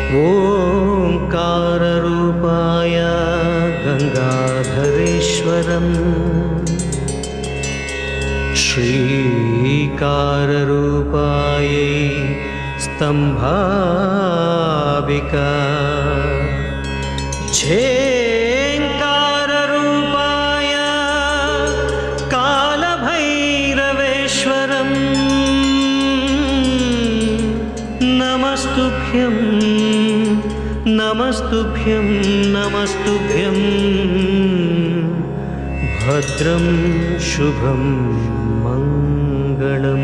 ओङ्काररूपाय गङ्गाधरेश्वरम् श्रीकाररूपायै स्तम्भाविका झेङ्काररूपाय कालभैरवेश्वरम् नमस्तुभ्यं नमस्तुभ्यं नमस्तुभ्यं भद्रं शुभं मङ्गलम्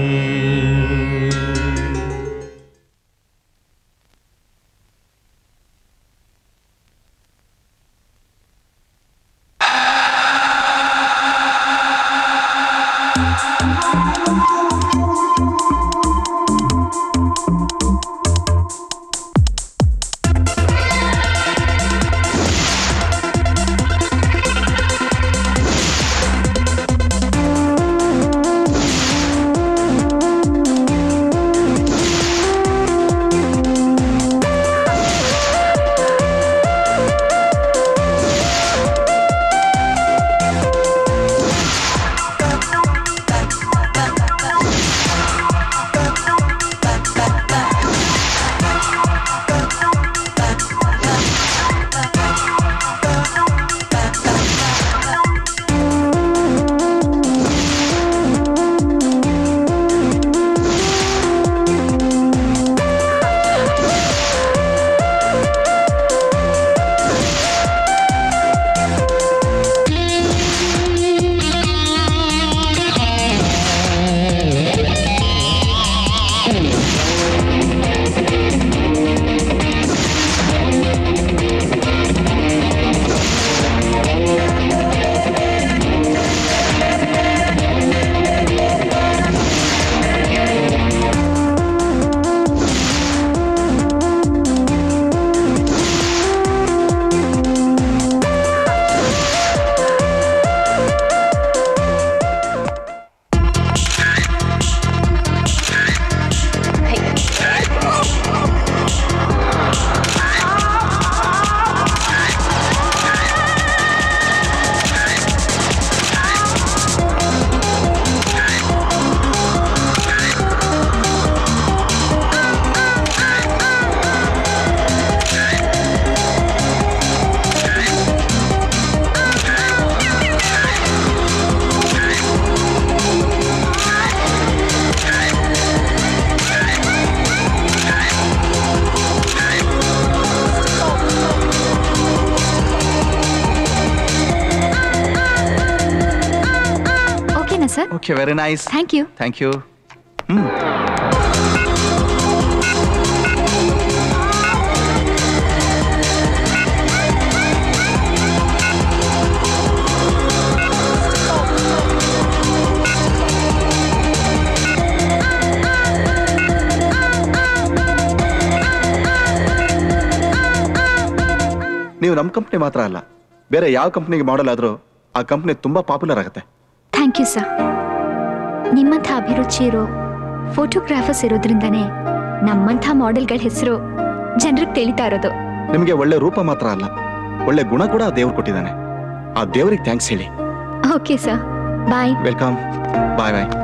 ಓಕೆನಾ sir okay very nice thank you thank you hmm ನೀವು ನಮ್ಮ ಕಂಪ್ನಿ ಮಾತ್ರ ಅಲ್ಲ ಬೇರೆ ಯಾವ ಕಂಪ್ನಿಗೆ ಮಾಡಲ್ ಆದ್ರೂ ಆ ಕಂಪ್ನಿ ತುಂಬಾ ಪಾಪ್ಯುಲರ್ ಆಗುತ್ತೆ ಥ್ಯಾಂಕ್ ಯು ಸರ್ ನಿಮ್ಮಂಥ ಅಭಿರುಚಿ ಇರೋ ಫೋಟೋಗ್ರಾಫರ್ಸ್ ಇರೋದ್ರಿಂದನೇ ನಮ್ಮಂಥ ಮಾಡೆಲ್ಗಳ ಹೆಸರು ಜನರಿಗೆ ತಿಳಿತಾ ಇರೋದು ನಿಮಗೆ ಒಳ್ಳೆ ರೂಪ ಮಾತ್ರ ಅಲ್ಲ ಒಳ್ಳೆ ಗುಣ ಕೂಡ ಆ ದೇವ್ರು ಕೊಟ್ಟಿದ್ದಾನೆ ಆ ದೇವ್ರಿಗೆ ಥ್ಯಾಂಕ್ಸ್ ಹೇಳಿ okay sir bye welcome bye bye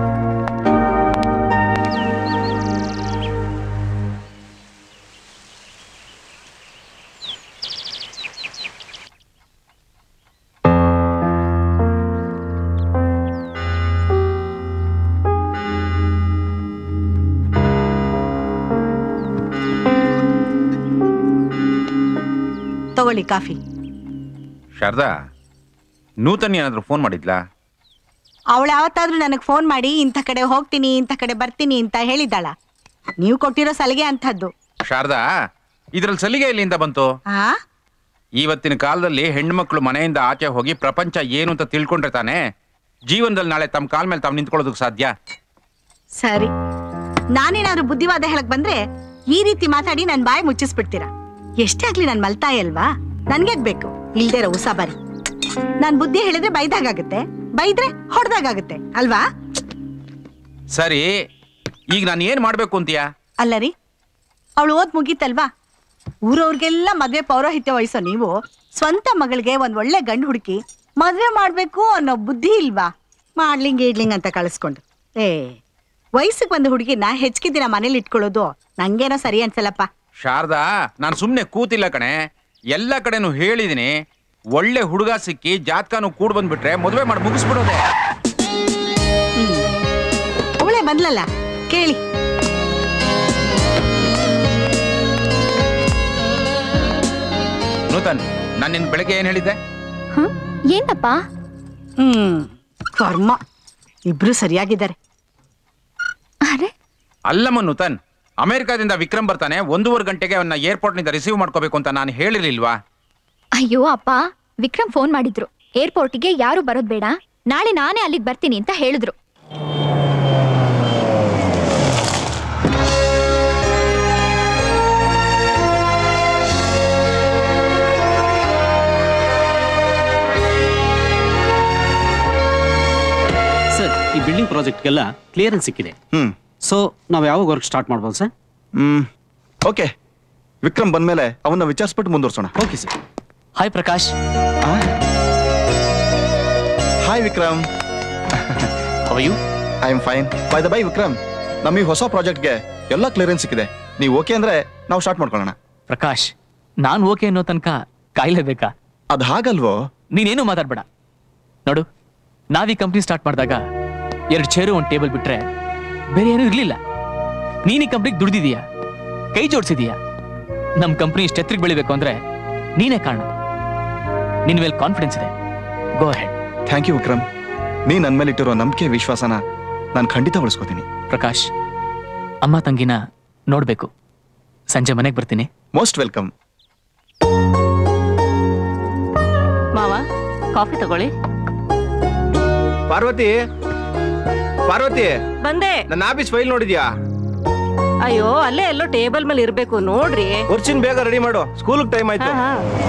ತಗೊಳ್ಳಿ ಕಾಫಿ ಶಾರದಾ ನೂತನ್ ಏನಾದರೂ ಫೋನ್ ಮಾಡಿದ್ಲಾ ಅವಳು ಯಾವತ್ತಾದ್ರೂ ನನಗೆ ಫೋನ್ ಮಾಡಿ ಇಂಥ ಕಡೆ ಹೋಗ್ತೀನಿ ಇಂಥ ಕಡೆ ಬರ್ತೀನಿ ಅಂತ ಹೇಳಿದ್ದಾಳ ನೀವು ಕೊಟ್ಟಿರೋ ಸಲಿಗೆ ಅಂಥದ್ದು ಶಾರದಾ ಇದ್ರಲ್ಲಿ ಸಲಿಗೆ ಎಲ್ಲಿಂದ ಬಂತು ಆ ಇವತ್ತಿನ ಕಾಲದಲ್ಲಿ ಹೆಣ್ಮಕ್ಳು ಮನೆಯಿಂದ ಆಚೆ ಹೋಗಿ ಪ್ರಪಂಚ ಏನು ಅಂತ ತಿಳ್ಕೊಂಡ್ರೆ ತಾನೇ ಜೀವನದಲ್ಲಿ ನಾಳೆ ತಮ್ಮ ಕಾಲ್ ಮೇಲೆ ತಾವು ನಿಂತ್ಕೊಳ್ಳೋದಕ್ಕೆ ಸಾಧ್ಯ ಸರಿ ನಾನೇನಾದ್ರೂ ಬುದ್ಧಿವಾದ ಹೇಳಕ್ ಬಂದ್ರೆ ಈ ರೀತಿ ಮಾತಾಡಿ ನನ್ ಬಾಯಿ ಮುಚ್ಚಿಸ್ಬಿಡ್ತೀರಾ ಎಷ್ಟೇ ಆಗ್ಲಿ ನನ್ ಮಲ್ತಾಯಿ ಅಲ್ವಾ ನನ್ಗೆ ಬೇಕು ಇಲ್ದೇ ಇರೋ ಉಸಾಬರಿ ನಾನ್ ಬುದ್ಧಿ ಹೇಳಿದ್ರೆ ಬೈದಾಗತ್ತೆ ಬೈದ್ರೆ ಹೊಡೆದಾಗತ್ತೆ ಅಲ್ವಾ ಸರಿ ಈಗ ನಾನು ಏನು ಮಾಡಬೇಕು ಅಂತೀಯಾ ಅಲ್ಲ ರೀ ಅವಳು ಓದ್ ಮುಗೀತಲ್ವಾ ಊರವ್ರಿಗೆಲ್ಲ ಮದ್ವೆ ಪೌರೋಹಿತ್ಯ ವಹಿಸೋ ನೀವು ಸ್ವಂತ ಮಗಳಿಗೆ ಒಂದ್ ಒಳ್ಳೆ ಗಂಡು ಹುಡುಕಿ ಮದ್ವೆ ಮಾಡ್ಬೇಕು ಅನ್ನೋ ಬುದ್ಧಿ ಇಲ್ವಾ ಮಾಡ್ಲಿಂಗ್ ಇಡ್ಲಿಂಗ್ ಅಂತ ಕಳಿಸ್ಕೊಂಡು ಏ ವಯಸ್ಸಿಗೆ ಬಂದ ಹುಡುಗಿನ ಹೆಚ್ಚಿಗೆ ದಿನ ಮನೇಲಿ ಇಟ್ಕೊಳ್ಳೋದು ನಂಗೇನೋ ಸರಿ ಅನ್ಸಲ್ಲಪ್ಪ ಶಾರದಾ ನಾನು ಸುಮ್ಮನೆ ಕೂತಿಲ್ಲ ಕಣೆ ಎಲ್ಲ ಕಡೆನೂ ಹೇಳಿದೀನಿ ಒಳ್ಳೆ ಹುಡುಗ ಸಿಕ್ಕಿ ಜಾತಕನು ಕೂಡ್ ಬಂದ್ಬಿಟ್ರೆ ಮದುವೆ ಮಾಡಿ ಮುಗಿಸ್ಬಿಡೋದೆ ಅವಳೇ ಬಂದ್ಲಲ್ಲ ಕೇಳಿ ನೂತನ್ ನಾನು ನಿನ್ ಬೆಳಗ್ಗೆ ಏನ್ ಹೇಳಿದ್ದೆ ಹ ಏನಪ್ಪ ಹ್ಮ್ ಕರ್ಮ ಇಬ್ರು ಸರಿಯಾಗಿದ್ದಾರೆ ಅರೆ ಅಲ್ಲಮ್ಮ ನೂತನ್ ಅಮೆರಿಕಾದಿಂದ ವಿಕ್ರಮ್ ಬರ್ತಾನೆ ಒಂದೂವರೆ ಗಂಟೆಗೆ ಅವನ್ನ ಏರ್ಪೋರ್ಟ್ನಿಂದ ರಿಸೀವ್ ಮಾಡ್ಕೋಬೇಕು ಅಂತ ನಾನು ಹೇಳಿರ್ಲಿಲ್ವಾ ಅಯ್ಯೋ ಅಪ್ಪ ವಿಕ್ರಮ್ ಫೋನ್ ಮಾಡಿದ್ರು ಏರ್ಪೋರ್ಟಿಗೆ ಯಾರು ಬರೋದ್ ಬೇಡ ನಾಳೆ ನಾನೇ ಅಲ್ಲಿಗೆ ಬರ್ತೀನಿ ಅಂತ ಹೇಳಿದ್ರು ಸರ್ ಈ ಬಿಲ್ಡಿಂಗ್ ಪ್ರಾಜೆಕ್ಟ್ಗೆಲ್ಲ ಕ್ಲಿಯರೆನ್ಸ್ ಸಿಕ್ಕಿದೆ ಹ್ಮ್ ಸೊ ನಾವು ಯಾವಾಗ ವರ್ಕ್ ಸ್ಟಾರ್ಟ್ ಮಾಡ್ಬೋದು ಸರ್ ಹ್ಮ್ ಓಕೆ ವಿಕ್ರಮ್ ಬಂದ್ಮೇಲೆ ಅವನ್ನ ವಿಚಾರಿಸ್ಬಿಟ್ಟು ಮುಂದುವರ್ಸೋಣ okay sir hi Prakash hi Vikram how are you I am fine by the by Vikram ನಮ್ಮ ಈ ಹೊಸ ಪ್ರಾಜೆಕ್ಟ್ಗೆ ಎಲ್ಲ ಕ್ಲಿಯರೆನ್ಸ್ ಸಿಕ್ಕಿದೆ ನೀವು ಓಕೆ ಅಂದ್ರೆ ನಾವು ಸ್ಟಾರ್ಟ್ ಮಾಡ್ಕೊಳ್ಳೋಣ ಪ್ರಕಾಶ್ ನಾನ್ ಓಕೆ ಅನ್ನೋ ತನಕ ಕಾಯ್ಲೇಬೇಕಾ ಅದು ಹಾಗಲ್ವೋ ನೀನೇನು ಮಾತಾಡ್ಬೇಡ ನೋಡು ನಾವ್ ಈ ಕಂಪ್ನಿ ಸ್ಟಾರ್ಟ್ ಮಾಡಿದಾಗ ಎರಡು ಚೇರು ಒಂದು ಟೇಬಲ್ ಬಿಟ್ರೆ ಬೇರೆ ಏನೂ ಇರ್ಲಿಲ್ಲ ನೀನ್ ಈ ಕಂಪ್ನಿಗೆ ದುಡ್ದಿದೀಯ ಕೈ ಜೋಡಿಸಿದೀಯ ನಮ್ ಕಂಪ್ನಿ ಇಷ್ಟೆತ್ರಿಗೆ ಬೆಳಿಬೇಕು ಅಂದ್ರೆ ನೀನೇ ಕಾರಣ ನಿನ್ ಮೇಲೆ ಕಾನ್ಫಿಡೆನ್ಸ್ ಇದೆ go ahead thank you Vikram ನೀ ನನ್ನ ಮೇಲೆ ಇಟ್ಟಿರೋ ನಂಬಿಕೆ ವಿಶ್ವಾಸನ ನಾನು ಖಂಡಿತ ಉಳಿಸ್ಕೋತೀನಿ ಪ್ರಕಾಶ್ ಅಮ್ಮ ತಂಗಿನ ನೋಡ್ಬೇಕು ಸಂಜೆ ಮನೆಗೆ ಬರ್ತೀನಿ ಮೋಸ್ಟ್ ವೆಲ್ಕಮ್ ಮಾವ ಕಾಫಿ ತಗೊಳ್ಳಿ ಪಾರ್ವತಿ ಪಾರ್ವತಿ ಬಂದೆ ನನ್ನ ಆಫೀಸ್ ಫೈಲ್ ನೋಡಿದ್ಯಾ ಅಯ್ಯೋ ಅಲ್ಲೇ ಎಲ್ಲೋ ಟೇಬಲ್ ಮೇಲೆ ಇರ್ಬೇಕು ನೋಡ್ರಿ ವರ್ಚಿನ್ ಬೇಗ ರೆಡಿ ಮಾಡು ಸ್ಕೂಲ್ ಟೈಮ್ ಆಯ್ತು ಹಾ, ಹಾ.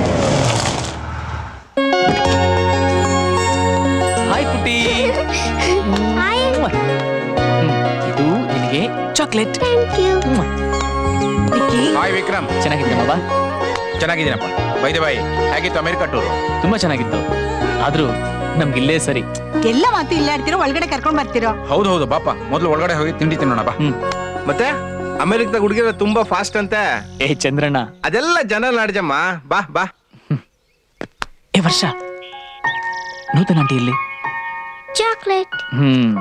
ಹಾಯ್ ಪುಟ್ಟಿ ಹ್ಮ್, ಇದು ನಿನಗೆ ಚಾಕ್ಲೇಟ್ ವಿಕ್ಕಿ ಹಾಯ್ ವಿಕ್ರಮ್ ಚೆನ್ನಾಗಿದೆ ಬಾಬಾ ಚೆನ್ನಾಗಿದ್ದೀನಪ್ಪ ಬೈದೆ ಬಾಯಿ ಹೇಗಿತ್ತು ಅಮೆರಿಕ ಟೂರು ತುಂಬಾ ಚೆನ್ನಾಗಿತ್ತು ಆದ್ರೂ ನಮ್ಗಿಲ್ಲೇ ಸರಿ ಎಲ್ಲ ಮಾತು ಇಲ್ಲ ಆಡ್ತಿರೋ ಒಳಗಡೆ ಕರ್ಕೊಂಡ್ ಬರ್ತಿರೋ ಹೌದು ಹೌದು ಬಾಪ ಮೊದಲು ಒಳಗಡೆ ಹೋಗಿ ತಿಂಡಿ ತಿನ್ನೋಣ ಬಾ ಹ್ಮ್ ಮತ್ತೆ ಅಮೆರಿಕದಾಗ ಹುಡುಗಿರ ತುಂಬಾ ಫಾಸ್ಟ್ ಅಂತೆ ಏ ಚಂದ್ರಣ್ಣ ಅದೆಲ್ಲ ಜನ ನಾಡ್ಜಮ್ಮ ಬಾ ಬಾ ಏ ವರ್ಷ ನೂತನ ಆಂಟಿ ಇಲ್ಲಿ ಚಾಕ್ಲೇಟ್ ಹ್ಮ್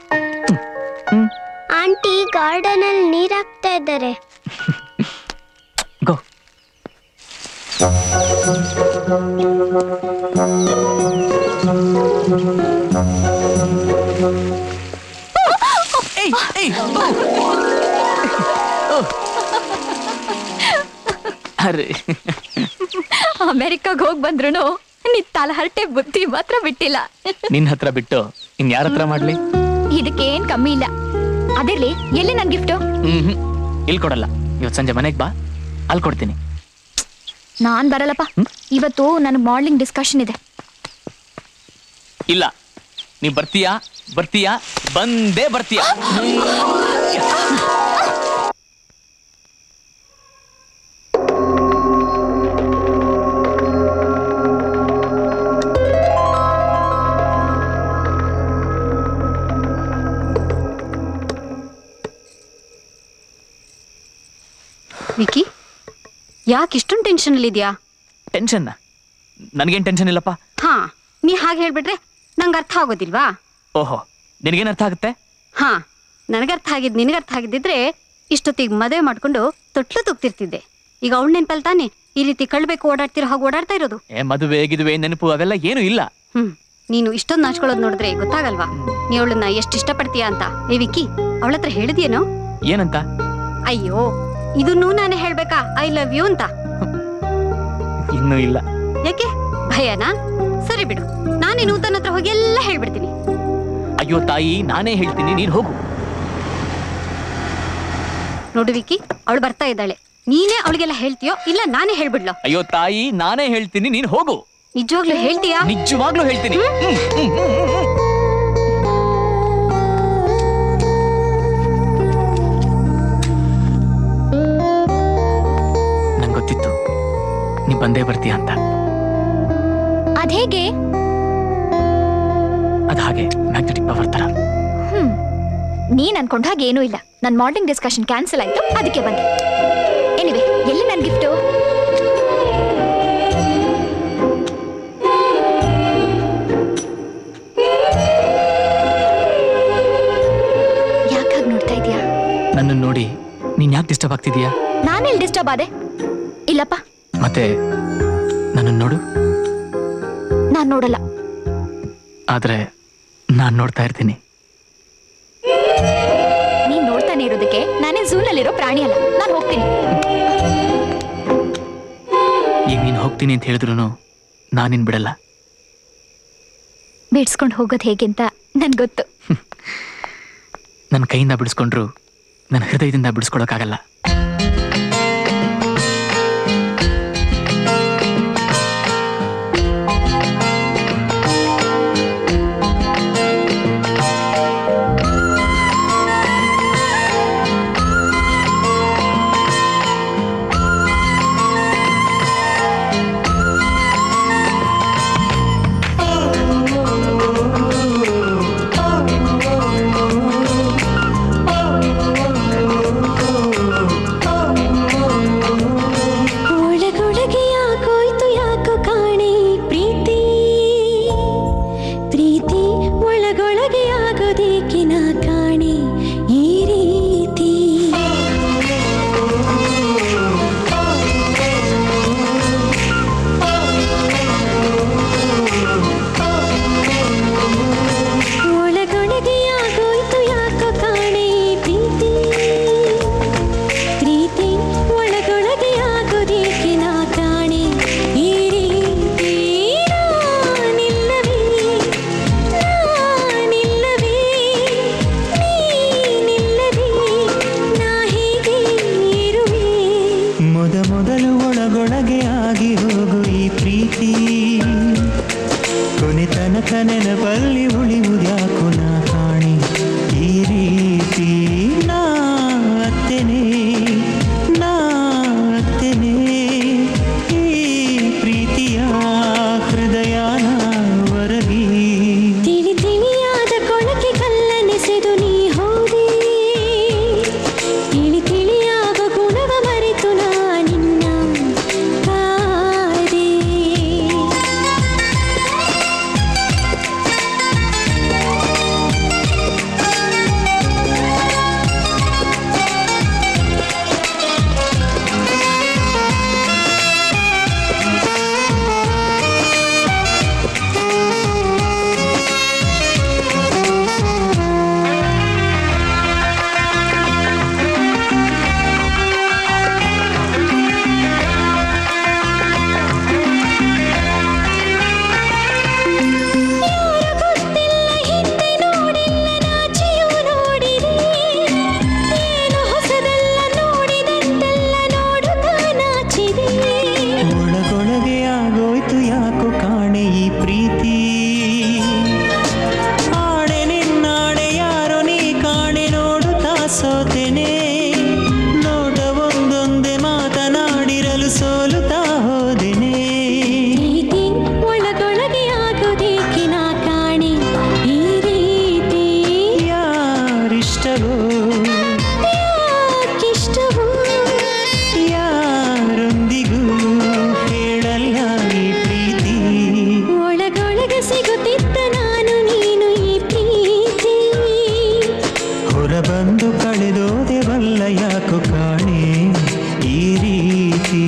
ಆಂಟಿ ಗಾರ್ಡನ್ ಅಲ್ಲಿ ನೀರ್ ಹಾಕ್ತಾ ಇದ್ದಾರೆ ಗೋ ಏಯ್ ಏಯ್ ಓ. ಓ. ಅರೆ ಅಮೆರಿಕಾಗ್ ಹೋಗ್ ಬಂದ್ರು ನೀ ತಲಹರಟೆ ಬುದ್ಧಿ ಮಾತ್ರ ಬಿಟ್ಟಿಲ್ಲ ನಿನ್ ಹತ್ರ ಬಿಟ್ಟು ಇನ್ ಯಾರ ಹತ್ರ ಮಾಡ್ಲಿ ಇದಕ್ಕೇನ್ ಕಮ್ಮಿ ಇಲ್ಲ ಅದಿರ್ಲಿ ಎಲ್ಲಿ ನನ್ ಗಿಫ್ಟು ಹ್ಮ್ ಇಲ್ಲಿ ಕೊಡಲ್ಲ ಇವತ್ತು ಸಂಜೆ ಮನೆಗೆ ಬಾ ಅಲ್ಲಿ ಕೊಡ್ತೀನಿ ನಾನ್ ಬರಲ್ಲಪ್ಪ ಇವತ್ತು ನನಗ್ ಮಾರ್ನಿಂಗ್ ಡಿಸ್ಕಷನ್ ಇದೆ ಇಲ್ಲ ನೀ ಬರ್ತೀಯಾ ಬರ್ತೀಯಾ ಬಂದೇ ಬರ್ತೀಯಾ ವಿಕಿ ಯಾಕೆ ಇಷ್ಟೊಂದು ಟೆನ್ಷನ್ ಇದೆಯಾ ಟೆನ್ಷನ್ ನನಗೇನ್ ಟೆನ್ಷನ್ ಇಲ್ಲಪ್ಪ ಹಾ ನೀ ಹಾಗೆ ಹೇಳ್ಬಿಟ್ರೆ ನಂಗೆ ಅರ್ಥ ಆಗೋದಿಲ್ವಾ ಓಹೋ ನಿನಗೇನ್ ಅರ್ಥ ಆಗುತ್ತೆ ಹಾ ನನಗೆ ಅರ್ಥ ಆಗಿದ್ ನಿನಗೆ ಅರ್ಥ ಆಗಿದ್ದಿದ್ರೆ ಇಷ್ಟೊತ್ತಿಗೆ ಮದುವೆ ಮಾಡ್ಕೊಂಡು ತೊಟ್ಲು ತುಗ್ತಿರ್ತಿದ್ದೆ ಈಗ ಅವಳ ನೆನ್ಪಲ್ ತಾನೆ ಈ ರೀತಿ ಕಳ್ಬೇಕು ಓಡಾಡ್ತಿರೋ ಹಾಗೆ ಓಡಾಡ್ತಾ ಇರೋದು ಏ ಮದುವೆ ಗಿದುವೆ ನೆನಪು ಅವೆಲ್ಲ ಏನು ಇಲ್ಲ ಹ್ಮ್ ನೀನು ಇಷ್ಟೊಂದು ನಾಚ್ಕೊಳ್ಳೋದು ನೋಡಿದ್ರೆ ಗೊತ್ತಾಗಲ್ವಾ ನೀ ಅವಳನ್ನ ಎಷ್ಟು ಇಷ್ಟಪಡ್ತೀಯ ಅಂತ ಏ ವಿಕ್ಕಿ ಅವಳ ಹತ್ರ ಹೇಳಿದ್ಯೇನೋ ಏನಂತ ಅಯ್ಯೋ ಇದನ್ನೂ ನಾನೇ ಹೇಳ್ಬೇಕಾ ಐ ಲವ್ ಯು ಅಂತ ಇನ್ನೂ ಇಲ್ಲ ಯಾಕೆ ಭಯನಾ ಸರಿ ಬಿಡು ನಾನೇ ನೂತನ ಹತ್ರ ಹೋಗಿ ಎಲ್ಲ ಹೇಳ್ಬಿಡ್ತೀನಿ ಅಯ್ಯೋ ತಾಯಿ ನಾನೇ ಹೇಳ್ತೀನಿ ನೀನ್ ಹೋಗು ನೋಡು ವಿಕ್ಕಿ ಅವಳು ಬರ್ತಾ ಇದ್ದಾಳೆ ನೀನೇ ಅವಳಿಗೆಲ್ಲ ಹೇಳ್ತೀಯೋ ಇಲ್ಲ ನಾನೇ ಹೇಳ್ಬಿಡ್ಲೋ ಅಯ್ಯೋ ತಾಯಿ ನಾನೇ ಹೇಳ್ತೀನಿ ನೀನ್ ಹೋಗು ನಿಜವಾಗ್ಲೂ ಹೇಳ್ತೀಯಾ ನಿಜವಾಗ್ಲೂ ಹೇಳ್ತೀನಿ ಹ್ಮ್, ಹ್ಮ್, ಹ್ಮ್, ಹ್ಮ್, ಹ್ಮ್. ನಂಗ್ ನೀ ಬಂದೇ ಬರ್ತೀಯ ಅಂತ ಅದೇಗೆ ಅದ್ ಹಾಗೆ ಮ್ಯಾಗ್ನೆಟಿಕ್ ಪವರ್ ತರ ಹ್ಮ್ ನೀನ್ ಅನ್ಕೊಂಡ ಹಾಗೆ ಏನೂ ಇಲ್ಲ ನನ್ನ ಮಾರ್ನಿಂಗ್ ಡಿಸ್ಕಷನ್ ಕ್ಯಾನ್ಸಲ್ ಆಯ್ತು ಅದಕ್ಕೆ ಬಂದೆ ಎನಿವೆ ಎಲ್ಲಿ ನನ್ನ ಗಿಫ್ಟು ಯಾಕಾಗ್ ನೋಡ್ತಾ ಇದೀಯಾ ನನ್ನನ್ನು ನೋಡಿ ನೀನ್ ಯಾಕೆ ಡಿಸ್ಟರ್ಬ್ ಆಗ್ತಿದೀಯಾ ನಾನೆಲ್ಲಿ ಡಿಸ್ಟರ್ಬ್ ಆದೆ ಇಲ್ಲಪ್ಪ ಮತ್ತೆ ನನ್ನನ್ನು ನೋಡು ನಾನ್ ನೋಡಲ್ಲ ಆದ್ರೆ ನಾನ್ ನೋಡ್ತಾ ಇರ್ತೀನಿ ನೀನ್ ನೋಡ್ತಾನೆ ಇರೋದಕ್ಕೆ ನಾನೇ ಝೂನಲ್ಲಿರೋ ಪ್ರಾಣಿ ಅಲ್ಲ ನಾನು ಹೋಗ್ತೀನಿ ಈಗ ನೀನ್ ಹೋಗ್ತೀನಿ ಅಂತ ಹೇಳಿದ್ರು ನಾನಿನ್ ಬಿಡಲ್ಲ ಬಿಡ್ಸ್ಕೊಂಡು ಹೋಗೋದು ಹೇಗೆ ಅಂತ ನನ್ಗೆ ಗೊತ್ತು ನನ್ನ ಕೈಯಿಂದ ಬಿಡಿಸ್ಕೊಂಡ್ರು ನನ್ನ ಹೃದಯದಿಂದ ಬಿಡಿಸ್ಕೊಳಕ್ಕಾಗಲ್ಲ ಒಳಗೊಳಗೆ ಯಾಕೋಯ್ತು ಯಾಕೋ ಕಾಣೆ ಪ್ರೀತಿ ಪ್ರೀತಿ ಒಳಗೊಳಗೆ ಆಗೋದೇಕೆ ನಾ ಕಾಣೆ ಈ ರೀತಿ ಒಳಗೊಳಗೆ ಯಾಕೋಯ್ತು ಯಾಕೋ ಕಾಣೆ ಪ್ರೀತಿ ಪ್ರೀತಿ ಒಳಗೊಳಗೆ ಆಗೋದೇಕೆ ನಾ ಕಾಣೆ ಈ ರೀತಿ ನಾನಿಲ್ಲವೇ ನಾನಿಲ್ಲವೇ ನೀನಿಲ್ಲದೆ ನಾ ಹೇಗೆ ಇರುವೆ ಮೊದ ಮೊದಲು ಒಳಗೊಳಗೆ ಆಗಿ ಹೋಗು ಈ ಪ್ರೀತಿ ಕೊನೆ ತನಕ ನೆನಪಲ್ಲಿ ಉಳಿಯುವುದ್ಯಾಕೋ ನಾ ಕಾಣಿ ಈ ರೀತಿ ನಾ ಅತ್ತೆನೆ ನಾ ಅತ್ತೆನೆ ಈ ಪ್ರೀತಿಯ ಹೃದಯನ ಹೊರಗಿ ತಿಳಿ ತಿಳಿಯಾದ ಕೊಳಕೆ ಕಲ್ಲನೆಸೆದು ನೀ ಹೋದೆ ತಿಳಿ ತಿಳಿಯಾಗ ಗುಣವ ಮರೆತು ನಾ ನಿನ್ನ ಕಾದೆ ನಾಚಿಯೂ ನೋಡಿದೆ ಏನು ಹೊಸದೆಲ್ಲ ನೋಡಿದಂತೆಲ್ಲ ನೋಡುತ್ತಾ ನಾಚಿದೆ ಒಳಗೊಳಗೆ ಆಗೋಯ್ತು ಯಾಕೋ ಕಾಣೆ ಈ ಪ್ರೀತಿ ಆಣೆ ನಿನ್ನಾಣೆ ಯಾರೋ ನೀ ಕಾಣೆ ನೋಡುತ್ತಾ ಸೋತೆನೆ ನೋಟ ಒಂದೊಂದೇ ಮಾತನಾಡಿರಲು ಸೋಲುತ್ತಾ ಹೋದೆನೆ ಪ್ರೀತಿ ಒಳಗೊಳಗೆ ಆಗೋದೇಕೆ ನಾ ಕಾಣೆ ಈ ರೀತಿ ಯಾರಿಷ್ಟವೋ ಯಾಕಿಷ್ಟವೋ ಯಾರೊಂದಿಗೂ ಹೇಳಲ್ಲ ಈ ಪ್ರೀತಿ ಒಳಗೊಳಗೆ ಸಿಗುತ್ತಿದ್ದ ನಾನು ನೀನು ಈ ಪ್ರೀತಿ ಹೊರಬಂದು ಕಳೆದೋದೆವಲ್ಲ ಯಾಕೋ ಕಾಣೆ ಈ ರೀತಿ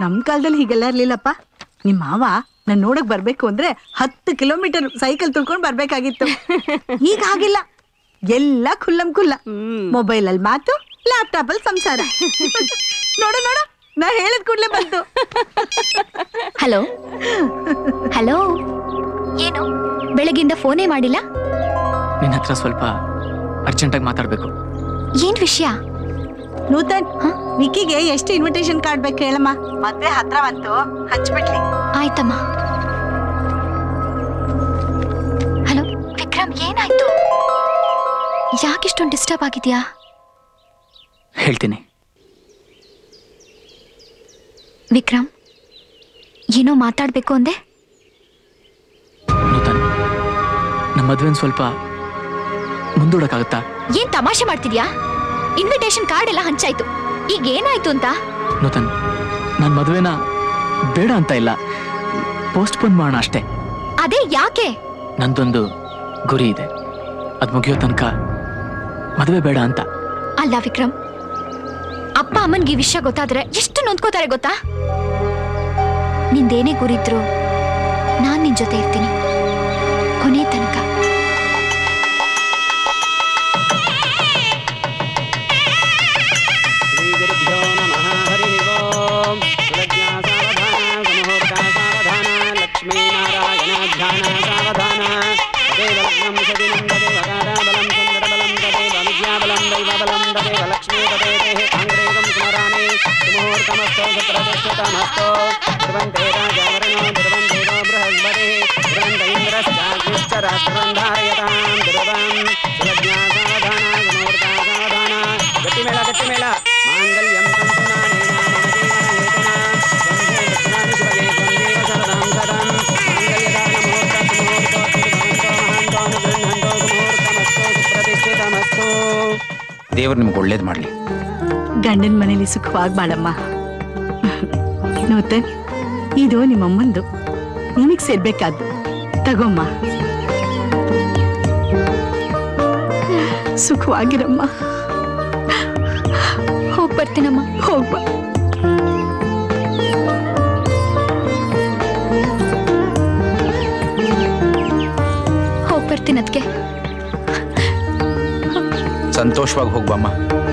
ನಮ್ ಕಾಲದಲ್ಲಿ ಹೀಗೆಲ್ಲ ಇರ್ಲಿಲ್ಲಪ್ಪ ನಿಮ್ ಮಾವ ನಾನ್ ನೋಡಕ್ ಬರ್ಬೇಕು ಅಂದ್ರೆ ಹತ್ತು ಕಿಲೋಮೀಟರ್ ಸೈಕಲ್ ತುಳ್ಕೊಂಡ್ ಬರ್ಬೇಕಾಗಿತ್ತು ಈಗ ಹಾಗಿಲ್ಲ ಎಲ್ಲ ಖುಲ್ಲಂ ಖುಲ್ಲ ಮೊಬೈಲ್ ಅಲ್ಲಿ ಮಾತು ಲ್ಯಾಪ್ಟಾಪ್ ಅಲ್ಲಿ ಸಂಸಾರ ನೋಡು ನೋಡು ನಾ ಹೇಳಿದ ಕೂಡ್ಲೆ ಬಂತು ಹಲೋ ಹಲೋ ಏನು ಬೆಳಗಿಂದ ಫೋನೇ ಮಾಡಿಲ್ಲ ನಿನ್ನ ಹತ್ರ ಸ್ವಲ್ಪ ಅರ್ಜೆಂಟಾಗಿ ಮಾತಾಡಬೇಕು ಏನ್ ವಿಷಯ ನೂತನ್ ವಿಕಿಗೆ ಎಷ್ಟು ಇನ್ವಿಟೇಷನ್ ಕಾರ್ಡ್ ಬೇಕು ಹೇಳಮ್ಮ ಮದ್ವೆ ಹತ್ರ ಬಂತು ಹಂಚ್ಬಿಡ್ಲಿ ಆಯ್ತಮ್ಮ ಹಲೋ ವಿಕ್ರಮ್ ಏನಾಯ್ತು ಯಾಕಿಷ್ಟೊಂದು ಡಿಸ್ಟರ್ಬ್ ಆಗಿದ್ಯಾ ಹೇಳ್ತೀನಿ ವಿಕ್ರಮ್ ಏನೋ ಮಾತಾಡ್ಬೇಕು ಅಂದೆ ನೂತನ್ ನಮ್ಮ ಮದುವೆನ ಸ್ವಲ್ಪ ಮುಂದೂಡಕ್ಕಾಗತ್ತಾ ಏನ್ ತಮಾಷೆ ಮಾಡ್ತಿದ್ಯಾ ಇನ್ವಿಟೇಷನ್ ಕಾರ್ಡ್ ಎಲ್ಲ ಹಂಚಾಯ್ತು ಈಗ ಏನಾಯ್ತು ಅಂತ ನೂತನ್ ನನ್ನ ಮದುವೆನ ಬೇಡ ಅಂತ ಇಲ್ಲ ಪೋಸ್ಟ್ಪೋನ್ ಮಾಡೋಣ ಅಷ್ಟೇ ಅದೇ ಯಾಕೆ ನಂದೊಂದು ಗುರಿ ಇದೆ ಅದು ಮುಗಿಯೋ ತನಕ ಮದುವೆ ಬೇಡ ಅಂತ ಅಲ್ಲ ವಿಕ್ರಮ್ ಅಪ್ಪ ಅಮ್ಮನ್ಗೆ ಈ ವಿಷಯ ಗೊತ್ತಾದ್ರೆ ಎಷ್ಟು ನೊಂದ್ಕೋತಾರೆ ಗೊತ್ತಾ ನಿಂದೇನೇ ಗುರಿದ್ರು ನಾನ್ ನಿನ್ ಜೊತೆ ಇರ್ತೀನಿ ಕೊನೆ ತನಕ ಶ್ರೀಗುರುಭ್ಯೋ ನಮಃ ಹರಿ ಓಂ ಸುಲಜ್ಞಾ ಸಾವಧಾನ ಸಮುಹೂರ್ತ ಸಾವಧಾನ ಲಕ್ಷ್ಮೀನಾರಾಯಣಾಧ್ಯಾನ ಸಾವಧಾನ ತದೇವ ಲಗ್ನಂ ಸದಿನಂ ತದೇವ ತಾರಾಬಲಂ ಚಂದ್ರಬಲಂ ತದೇವ ವಿದ್ಯಾಬಲಂ ದೈವಬಲಂ ತದೇವ ಲಕ್ಷ್ಮೀ ತದೇತೇಃ ಕಾಂಗ್ರೇಗಂ ಸ್ಮರಾಮಿ ಸುಮುಹೂರ್ತಮಸ್ತೋ ಸತ್ರತಿಷ್ಠತಮಸ್ತೋ ಧ್ರುವಂತೆ ರಾಜಾವರಣೋ ಧ್ರುವಂತೇವ ಬೃಹಸ್ಪತಿಃ ಧ್ರುವಂತ ಇಂದ್ರಶ್ಚಾಗ್ನಿಶ್ಚ ರಾಷ್ಟ್ರಂ ಧಾರಯತಾಂ ಧ್ರುವಂ ಸುಲಜ್ಞಾ ಸಾವಧಾನ ಸಮುಹೂರ್ತ ಸಾವಧಾನ ಗಟ್ಟಿಮೇಳ ಗಟ್ಟಿಮೇಳ ಮಾಂಗಲ್ಯಂ ತಂತು ನಾನೇನ ಮಮ ಜೀವನ ಹೇತುನಾ ವಂದೇ ರತ್ನಾನಿ ಶಿವಗೆ ತ್ವಂದೇವ ಶರದಾಂ ಸದಂ ಮಾಂಗಲ್ಯದಾನ ಮುಹೂರ್ತ ಮುಹೂರ್ತೋಸ್ತು ಭವಂತೋ ಮಹಾಂತೋ ಅನುಗೃಹಂತೋ ಸುಮುಹೂರ್ತಮಸ್ತು ಸುಪ್ರತಿಷ್ಠಿತಮಸ್ತು ದೇವ್ರು ನಿಮ್ಗೆ ಒಳ್ಳೇದು ಮಾಡಲಿ ಗಂಡನ ಮನೇಲಿ ಸುಖವಾಗಿ ಬಾಳಮ್ಮ ನೂತನ್ ಇದು ನಿಮ್ಮಮ್ಮಂದು ನಿನಗ್ ಸೇರ್ಬೇಕಾದ್ದು ತಗೊಮ್ಮ ಸುಖವಾಗಿರಮ್ಮ ಹೋಗ್ ಬರ್ತೀನಮ್ಮ ಹೋಗ್ಬಾ ಹೋಗ್ ಬರ್ತೀನಿ ಅದಕ್ಕೆ ಸಂತೋಷವಾಗಿ ಹೋಗ್ಬಮ್ಮ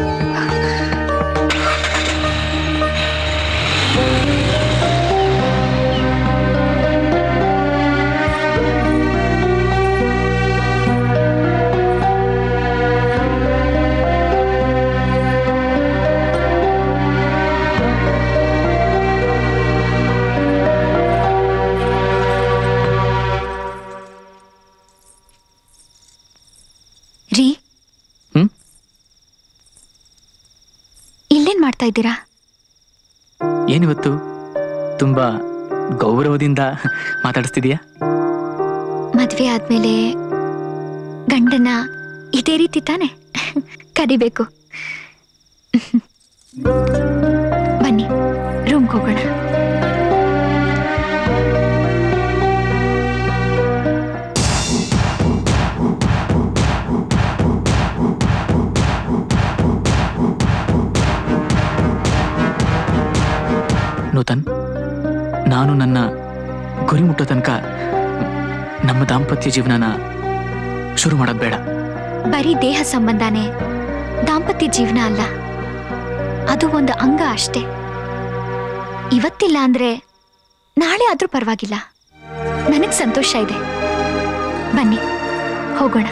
ರೀ ಹ್ಮ್? ಇಲ್ಲೇನ್ ಮಾಡ್ತಾ ಇದ್ದೀರಾ ಏನಿವತ್ತು ತುಂಬಾ ಗೌರವದಿಂದ ಮಾತಾಡಿಸ್ತಿದೀಯಾ ಮದ್ವೆ ಆದ್ಮೇಲೆ ಗಂಡನ ಇದೇ ರೀತಿ ತಾನೆ ಕರಿಬೇಕು ಬನ್ನಿ ರೂಮ್ಗೆ ಹೋಗೋಣ ನೂತನ್ ನಾನು ನನ್ನ ಗುರಿ ಮುಟ್ಟೋ ತನಕ ನಮ್ಮ ದಾಂಪತ್ಯ ಜೀವನನ ಶುರು ಮಾಡೋದು ಬೇಡ ಬರೀ ದೇಹ ಸಂಬಂಧನೇ ದಾಂಪತ್ಯ ಜೀವನ ಅಲ್ಲ ಅದು ಒಂದು ಅಂಗ ಅಷ್ಟೇ ಇವತ್ತಿಲ್ಲ ಅಂದ್ರೆ ನಾಳೆ ಆದ್ರೂ ಪರವಾಗಿಲ್ಲ ನನಗ್ ಸಂತೋಷ ಇದೆ ಬನ್ನಿ ಹೋಗೋಣ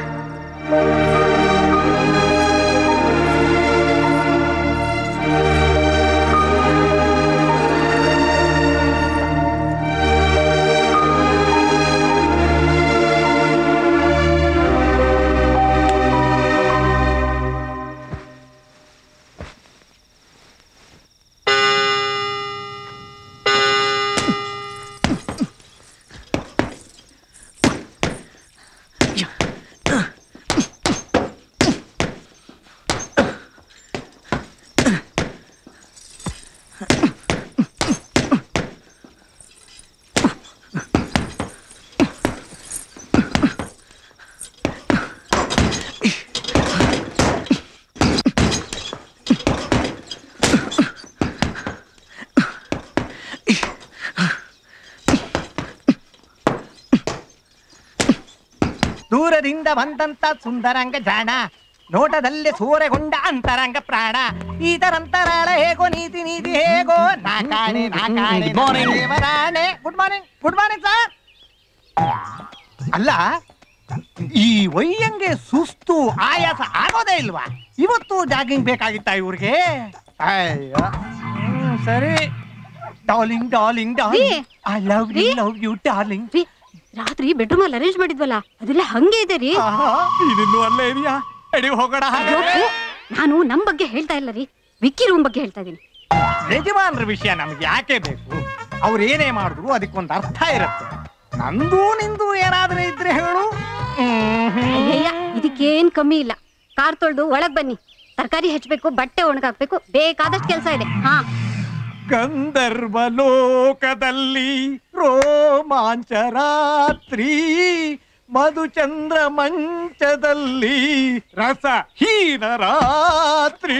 ದೂರದಿಂದ ಬಂದಂತ ಸುಂದರಂಗ ಜಾಣ ನೋಟದಲ್ಲಿ ಸೂರೆಗೊಂಡ ಅಂತರಂಗ ಪ್ರಾಣ ಈತರಂತರಾಳ ಹೇಗೋ ನೀತಿ ನೀತಿ ಹೇಗೋ ನಾ ಕಾಣೆ ನಾ ಕಾಣೆ Good morning. ದೇವರಾಣೆ good morning good morning sir ಅಲ್ಲ ಈ ವಯ್ಯಂಗೆ ಸುಸ್ತು ಆಯಾಸ ಆಗೋದೇ ಇಲ್ವಾ ಇವತ್ತು ಜಾಗಿಂಗ್ ಬೇಕಾಗಿತ್ತ ಇವ್ರಿಗೆ ಅಯ್ಯೋ ಹ್ಮ್, ಸರಿ darling darling darling I love you love you darling ರಾತ್ರಿ ಬೆಡ್ರೂಮ್ ಅಲ್ಲಿ ಅರೇಂಜ್ ಮಾಡಿದ್ವಲ್ಲ ಅದೆಲ್ಲ ಹಂಗೆ ಇದೆ ರೀ ಇದಿನ್ನು ಅಲ್ಲೇ ಇದೆಯಾ ಎಡಿ ಹೋಗೋಣ ಹಾಗೆ ಅಯ್ಯೋ, ನಾನು ನಮ್ ಬಗ್ಗೆ ಹೇಳ್ತಾ ಇಲ್ಲ ರೀ ವಿಕ್ಕಿ ರೂಮ್ ಬಗ್ಗೆ ಹೇಳ್ತಾ ಇದೀನಿ ಯಜಮಾನ್ರ ವಿಷಯ ನಮ್ಗೆ ಯಾಕೆ ಬೇಕು ಅವ್ರು ಏನೇ ಮಾಡಿದ್ರು ಅದಕ್ಕೊಂದು ಅರ್ಥ ಇರುತ್ತೆ ನಂದು ನಿಂದು ಏನಾದ್ರೂ ಇದ್ರೆ ಹೇಳು ಅಯ್ಯಯ್ಯ ಇದಕ್ಕೇನ್ ಕಮ್ಮಿ ಇಲ್ಲ ಕಾರ್ ತೊಳ್ದು ಒಳಗ್ ಬನ್ನಿ ತರಕಾರಿ ಹೆಚ್ಚಬೇಕು ಬಟ್ಟೆ ಒಣಗಾಕ್ಬೇಕು ಬೇಕಾದಷ್ಟು ಕೆಲಸ ಇದೆ ಹಾ ಗಂಧರ್ವ ಲೋಕದಲ್ಲಿ ರೋಮಾಂಚ ರಾತ್ರಿ ಮಧುಚಂದ್ರ ಮಂಚದಲ್ಲಿ ರಸ ಹೀನ ರಾತ್ರಿ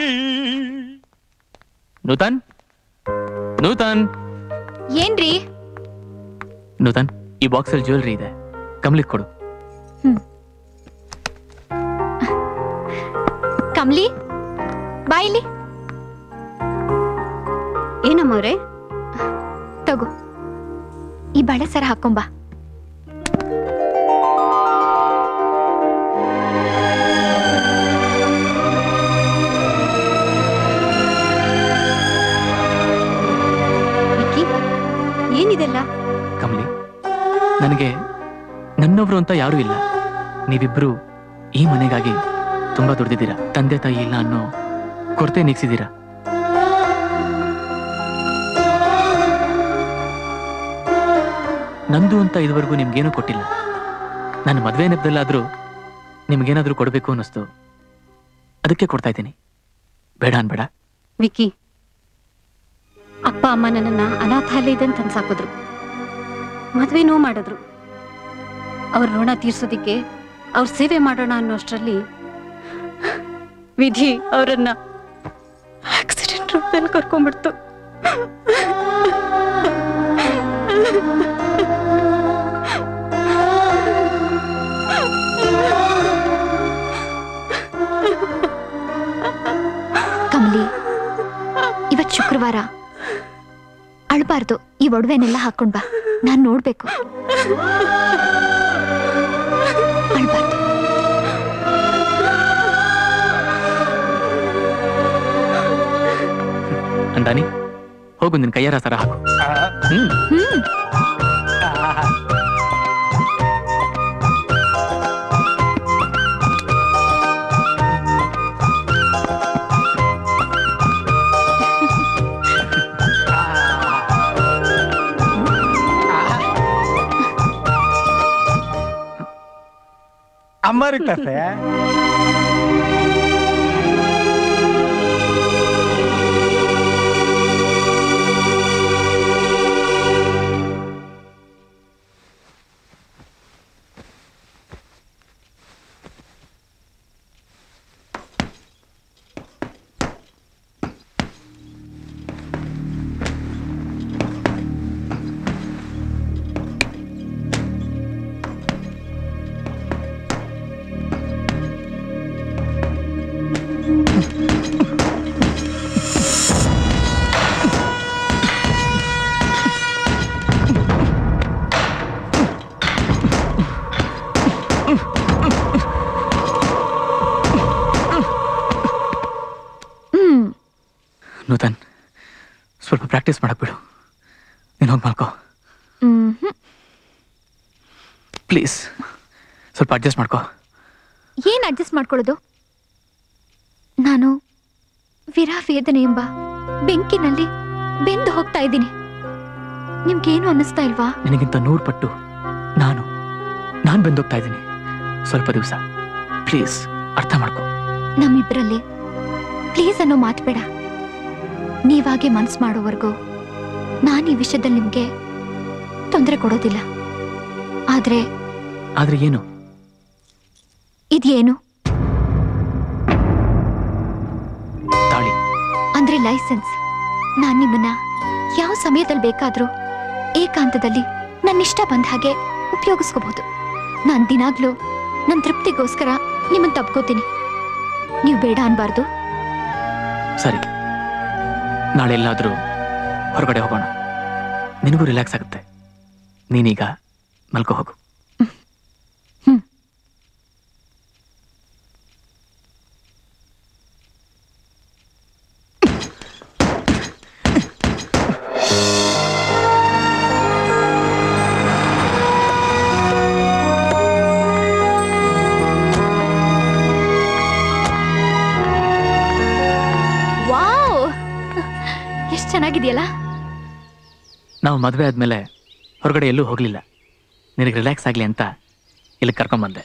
ನೂತನ್ ನೂತನ್ ಏನ್ರಿ ನೂತನ್ ಈ ಬಾಕ್ಸ್ ಅಲ್ಲಿ ಜ್ಯುವೆಲ್ರಿ ಇದೆ ಕಮ್ಲಿಕ್ ಕೊಡು ಕಮ್ಲಿ ಬಾಯಿಲಿ ಏನಮ್ಮವ್ರೆ ತಗೋ ಈ ಬಳೆ ಸರ ಹಾಕೊಂಬಾ ವಿಕ್ಕಿ ಏನಿದೆಲ್ಲ ಕಮಲಿ ನನಗೆ ನನ್ನೊಬ್ರು ಅಂತ ಯಾರೂ ಇಲ್ಲ ನೀವಿಬ್ರು ಈ ಮನೆಗಾಗಿ ತುಂಬಾ ದುಡ್ದಿದ್ದೀರಾ ತಂದೆ ತಾಯಿ ಇಲ್ಲ ಅನ್ನೋ ಕೊರತೆ ನೀಗ್ಸಿದ್ದೀರಾ ನಂದು ಅಂತ ಇದುವರೆಗೂ ನಿಮ್ಗೇನೂ ಕೊಟ್ಟಿಲ್ಲ ನನ್ನ ಮದುವೆ ನೆಪದಲ್ಲಾದ್ರೂ ನಿಮ್ಗೇನಾದ್ರೂ ಕೊಡಬೇಕು ಅನ್ನಿಸ್ತು ಅದಕ್ಕೆ ಕೊಡ್ತಾ ಇದ್ದೀನಿ ಬೇಡ ಅನ್ಬೇಡ ವಿಕ್ಕಿ ಅಪ್ಪ ಅಮ್ಮ ನನ್ನನ್ನ ಅನಾಥಾಲಯದ ಅಂತ ಸಾಕಿದ್ರು ಮದ್ವೆನೂ ಮಾಡಿದ್ರು ಅವ್ರ ಋಣ ತೀರ್ಸೋದಿಕ್ಕೆ ಅವ್ರ ಸೇವೆ ಮಾಡೋಣ ಅನ್ನೋಷ್ಟರಲ್ಲಿ ವಿಧಿ ಅವರನ್ನ ಆಕ್ಸಿಡೆಂಟ್ ರೂಪದಲ್ಲಿ ಕರ್ಕೊಂಡ್ಬಿಡ್ತು ಕಮಲಿ ಇವತ್ ಶುಕ್ರವಾರ ಅಳ್ಬಾರ್ದು ಈ ಒಡವೆನೆಲ್ಲ ಹಾಕೊಂಡ್ ಬಾ ನಾನ್ ನೋಡ್ಬೇಕು ಅಳ್ಬಾರ್ದು ಅಂದಾನಿ ಹೋಗು ನಿನ್ ಕೈಯಾರ ಸರ ಹಾಕು ಹ್ಮ್ ಹ್ಮ್ ಅಮೃತಸೆ ಹ್ಮ್ ನೂತನ್ ಸ್ವಲ್ಪ ಪ್ರಾಕ್ಟೀಸ್ ಮಾಡಕ್ ಬಿಡು ನೀನು ಹೋಗಿ ಮಾಡ್ಕೋ ಹ್ಮ್ ಪ್ಲೀಸ್ ಸ್ವಲ್ಪ ಅಡ್ಜಸ್ಟ್ ಮಾಡ್ಕೋ ಏನ್ ಅಡ್ಜಸ್ಟ್ ಮಾಡ್ಕೊಳ್ಳೋದು ನಾನು ವಿರಾ ವೇದನೆ ಎಂಬ ಬೆಂಕಿನಲ್ಲಿ ಬೆಂದು ಹೋಗ್ತಾ ಇದ್ದೀನಿ ನಿಮ್ಗೇನು ಅನ್ನಿಸ್ತಾ ಇಲ್ವಾ ನಿನಗಿಂತ ನೂರು ಪಟ್ಟು ನಾನು ನಾನು ಬಂದೋಗ್ತಾ ಇದ್ದೀನಿ ಸ್ವಲ್ಪ ದಿವಸ ಪ್ಲೀಸ್ ಅರ್ಥ ಮಾಡ್ಕೋ ನಮ್ಮಿಬ್ಬರಲ್ಲಿ ಪ್ಲೀಸ್ ಅನ್ನೋ ಮಾತು ಬೇಡ ನೀವಾಗೆ ಮನ್ಸು ಮಾಡೋವರೆಗೂ ನಾನು ಈ ವಿಷಯದಲ್ಲಿ ನಿಮ್ಗೆ ತೊಂದರೆ ಕೊಡೋದಿಲ್ಲ ಆದ್ರೆ ಆದ್ರೆ ಏನು ಇದೇನು ತಾಳಿ ಅಂದ್ರೆ ಲೈಸೆನ್ಸ್ ನಾನ್ ನಿಮ್ಮನ್ನ ಯಾವ ಸಮಯದಲ್ಲಿ ಬೇಕಾದ್ರೂ ಏಕಾಂತದಲ್ಲಿ ನನ್ನ ಇಷ್ಟ ಬಂದ ಹಾಗೆ ಉಪಯೋಗಿಸ್ಕೋಬಹುದು ನಾನ್ ದಿನಾಗ್ಲೂ ನನ್ನ ತೃಪ್ತಿಗೋಸ್ಕರ ನಿಮ್ಮನ್ನ ತಪ್ಕೋತೀನಿ ನೀವು ಬೇಡ ಅನ್ಬಾರ್ದು ಸರಿ ನಾಳೆ ಎಲ್ಲಾದರೂ ಹೊರಗಡೆ ಹೋಗೋಣ ನಿನಗೂ ರಿಲ್ಯಾಕ್ಸ್ ಆಗುತ್ತೆ ನೀನೀಗ ಮಲ್ಕೋ ಹೋಗು ವಾವ್ ಎಷ್ಟು ಚೆನ್ನಾಗಿದೆಯಲ್ಲ ನಾವು ಮದುವೆ ಆದಮೇಲೆ ಹೊರಗಡೆ ಎಲ್ಲೂ ಹೋಗಲಿಲ್ಲ ನಿನಗೆ ರಿಲ್ಯಾಕ್ಸ್ ಆಗಲಿ ಅಂತ ಇಲ್ಲಿ ಕರ್ಕೊಂಬಂದೆ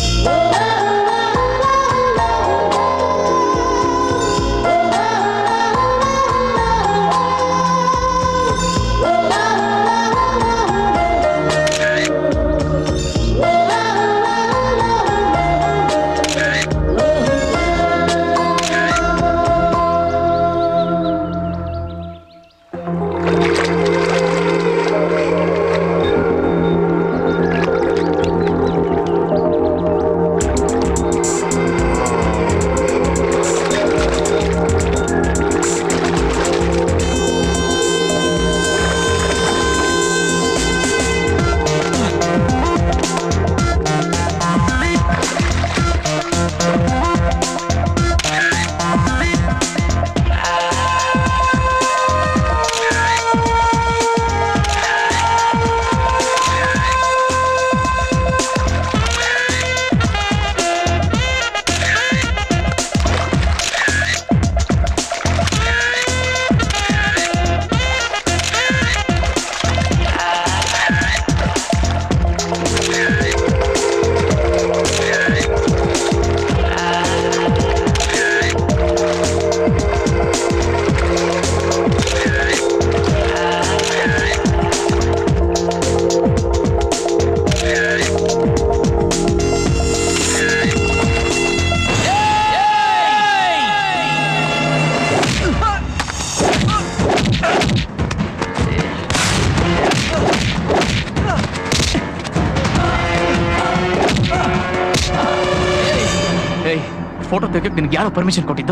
ಏಯ್ ಫೋಟೋ ತೆಗೆಯಕ್ಕೆ ನಿನಗೆ ಯಾರೋ ಪರ್ಮಿಷನ್ ಕೊಟ್ಟಿದ್ದು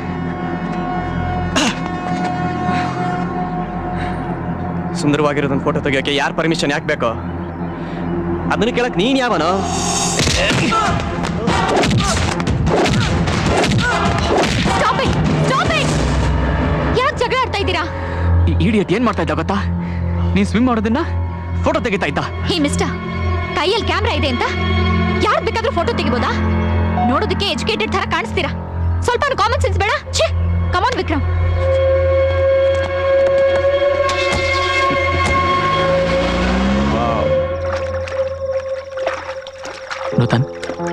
ಸುಂದರವಾಗಿರೋದನ್ನ ಫೋಟೋ ತೆಗಿಯೋಕೆ ಯಾರು ಪರ್ಮಿಷನ್ ಯಾಕೆ ಬೇಕೋ ಅದನ್ನ ಕೇಳಕ್ ನೀನ್ ಯಾವನೋ ಸ್ಟಾಪ್ ಇಟ್ ಸ್ಟಾಪ್ ಇಟ್ ಯಾಕೆ ಜಗಳ ಆಡ್ತಾ ಇದ್ದೀರಾ ಈ ಇಡಿಯಟ್ ಏನ್ ಮಾಡ್ತಾ ಇದ್ದ ಗೊತ್ತಾ ನೀನ್ ಸ್ವಿಮ್ ಮಾಡೋದನ್ನ ಫೋಟೋ ತೆಗಿತಾ ಇದ್ದ ಹೇ ಮಿಸ್ಟರ್ ಕೈಯಲ್ಲಿ ಕ್ಯಾಮ್ರಾ ಇದೆ ಅಂತ ಯಾರು ಬೇಕಾದ್ರೂ ಫೋಟೋ ತೆಗಿಬೋದಾ ನೋಡೋದಕ್ಕೆ ಎಜುಕೇಟೆಡ್ ತರ ಕಾಣಿಸ್ತೀರಾ ಸ್ವಲ್ಪ ಕಾಮನ್ ಸೆನ್ಸ್ ಬೇಡ ಛೇ ಕಮಾನ್ ವಿಕ್ರಮ್ ನೂತನ್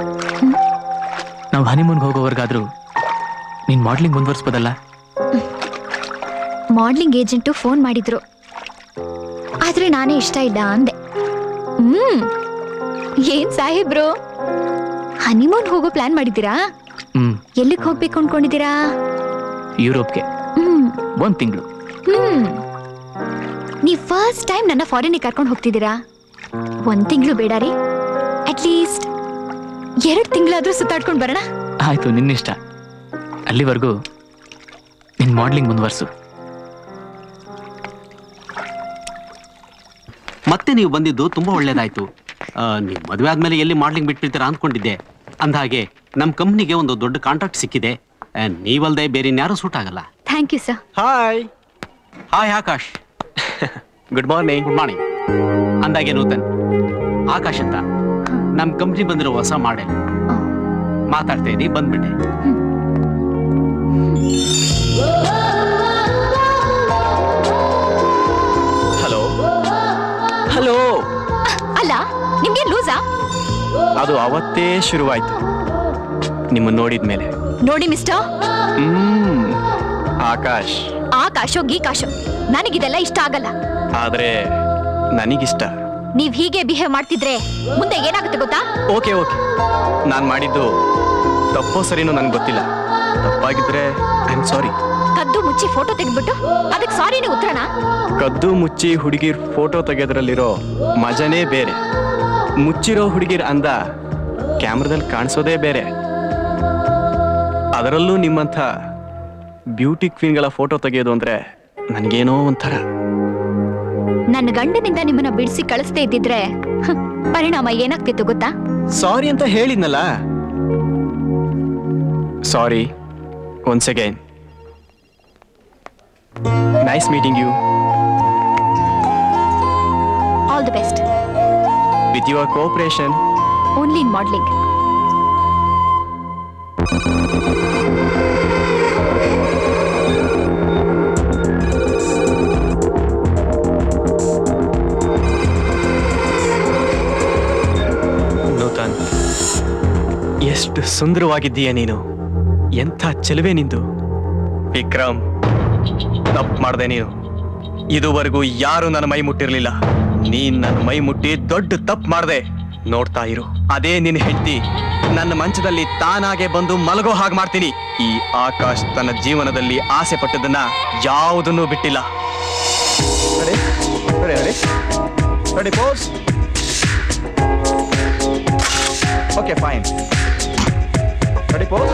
ನಾವು ಹನಿಮೂನ್ಗೆ ಹೋಗೋವರೆಗಾದ್ರೂ ನೀನ್ ಮಾಡ್ಲಿಂಗ್ ಮುಂದುವರ್ಸ್ಬೋದಲ್ಲ ಮಾಡ್ಲಿಂಗ್ ಏಜೆಂಟು ಫೋನ್ ಮಾಡಿದ್ರು ಆದ್ರೆ ನಾನೇ ಇಷ್ಟ ಇಲ್ಲ ಅಂದೆ ಹ್ಮ್ ಏನ್ ಸಾಹೇಬ್ರು ಹನಿಮೂನ್ ಹೋಗೋ ಪ್ಲಾನ್ ಮಾಡಿದ್ದೀರಾ ಹ್ಮ್ ಎಲ್ಲಿಗೆ ಹೋಗ್ಬೇಕು ಅನ್ಕೊಂಡಿದ್ದೀರಾ ಯುರೋಪ್ಗೆ ಹ್ಮ್ ಒಂದ್ ತಿಂಗಳು ಹ್ಮ್ ನೀವ್ ಫಸ್ಟ್ ಟೈಮ್ ನನ್ನ ಫಾರಿನಿಗೆ ಕರ್ಕೊಂಡು ಹೋಗ್ತಿದ್ದೀರಾ ಒಂದ್ ತಿಂಗಳು ಬೇಡ ರೀ ಅಟ್ಲೀಸ್ಟ್ ಎರಡು ತಿಂಗಳಾದ್ರೂ ಸುತ್ತಾಡ್ಕೊಂಡು ಬರೋಣ ಆಯ್ತು ನಿನ್ನಿಷ್ಟ ಅಲ್ಲಿವರೆಗೂ ನಿನ್ ಮಾಡ್ಲಿಂಗ್ ಮುಂದುವರ್ಸು ಮತ್ತೆ ನೀವು ಬಂದಿದ್ದು ತುಂಬಾ ಒಳ್ಳೇದಾಯ್ತು ಆ, ನೀವು ಮದುವೆ ಆದ್ಮೇಲೆ ಎಲ್ಲಿ ಮಾಡ್ಲಿಂಗ್ ಬಿಟ್ಬಿಡ್ತೀರಾ ಅಂದ್ಕೊಂಡಿದ್ದೆ ಅಂದಹಾಗೆ ನಮ್ಮ ಕಂಪ್ನಿಗೆ ಒಂದು ದೊಡ್ಡ ಕಾಂಟ್ರಾಕ್ಟ್ ಸಿಕ್ಕಿದೆ ಆ, ನೀವಲ್ದೆ ಬೇರೆ ಇನ್ಯಾರೂ ಸೂಟ್ ಆಗಲ್ಲ thank you sir hi hi Akash good morning good morning ಅಂದಾಗೆ ನೂತನ್ ಆಕಾಶ್ ಅಂತ ನಮ್ಮ ಕಂಪ್ನಿ ಬಂದಿರೋ ಹೊಸ ಮಾಡೆಲ್ ಮಾತಾಡ್ತಾ ಇದ್ದೀನಿ ಬಂದ್ಬಿಟ್ಟೆ ಹಲೋ ಹಲೋ ಅಲ್ಲ ನಿಮ್ಗೆ ಲೂಸಾ ಅದು ಅವತ್ತೇ ಶುರುವಾಯ್ತು ನಿಮ್ಮನ್ನ ನೋಡಿದ್ಮೇಲೆ ನೋಡಿ ಮಿಸ್ಟರ್ ಹ್ಮ್ ಆಕಾಶ್ ಆಕಾಶೋ ಗೀಕಾಶೋ ನನಗಿದೆಲ್ಲ ಇಷ್ಟ ಆಗಲ್ಲ ಆದ್ರೆ ನನಗಿಷ್ಟ ನೀವ್ ಹೀಗೆ ಬಿಹೇವ್ ಮಾಡ್ತಿದ್ರೆ ಮುಂದೆ ಏನಾಗುತ್ತೆ ಗೊತ್ತಾ ಓಕೆ ಓಕೆ ನಾನು ಮಾಡಿದ್ದು ತಪ್ಪೋ ಸರಿನೋ ನನ್ಗೆ ಗೊತ್ತಿಲ್ಲ ತಪ್ಪಾಗಿದ್ರೆ ಐ ಆಮ್ ಸಾರಿ ಕದ್ದು ಮುಚ್ಚಿ ಫೋಟೋ ತೆಗೆದ್ಬಿಟ್ಟು ಅದಕ್ಕೆ ಸಾರಿನೇ ಉತ್ತರನಾ ಕದ್ದು ಮುಚ್ಚಿ ಹುಡುಗಿರ್ ಫೋಟೋ ತೆಗೆಯೋದ್ರಲ್ಲಿರೋ ಮಜನೇ ಬೇರೆ ಮುಚ್ಚಿರೋ ಹುಡುಗಿರ್ ಅಂದ ಕ್ಯಾಮ್ರಾದಲ್ಲಿ ಕಾಣಿಸೋದೇ ಬೇರೆ ಅದರಲ್ಲೂ ನಿಮ್ಮಂಥ ಬ್ಯೂಟಿ ಕ್ವೀನ್ಗಳ ಫೋಟೋ ತೆಗೆಯೋದು ಅಂದ್ರೆ ನನಗೇನೋ ಒಂಥರ ನನ್ನ ಗಂಡನಿಂದ ನಿಮ್ಮನ್ನ ಬಿಡಿಸಿ ಕಳಿಸ್ದೇ ಇದ್ದಿದ್ರೆ ಹ್, ಪರಿಣಾಮ ಏನಾಗ್ತಿತ್ತು ಗೊತ್ತಾ ಸಾರಿ ಅಂತ ಹೇಳಿದ್ನಲ್ಲ sorry once again nice meeting you all the best with your cooperation only in modelling Nutan ಎಷ್ಟು ಸುಂದರವಾಗಿದ್ದೀಯ ನೀನು ಎಂಥ ಚೆಲುವೆ ನಿಂದು ವಿಕ್ರಮ್ ತಪ್ಪು ಮಾಡ್ದೆ ನೀನು ಇದುವರೆಗೂ ಯಾರು ನನ್ನ ಮೈ ಮುಟ್ಟಿರ್ಲಿಲ್ಲ ನೀನ್ ನನ್ನ ಮೈ ಮುಟ್ಟಿ ದೊಡ್ಡ ತಪ್ಪು ಮಾಡ್ದೆ ನೋಡ್ತಾ ಇರು ಅದೇ ನಿನ್ನ ಹೆಂಡತಿ ನನ್ನ ಮಂಚದಲ್ಲಿ ತಾನಾಗೆ ಬಂದು ಮಲಗೋ ಹಾಗೆ ಮಾಡ್ತೀನಿ ಈ ಆಕಾಶ್ ತನ್ನ ಜೀವನದಲ್ಲಿ ಆಸೆ ಪಟ್ಟದನ್ನ ಯಾವುದನ್ನೂ ಬಿಟ್ಟಿಲ್ಲ ready ready ready ready pose okay fine ready pose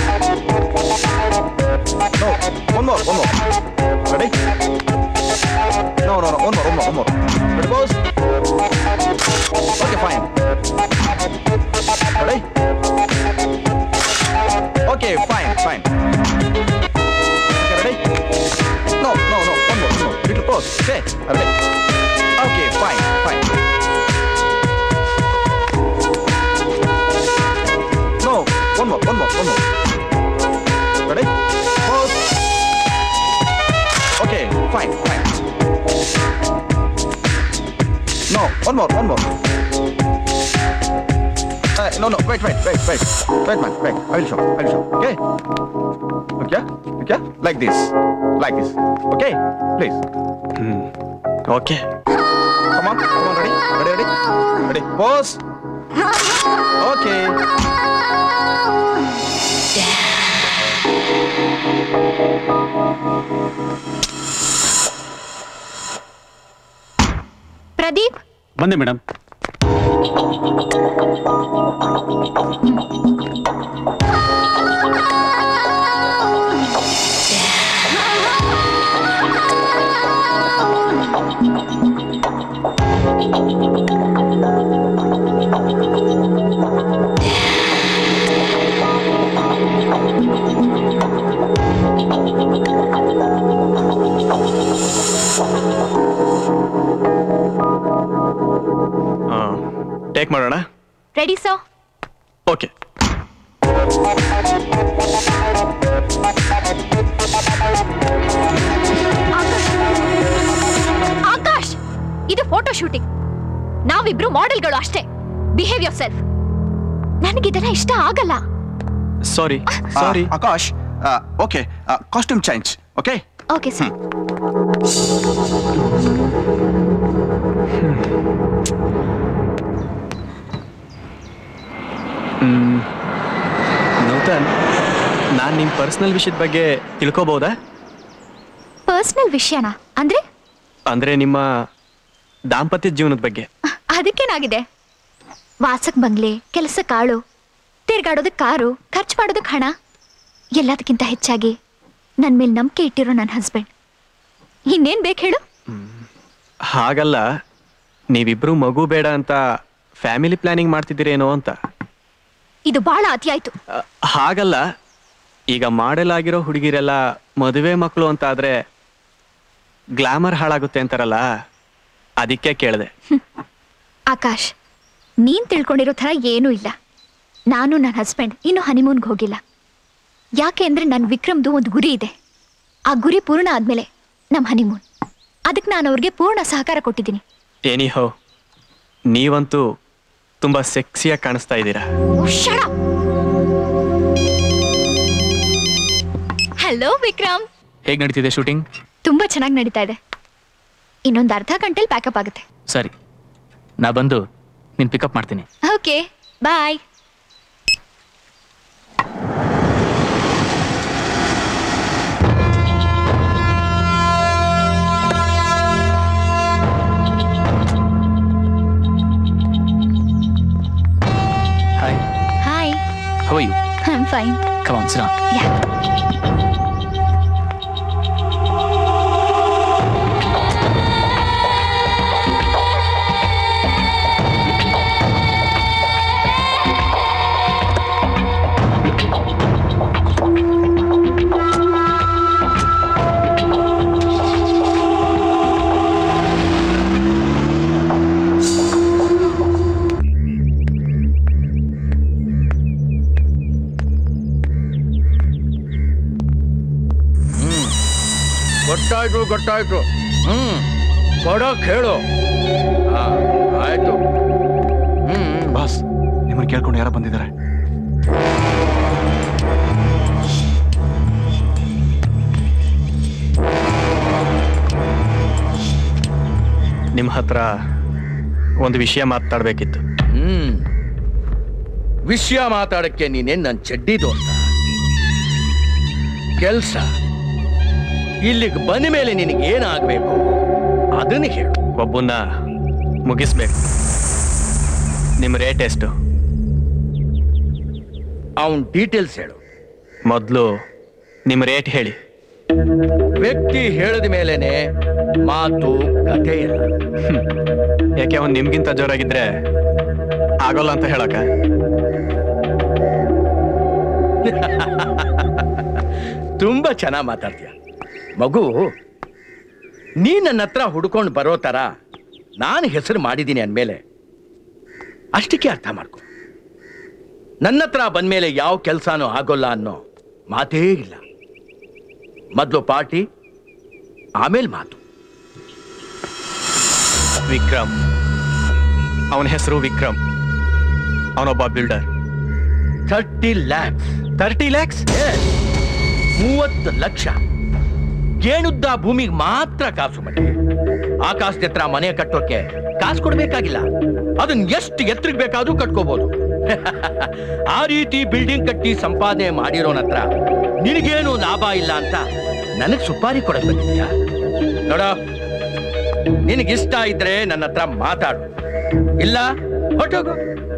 no one more one more ready no no no one more one more one more ready pose okay fine ready okay fine fine okay ready No, no, no. One more, one more. Little pause. Okay. Ready? Okay, fine, fine. No, one more, one more, one more. Ready? Pause. Okay, fine, fine. No, one more, one more. Uh, no, no, wait, wait, wait, wait. Wait, man, wait. I will show, I will show. Okay? Okay? Okay? Like this. Like this. Okay? Please. Okay Come on, come on, ready? Ready, ready? Ready? Pause. Okay. Pradeep ಬಂದೆ madam take ಮಾಡೋಣ ready so okay Akash ಇದು photo shooting ನಾವಿಬ್ರು ಮಾಡೆಲ್ಗಳು ಅಷ್ಟೇ behave your self ನನಗಿದೆಲ್ಲ ಇಷ್ಟ ಆಗಲ್ಲ sorry Sorry. Akash, uh, okay. Uh, costume change. Okay? Okay sir Nutan ನಾನು ನಿಮ್ಮ ಪರ್ಸನಲ್ ವಿಷಯದ ಬಗ್ಗೆ ತಿಳ್ಕೊಬೋದಾ ಪರ್ಸನಲ್ ವಿಷಯನಾ ಅಂದ್ರೆ ಅಂದ್ರೆ ನಿಮ್ಮ ದಾಂಪತ್ಯ ಜೀವನದ ಬಗ್ಗೆ ಅದಕ್ಕೇನಾಗಿದೆ ವಾಸಕ್ ಬಂಗ್ಲೆ ಕೆಲಸ ಕಾಳು ತಿರ್ಗಾಡೋದಕ್ಕೆ ಕಾರು ಖರ್ಚು ಮಾಡೋದಕ್ಕೆ ಹಣ ಎಲ್ಲದಕ್ಕಿಂತ ಹೆಚ್ಚಾಗಿ ನನ್ನ ಮೇಲೆ ನಂಬಿಕೆ ಇಟ್ಟಿರೋ ನನ್ನ ಹಸ್ಬೆಂಡ್ ಇನ್ನೇನ್ ಬೇಕು ಹೇಳು ಹಾಗಲ್ಲ ನೀವಿಬ್ರು ಮಗು ಬೇಡ ಅಂತ ಫ್ಯಾಮಿಲಿ ಪ್ಲಾನಿಂಗ್ ಮಾಡ್ತಿದ್ದೀರೇನೋ ಅಂತ ಇದು ಬಹಳ ಅತಿ ಆಯ್ತು ಅ, ಹಾಗಲ್ಲ ಈಗ ಮಾಡೆಲ್ ಆಗಿರೋ ಹುಡುಗಿರೆಲ್ಲ ಮದುವೆ ಮಕ್ಕಳು ಅಂತ ಆದ್ರೆ ಗ್ಲಾಮರ್ ಹಾಳಾಗುತ್ತೆ ಅಂತಾರಲ್ಲ ಅದಕ್ಕೆ ಕೇಳಿದೆ ಆಕಾಶ್ ನೀನ್ ತಿಳ್ಕೊಂಡಿರೋ ಥರ ಏನೂ ಇಲ್ಲ ನಾನು ನನ್ನ ಹಸ್ಬೆಂಡ್ ಇನ್ನು ಹನಿಮೂನ್ಗೆ ಹೋಗಿಲ್ಲ ಯಾಕೆ ಅಂದ್ರೆ ನನ್ನ ವಿಕ್ರಮ್ದು ಒಂದು ಗುರಿ ಇದೆ ಆ ಗುರಿ ಪೂರ್ಣ ಆದ್ಮೇಲೆ ನಮ್ಮ ಹನಿಮೂನ್ ಅದಕ್ಕೆ ನಾನು ಅವ್ರಿಗೆ ಪೂರ್ಣ ಸಹಕಾರ ಕೊಟ್ಟಿದ್ದೀನಿ ಏನಿ ಹೋ ನೀವಂತೂ ತುಂಬಾ ಸೆಕ್ಸಿಯಾಗಿ ಕಾಣಿಸ್ತಾ ಇದ್ದೀರಾ ಹಲೋ ವಿಕ್ರಮ್ ಹೇಗೆ ನಡೀತಿದೆ ಶೂಟಿಂಗ್ ತುಂಬಾ ಚೆನ್ನಾಗಿ ನಡೀತಾ ಇದೆ ಇನ್ನೊಂದು ಅರ್ಧ ಗಂಟೆಲಿ ಪ್ಯಾಕಪ್ ಆಗುತ್ತೆ ಸರಿ ನಾ ಬಂದು ನೀನು ಪಿಕಪ್ ಮಾಡ್ತೀನಿ okay bye hi fine Come on, sit down. ಗೊತ್ತಾಯ್ತು ಗೊತ್ತಾಯ್ತು ಹ್ಮ್ ಕೊಡಕ್ ಹೇಳು ಹಾ ಆಯ್ತು ಹ್ಮ್ ಬಾಸ್ ನಿಮ್ಮನ್ನ ಕೇಳ್ಕೊಂಡು ಯಾರೋ ಬಂದಿದ್ದಾರೆ ನಿಮ್ಮ ಹತ್ರ ಒಂದು ವಿಷಯ ಮಾತಾಡ್ಬೇಕಿತ್ತು ಹ್ಮ್ ವಿಷಯ ಮಾತಾಡಕ್ಕೆ ನೀನೇನ್ ನನ್ ಚಡ್ಡಿ ದೋಸ್ತ ಕೆಲ್ಸ ಇಲ್ಲಿಗೆ ಬಂದ ಮೇಲೆ ನಿನಗೆ ಏನಾಗ್ಬೇಕು ಅದನ್ನ ಹೇಳು ಒಬ್ಬನ್ನ ಮುಗಿಸ್ಬೇಕು ನಿಮ್ಮ ರೇಟ್ ಎಷ್ಟು ಅವನ್ ಡೀಟೇಲ್ಸ್ ಹೇಳು ಮೊದಲು ನಿಮ್ಮ ರೇಟ್ ಹೇಳಿ ವ್ಯಕ್ತಿ ಹೇಳಿದ ಮೇಲೇನೆ ಮಾತು ಕಥೆ ಇಲ್ಲ ಯಾಕೆ ಅವ್ನು ನಿಮ್ಗಿಂತ ಜೋರಾಗಿದ್ರೆ ಆಗೋಲ್ಲ ಅಂತ ಹೇಳಕ ತುಂಬಾ ಚೆನ್ನಾಗಿ ಮಾತಾಡ್ತೀಯ ಮಗು ನೀ ನನ್ನ ಹತ್ರ ಹುಡ್ಕೊಂಡು ಬರೋ ತರ ನಾನು ಹೆಸರು ಮಾಡಿದ್ದೀನಿ ಅಂದಮೇಲೆ ಅಷ್ಟಕ್ಕೆ ಅರ್ಥ ಮಾಡ್ಕೊ ನನ್ನ ಹತ್ರ ಬಂದ್ಮೇಲೆ ಯಾವ ಕೆಲಸನೂ ಆಗೋಲ್ಲ ಅನ್ನೋ ಮಾತೇ ಇಲ್ಲ ಮೊದಲು ಪಾರ್ಟಿ ಆಮೇಲೆ ಮಾತು ವಿಕ್ರಮ್ ಅವನ ಹೆಸರು ವಿಕ್ರಮ್ ಅವನೊಬ್ಬ builder thirty lakhs thirty lakhs ಮೂವತ್ತು ಲಕ್ಷ ಗೇಣುದ್ದ ಭೂಮಿಗೆ ಮಾತ್ರ ಕಾಸು ಮನೆ ಆಕಾಶದ ಹತ್ರ ಮನೆ ಕಟ್ಟೋಕೆ ಕಾಸು ಕೊಡ್ಬೇಕಾಗಿಲ್ಲ ಅದನ್ನ ಎಷ್ಟು ಎತ್ತರಕ್ಕೆ ಬೇಕಾದ್ರೂ ಕಟ್ಕೋಬಹುದು ಆ ರೀತಿ ಬಿಲ್ಡಿಂಗ್ ಕಟ್ಟಿ ಸಂಪಾದನೆ ಮಾಡಿರೋನ ಹತ್ರ ನಿನಗೇನು ಲಾಭ ಇಲ್ಲ ಅಂತ ನನಗ್ ಸುಪಾರಿ ಕೊಡಕ್ ಬಂದಿದ್ಯಾ ನೋಡ ನಿನಗಿಷ್ಟ ಇದ್ರೆ ನನ್ನ ಹತ್ರ ಮಾತಾಡು ಇಲ್ಲ ಹೊಟ್ಟೋಗು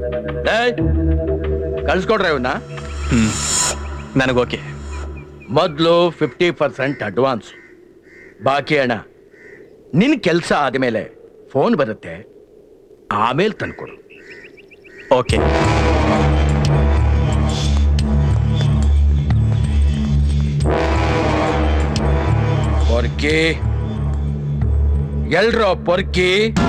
ಕಳ್ಸ್ಕೊಡ್ರೆ ಇವನ್ನ ಹ್ಮ್ ನನಗೋಕೆ ಮೊದಲು ಫಿಫ್ಟಿ ಪರ್ಸೆಂಟ್ ಅಡ್ವಾನ್ಸ್ ಬಾಕಿ ಹಣ ನಿನ್ ಕೆಲಸ ಆದಮೇಲೆ ಫೋನ್ ಬರುತ್ತೆ ಆಮೇಲೆ ತಂದ್ಕೊಡು ಓಕೆ ಪೊರ್ಕಿ ಎಲ್ರೋ ಪೊರ್ಕಿ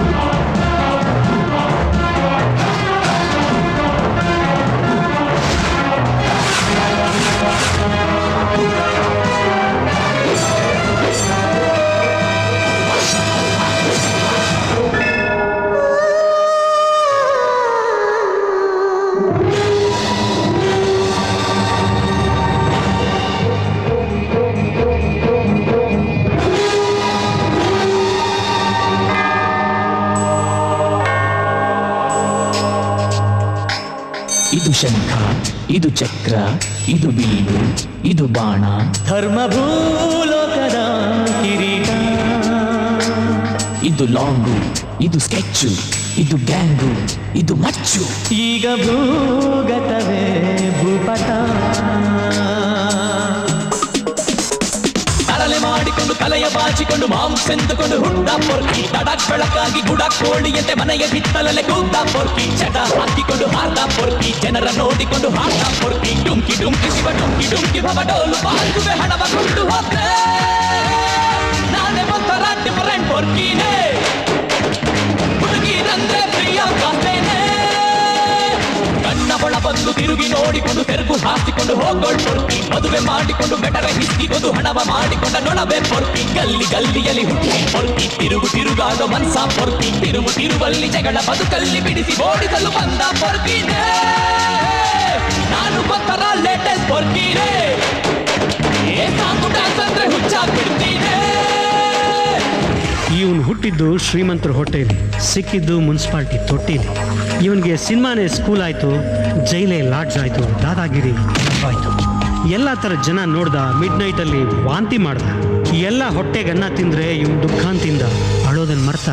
ಇದು ಶಂಖ ಇದು ಚಕ್ರ ಇದು ಬೀಡು ಇದು ಬಾಣ ಧರ್ಮ ಭೂಲೋಕದ ಕಿರೀಟ ಇದು ಲಾಂಗು ಇದು ಸ್ಕೆಚ್ಚು ಇದು ಗ್ಯಾಂಗು ಇದು ಮಚ್ಚು ಈಗ ಭೂಗತವೇ ಭೂಪಟ ತರಲೆ ಮಾಡಿಕೊಂಡು ಕಲೆಯ ಬಾಚಿಕೊಂಡು ಮಾಂಸೆಂದುಕೊಂಡು ಹುಟ್ಟ ಪೊರ್ಕಿ ತಡಕ್ ಬೆಳಕಾಗಿ ಗುಡ ಕೋಳಿಯಂತೆ ಮನೆಯ ಹಿತ್ತಲಲೆ ಕೂತ ಪೊರ್ಕಿ ಚಟ ಹಾಕಿಕೊಂಡು ಹಾರ್ದ ಪೊರ್ಕಿ ಜನರ ನೋಡಿಕೊಂಡು ಹಾಡ್ದ ಪೊರ್ಕಿ ಡುಂಕಿ ಡುಂಕಿ ಶಿವ ಡುಂಕಿ ಡುಂಕಿ ಭವ ಡೋಲು ಬಾಲ್ಗುವೆ ಹಣವ ಕೊಂಡು ಹೋದ್ರೆ ನಾನೇ ಒಂಥರ ಡಿಫರೆಂಟ್ ಪೊರ್ಕಿನೇ ಹುಡುಗಿರಂದ್ರೆ ಪ್ರಿಯ ಕಾಸ್ತೇನೆ ಕಣ್ಣ ಬಳ ಬಂದು ತಿರುಗಿ ನೋಡಿಕೊಂಡು ತೆರುಗು ಹಾಕಿಕೊಂಡು ಹೋಗೋಳ್ ಪೊರ್ಕಿ ಮದುವೆ ಮಾಡಿಕೊಂಡು ಬೆಟರ ಹಿಸ್ಕಿಕೊಂಡು ಹಣವ ಮಾಡಿಕೊಂಡ ನೊಣವೆ ಪೊರ್ಕಿ ಗಲ್ಲಿ ಗಲ್ಲಿಯಲ್ಲಿ ಹುಟ್ಟಿ ಪೊರ್ಕಿ ತಿರುಗು ತಿರುಗಾಡೋ ಮನ್ಸ ಪೊರ್ಕಿ ತಿರುವು ತಿರುವಲ್ಲಿ ಜಗಳ ಬದುಕಲ್ಲಿ ಬಿಡಿಸಿ ಓಡಿಸಲು ಬಂದ ಪೊರ್ಕಿನೇ ನಾನು ಗೊತ್ತರ ಲೇಟೆಸ್ಟ್ ಪೊರ್ಕಿನೇ ಏ ಸಾಕು ಡ್ಯಾನ್ಸ್ ಅಂದ್ರೆ ಹುಚ್ಚಾಗ್ಬಿಡ್ತೀನಿ ಇವನು ಹುಟ್ಟಿದ್ದು ಶ್ರೀಮಂತರ ಹೊಟ್ಟೆಯಲ್ಲಿ ಸಿಕ್ಕಿದ್ದು ಮುನ್ಸಿಪಾಲ್ಟಿ ತೊಟ್ಟಿಲಿ ಇವನಿಗೆ ಸಿನಿಮಾನೇ ಸ್ಕೂಲ್ ಆಯಿತು ಜೈಲೇ ಲಾಡ್ಜ್ ಆಯಿತು ದಾದಾಗಿರಿ ಆಯಿತು ಎಲ್ಲ ಥರ ಜನ ನೋಡ್ದ ಮಿಡ್ ನೈಟಲ್ಲಿ ವಾಂತಿ ಮಾಡ್ದ ಎಲ್ಲ ಹೊಟ್ಟೆಗನ್ನ ತಿಂದರೆ ಇವನು ದುಃಖಾಂತಿಂದ ಅಳೋದನ್ನ ಮರ್ತ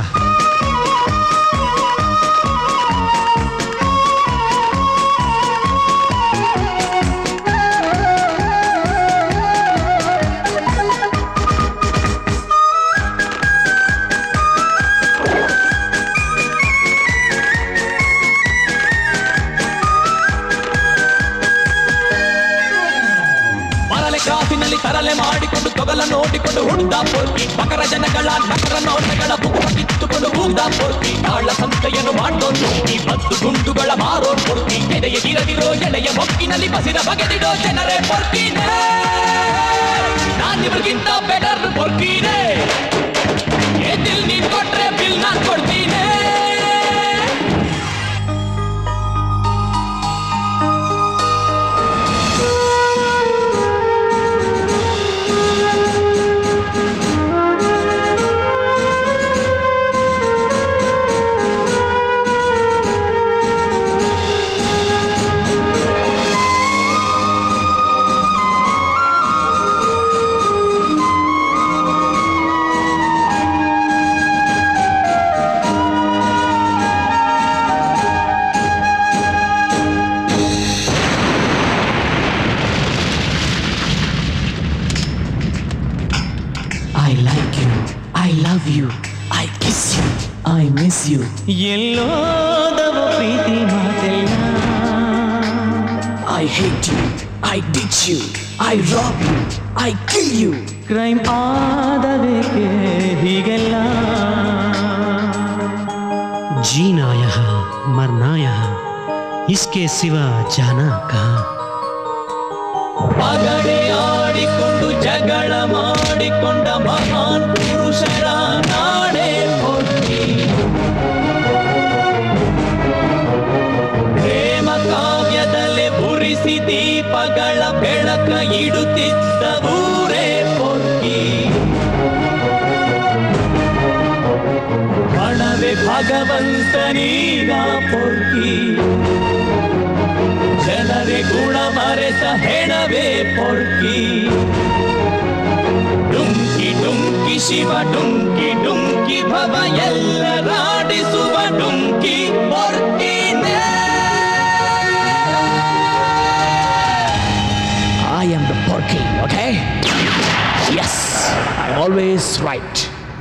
ನಲ್ಲಿ ತರಲೆ ಮಾಡಿಕೊಂಡು ತೊಗಲ ನೋಡಿಕೊಂಡು ಹುಡ್ದ ಪೋರ್ಕಿ ಮಕರ ಜನಗಳ ನಕರ ನೋಟಗಳ ಬುಕ್ಕ ಕಿತ್ತುಕೊಂಡು ಹೋಗ್ದ ಪೋರ್ಕಿ ಕಾಳ ಸಂತೆಯನ್ನು ಮಾಡೋದು ಈ ಹತ್ತು ಗುಂಡುಗಳ ಮಾರೋ ಪೊರ್ಕಿ ಎದೆಯ ಗಿರದಿರೋ ಎಳೆಯ ಮೊಕ್ಕಿನಲ್ಲಿ ಬಸಿದ ಬಗೆದಿಡೋ ಜನರೇ ಪೊರ್ಕಿನೇ ನಾನ್ ನಿಮಗಿಂತ ಬೆಟರ್ ಪೊರ್ಕಿನೇ ಎದಿಲ್ ನೀನ್ ಕೊಟ್ರೆ ಬಿಲ್ ನಾನ್ ಕೊಡ್ತೀನಿ I like you. I love you. I kiss you. I miss you. ಎಲ್ಲೋದವ ಪ್ರೀತಿ ಮಾತೆಲ್ಲ I hate you. I ditch you. I rob you. I kill you. Crime ಆದಬೇಕೆ ಹೀಗೆಲ್ಲ जीना यहाँ मरना यहाँ इसके सिवा जाना कहाँ ಪಗಡೆ ಆಡಿಕೊಂಡು ಜಗಳ ಮಾಡಿಕೊಂಡ ಮಹಾನ್ ಪುರುಷರ ನಾಡೆ ಹೊಟ್ಟಿ ಪ್ರೇಮ ಕಾವ್ಯದಲ್ಲೇ ಉರಿಸಿ ದೀಪಗಳ ಬೆಳಕ ಇಡುತ್ತಿದ್ದ ಊರೇ ಪೊರ್ಕಿ ಹಣವೇ ಭಗವಂತನೀಗ ಪೊರ್ಕಿ ಜನರೇ ಗುಣ ಮರೆತ ಹೆಣವೇ ಪೊರ್ಕಿ ಡುಂಕಿ ಡುಂಕಿ ಶಿವ ಡುಂಕಿ ಡುಂಕಿ ಭವ ಎಲ್ಲರಾಡಿಸುವ ಡುಂಕಿ ಪೊರ್ಕಿನೇ I am the porky, okay? Yes, I'm always right.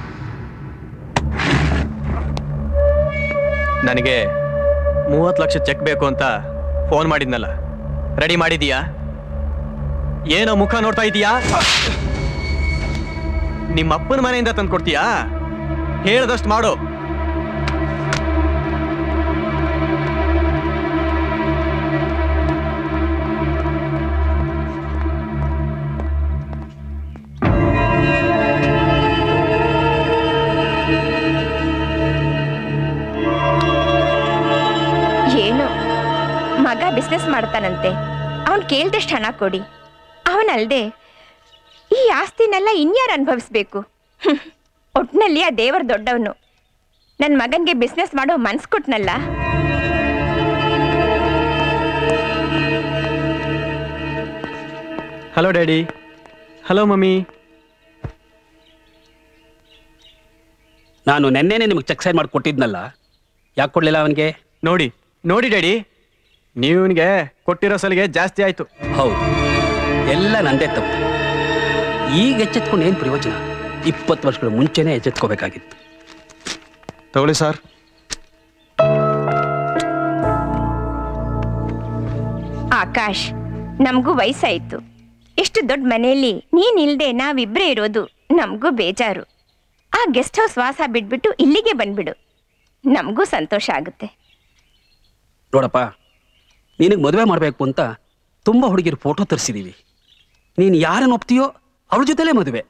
ನನಗೆ ಮೂವತ್ತು ಲಕ್ಷ ಚೆಕ್ ಬೇಕು ಅಂತ ಫೋನ್ ಮಾಡಿದ್ನಲ್ಲ ರೆಡಿ ಮಾಡಿದೀಯಾ ಏನೋ ಮುಖ ನೋಡ್ತಾ ಇದೀಯಾ ನಿಮ್ಮ ಅಪ್ಪನ ಮನೆಯಿಂದ ತಂದು ಕೊಡ್ತೀಯಾ ಹೇಳ್ದಷ್ಟು ಮಾಡು ಏನು ಮಗ ಬಿಸ್ನೆಸ್ ಮಾಡ್ತಾನಂತೆ ಅವನ್ ಕೇಳ್ದಷ್ಟು ಹಣ ಕೊಡಿ ಅವನಲ್ದೆ ಈ ಆಸ್ತಿನೆಲ್ಲ ಇನ್ಯಾರು ಅನುಭವಿಸ್ಬೇಕು ಹ್ಮ್. ಒಟ್ನಲ್ಲಿ ಆ ದೇವರ ದೊಡ್ಡವನು ನನ್ನ ಮಗನ್ಗೆ ಬಿಸ್ನೆಸ್ ಮಾಡೋ ಮನ್ಸ್ ಕೊಟ್ನಲ್ಲ ಹಲೋ ಡ್ಯಾಡಿ ಹಲೋ ಮಮ್ಮಿ ನಾನು ನೆನ್ನೆನೆ ನಿಮಗೆ ಚೆಕ್ ಸೈನ್ ಮಾಡಿ ಕೊಟ್ಟಿದ್ನಲ್ಲ ಯಾಕೆ ಕೊಡ್ಲಿಲ್ಲ ಅವನಿಗೆ ನೋಡಿ ನೋಡಿ ಡ್ಯಾಡಿ ನೀವು ಇವನಿಗೆ ಕೊಟ್ಟಿರೋ ಸಲಿಗೆ ಜಾಸ್ತಿ ಆಯ್ತು ಹೌದು ಎಲ್ಲ ನಂದೇ ತಪ್ಪು ಈಗ ಎಚ್ಚೆತ್ಕೊಂಡು ಏನು ಪ್ರಯೋಜನ ಇಪ್ಪತ್ತು ವರ್ಷಗಳ ಮುಂಚೆನೇ ಎಚ್ಚೆತ್ಕೋಬೇಕಾಗಿತ್ತು ತಗೊಳ್ಳಿ ಸರ್ ಆಕಾಶ್ ನಮಗೂ ವಯಸ್ಸಾಯ್ತು ಇಷ್ಟು ದೊಡ್ಡ ಮನೆಯಲ್ಲಿ ನೀನಿಲ್ದೆ ನಾವಿಬ್ರೇ ಇರೋದು ನಮಗೂ ಬೇಜಾರು ಆ ಗೆಸ್ಟ್ ಹೌಸ್ ವಾಸ ಬಿಟ್ಬಿಟ್ಟು ಇಲ್ಲಿಗೆ ಬಂದ್ಬಿಡು ನಮಗೂ ಸಂತೋಷ ಆಗುತ್ತೆ ನೋಡಪ್ಪ ನಿನಗೆ ಮದುವೆ ಮಾಡಬೇಕು ಅಂತ ತುಂಬ ಹುಡುಗಿರು ಫೋಟೋ ತರಿಸಿದ್ದೀವಿ ನೀನು ಯಾರನ್ನು ಒಪ್ತೀಯೋ ಅವಳ ಜೊತೆಲೇ ಮದುವೆ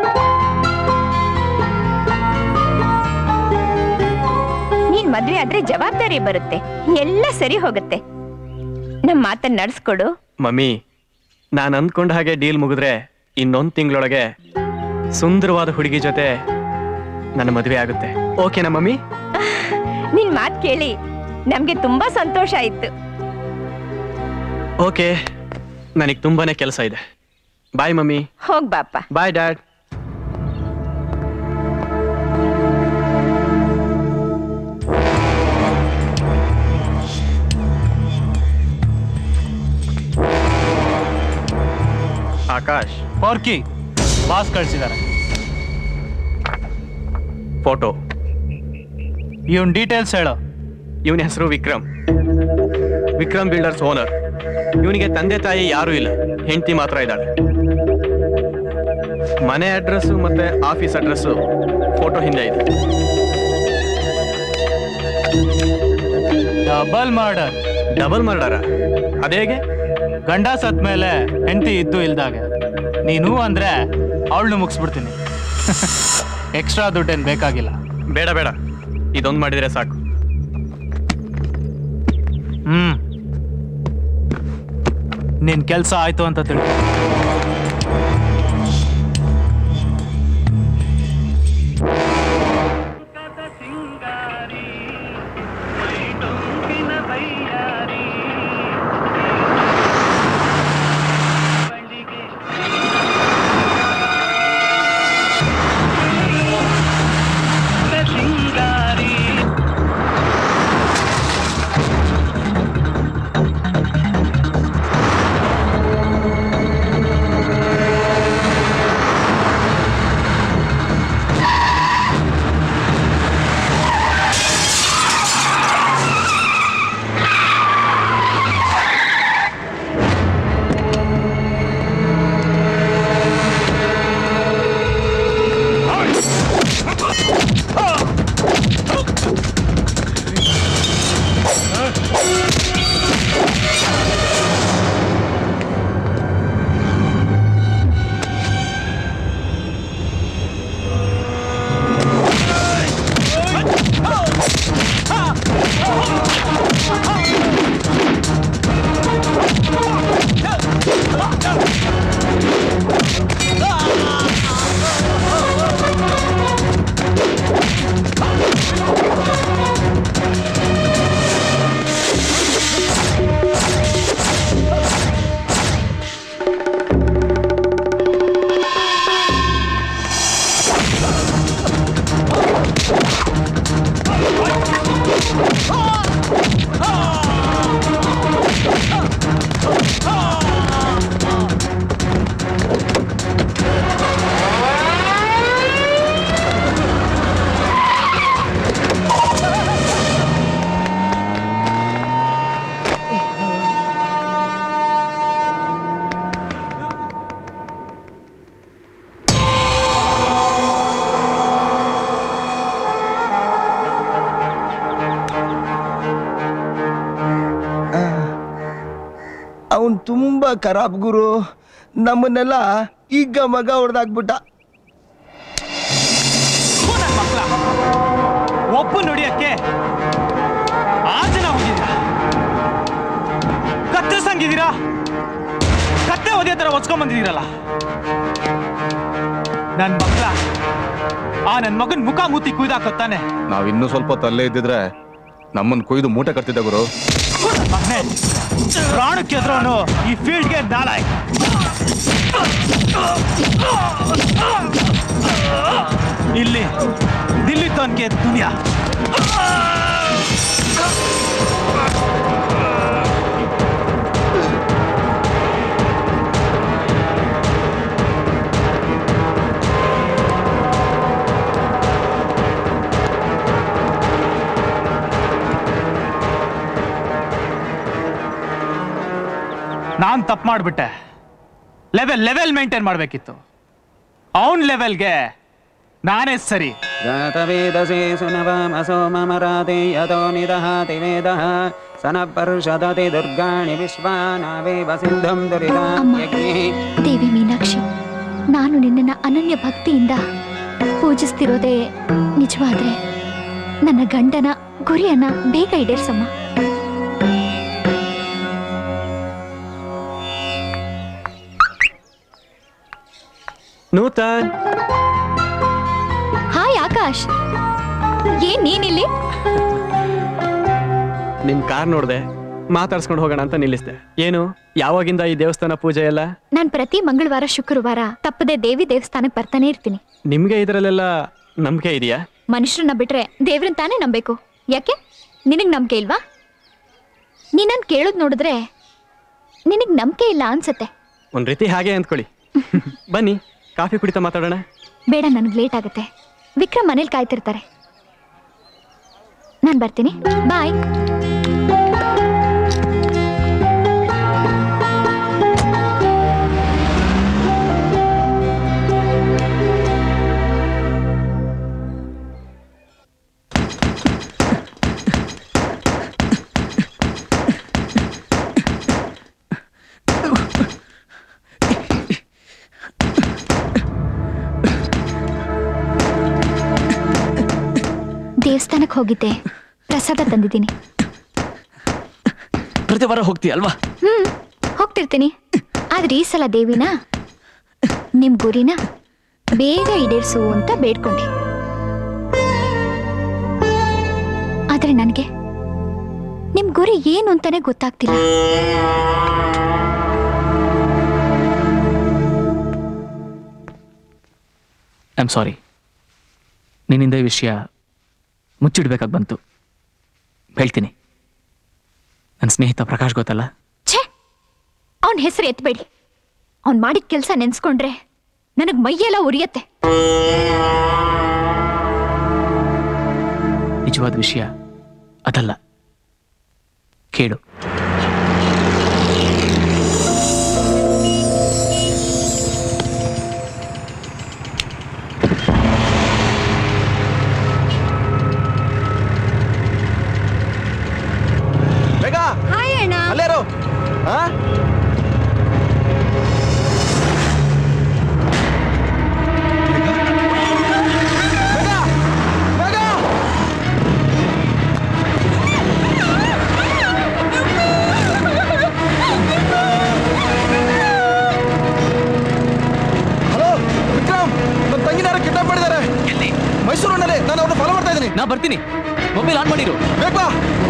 ನೀನ್ ಮದ್ವೆ ಆದ್ರೆ ಜವಾಬ್ದಾರಿ ಬರುತ್ತೆ ಎಲ್ಲ ಸರಿ ಹೋಗುತ್ತೆ ನಮ್ಮ ಮಾತನ್ನ ನಡ್ಸ್ಕೊಡು ಮಮ್ಮಿ ನಾನು ಅಂದ್ಕೊಂಡ ಹಾಗೆ ಡೀಲ್ ಮುಗಿದ್ರೆ ಇನ್ನೊಂದು ತಿಂಗಳೊಳಗೆ ಸುಂದರವಾದ ಹುಡುಗಿ ಜೊತೆ ನನ್ನ ಮದುವೆ ಆಗುತ್ತೆ ಓಕೆನಾ ಮಮ್ಮಿ ನಿನ್ ಮಾತ್ ಕೇಳಿ ನಮ್ಗೆ ತುಂಬಾ ಸಂತೋಷ ಆಯ್ತು ಓಕೆ ನನಗೆ ತುಂಬಾನೇ ಕೆಲಸ ಇದೆ ಬಾಯ್ ಮಮ್ಮಿ ಹೋಗ್ ಬಾಪ ಬಾಯ್ ಡ್ಯಾಡ್ ಆಕಾಶ್ ಪೋರ್ಕಿ ಬಾಸ್ ಕಳ್ಸಿದ್ದಾರೆ ಫೋಟೋ ಇವನ್ ಡೀಟೇಲ್ಸ್ ಹೇಳು ಇವನ ಹೆಸರು ವಿಕ್ರಮ್ ವಿಕ್ರಮ್ ಬಿಲ್ಡರ್ಸ್ ಓನರ್ ಇವನಿಗೆ ತಂದೆ ತಾಯಿ ಯಾರೂ ಇಲ್ಲ ಹೆಂಡತಿ ಮಾತ್ರ ಇದ್ದಾಳೆ ಮನೆ ಅಡ್ರೆಸ್ಸು ಮತ್ತೆ ಆಫೀಸ್ ಅಡ್ರೆಸ್ಸು ಫೋಟೋ ಹಿಂದೆ ಇದೆ ಡಬಲ್ ಮರ್ಡರ್ ಡಬಲ್ ಮರ್ಡರ ಅದೇಗೆ ಗಂಡ ಸತ್ ಮೇಲೆ ಹೆಂಡತಿ ಇದ್ದು ಇಲ್ದಾಗ ನೀನು ಅಂದ್ರೆ ಅವಳನ್ನು ಮುಗಿಸ್ಬಿಡ್ತೀನಿ ಎಕ್ಸ್ಟ್ರಾ ದುಡ್ಡೇನು ಬೇಕಾಗಿಲ್ಲ ಬೇಡ ಬೇಡ ಇದೊಂದು ಮಾಡಿದ್ರೆ ಸಾಕು ಹ್ಮ್ ನಿನ್ ಕೆಲ್ಸ ಆಯ್ತು ಅಂತ ತಿಳ್ಕೊ ಅವನ್ ತುಂಬಾ ಖರಾಬ್ ಗುರು ನಮ್ಮನ್ನೆಲ್ಲ ಈಗ ಮಗ ಹೊಡೆದಾಕ್ಬಿಟ್ಟ ಒಪ್ಪು ನುಡಿಯಕ್ಕೆ ಆ ಜನ ಹೋಗಿದ್ದೀರಾ ಕತ್ತರಿಸಂಗಿದ್ದೀರಾ ಕತ್ತೆ ಒದೆ ತರ ಒಚ್ಕೊಂಡ್ ಬಂದಿದ್ದೀರಲ್ಲ ನನ್ ಮಕ್ಳ ಆ ನನ್ ಮಗನ್ ಮುಖ ಮೂತಿ ಕುಯ್ದಾಕತ್ತಾನೆ ನಾವ್ ಇನ್ನೂ ಸ್ವಲ್ಪ ತಲ್ಲೇ ಇದ್ದಿದ್ರೆ ನಮ್ಮನ್ ಕೊಯ್ದು ಮೂಟೆ ಕಟ್ತಿದ್ದ ಗುರು ಮಗನೇ ಪ್ರಾಣಕ್ಕೆ ಎದುರೋನು ಈ ಫೀಲ್ಡ್ಗೆ ನಾಲಾಯ್ ಇಲ್ಲಿ ದಿಲ್ಲಿ ತನಕ ದುನಿಯಾ ನಾನ್ ತಪ್ಪು ಮಾಡ್ಬಿಟ್ಟೆ ಲೆವೆಲ್ ಲೆವೆಲ್ ಮೇಂಟೈನ್ ಮಾಡ್ಬೇಕಿತ್ತು ಅವನ್ ಲೆವೆಲ್ಗೆ ನಾನೇ ಸರಿ ಜಾತವೇದಸೇ ಸುನವಮಸೋ ಮಮರಾತೆ ಯತೋ ನಿದಹಾತಿ ವೇದಃ ಸನಪರುಷದತಿ ದುರ್ಗಾಣಿ ವಿಶ್ವಾನಾವೇವ ಸಿಂಧುಂ ದುರಿತಾನ್ಯಗ್ನಿಃ ದೇವಿ ಮೀನಾಕ್ಷಿ ನಾನು ನಿನ್ನನ್ನ ಅನನ್ಯ ಭಕ್ತಿಯಿಂದ ಪೂಜಿಸ್ತಿರೋದೇ ನಿಜವಾದ್ರೆ ನನ್ನ ಗಂಡನ ಗುರಿಯನ್ನ ಬೇಗ ಈಡೇರ್ಸಮ್ಮ ನೂತನ್ ಹಾಯ್ ಆಕಾಶ್ ಏನ್ ನೀನಿಲ್ಲಿ ನಿನ್ ಕಾರ್ ನೋಡ್ದೆ ಮಾತಾಡ್ಸ್ಕೊಂಡು ಹೋಗೋಣ ಅಂತ ನಿಲ್ಲಿಸ್ದೆ ಏನು ಯಾವಾಗಿಂದ ಈ ದೇವಸ್ಥಾನ ಪೂಜೆ ಎಲ್ಲ ನಾನ್ ಪ್ರತಿ ಮಂಗಳವಾರ ಶುಕ್ರವಾರ ತಪ್ಪದೆ ದೇವಿ ದೇವಸ್ಥಾನಕ್ಕೆ ಬರ್ತಾನೆ ಇರ್ತೀನಿ ನಿಮ್ಗೆ ಇದರಲ್ಲೆಲ್ಲ ನಂಬಿಕೆ ಇದೆಯಾ ಮನುಷ್ಯರನ್ನ ಬಿಟ್ರೆ ದೇವ್ರನ್ನ ತಾನೇ ನಂಬೇಕು ಯಾಕೆ ನಿನಗ್ ನಂಬಿಕೆ ಇಲ್ವಾ ನೀನನ್ ಕೇಳೋದ್ ನೋಡಿದ್ರೆ ನಿನಗ್ ನಂಬಿಕೆ ಇಲ್ಲ ಅನ್ಸತ್ತೆ ಒಂದ್ ರೀತಿ ಹಾಗೆ ಅಂದ್ಕೊಳ್ಳಿ ಬನ್ನಿ ಕಾಫಿ ಕುಡಿತಾ ಮಾತಾಡೋಣ ಬೇಡ ನನಗೆ ಲೇಟ್ ಆಗುತ್ತೆ ವಿಕ್ರಮ್ ಮನೇಲಿ ಕಾಯ್ತಿರ್ತಾರೆ ನಾನು ಬರ್ತೀನಿ ಬಾಯ್ ದೇವಸ್ಥಾನಕ್ಕೆ ಹೋಗಿದ್ದೆ ಪ್ರಸಾದ ತಂದಿದ್ದೀನಿ ಪ್ರತಿ ವಾರ ಹೋಗ್ತೀಯ ಅಲ್ವಾ ಹ್ಮ್ ಹೋಗ್ತಿರ್ತೀನಿ ಆದ್ರೆ ಈ ಸಲ ದೇವಿನ ನಿಮ್ ಗುರಿನ ಬೇಗ ಈಡೇರಿಸು ಅಂತ ಬೇಡ್ಕೊಂಡೆ ಆದ್ರೆ ನನಗೆ ನಿಮ್ ಗುರಿ ಏನು ಅಂತಾನೆ ಗೊತ್ತಾಗ್ತಿಲ್ಲ ಐ ಆಮ್ ಸಾರಿ ನಿನ್ನಿಂದ ಈ ವಿಷಯ ಮುಚ್ಚಿಡ್ಬೇಕಾಗಿ ಬಂತು ಹೇಳ್ತೀನಿ ನನ್ನ ಸ್ನೇಹಿತ ಪ್ರಕಾಶ್ ಗೊತ್ತಲ್ಲ ಛೇ ಅವನ ಹೆಸರು ಎತ್ಬೇಡಿ ಅವ್ನ್ ಮಾಡಿದ ಕೆಲಸ ನೆನ್ಸ್ಕೊಂಡ್ರೆ ನನಗ್ ಮೈಯೆಲ್ಲ ಉರಿಯತ್ತೆ ನಿಜವಾದ ವಿಷಯ ಅದಲ್ಲ ಕೇಳು ಬೇಗ ಹಾಯ್ ಅಣ್ಣ ಅಲ್ಲೇ ಇರು ಹಾ ಹಲೋ ವಿಕ್ರಮ್ ನನ್ನ ತಂಗಿದಾರ ಕಿಡ್ನಾಪ್ ಮಾಡಿದ್ದಾರೆ ಮೈಸೂರಿನಲ್ಲಿ ನಾನು ಅವ್ರನ್ನ ಫಾಲೋ ಮಾಡ್ತಾ ಇದ್ದೀನಿ ನಾ ಬರ್ತೀನಿ ಮೊಬೈಲ್ ಆನ್ ಮಾಡಿರು ಬೇಕಾ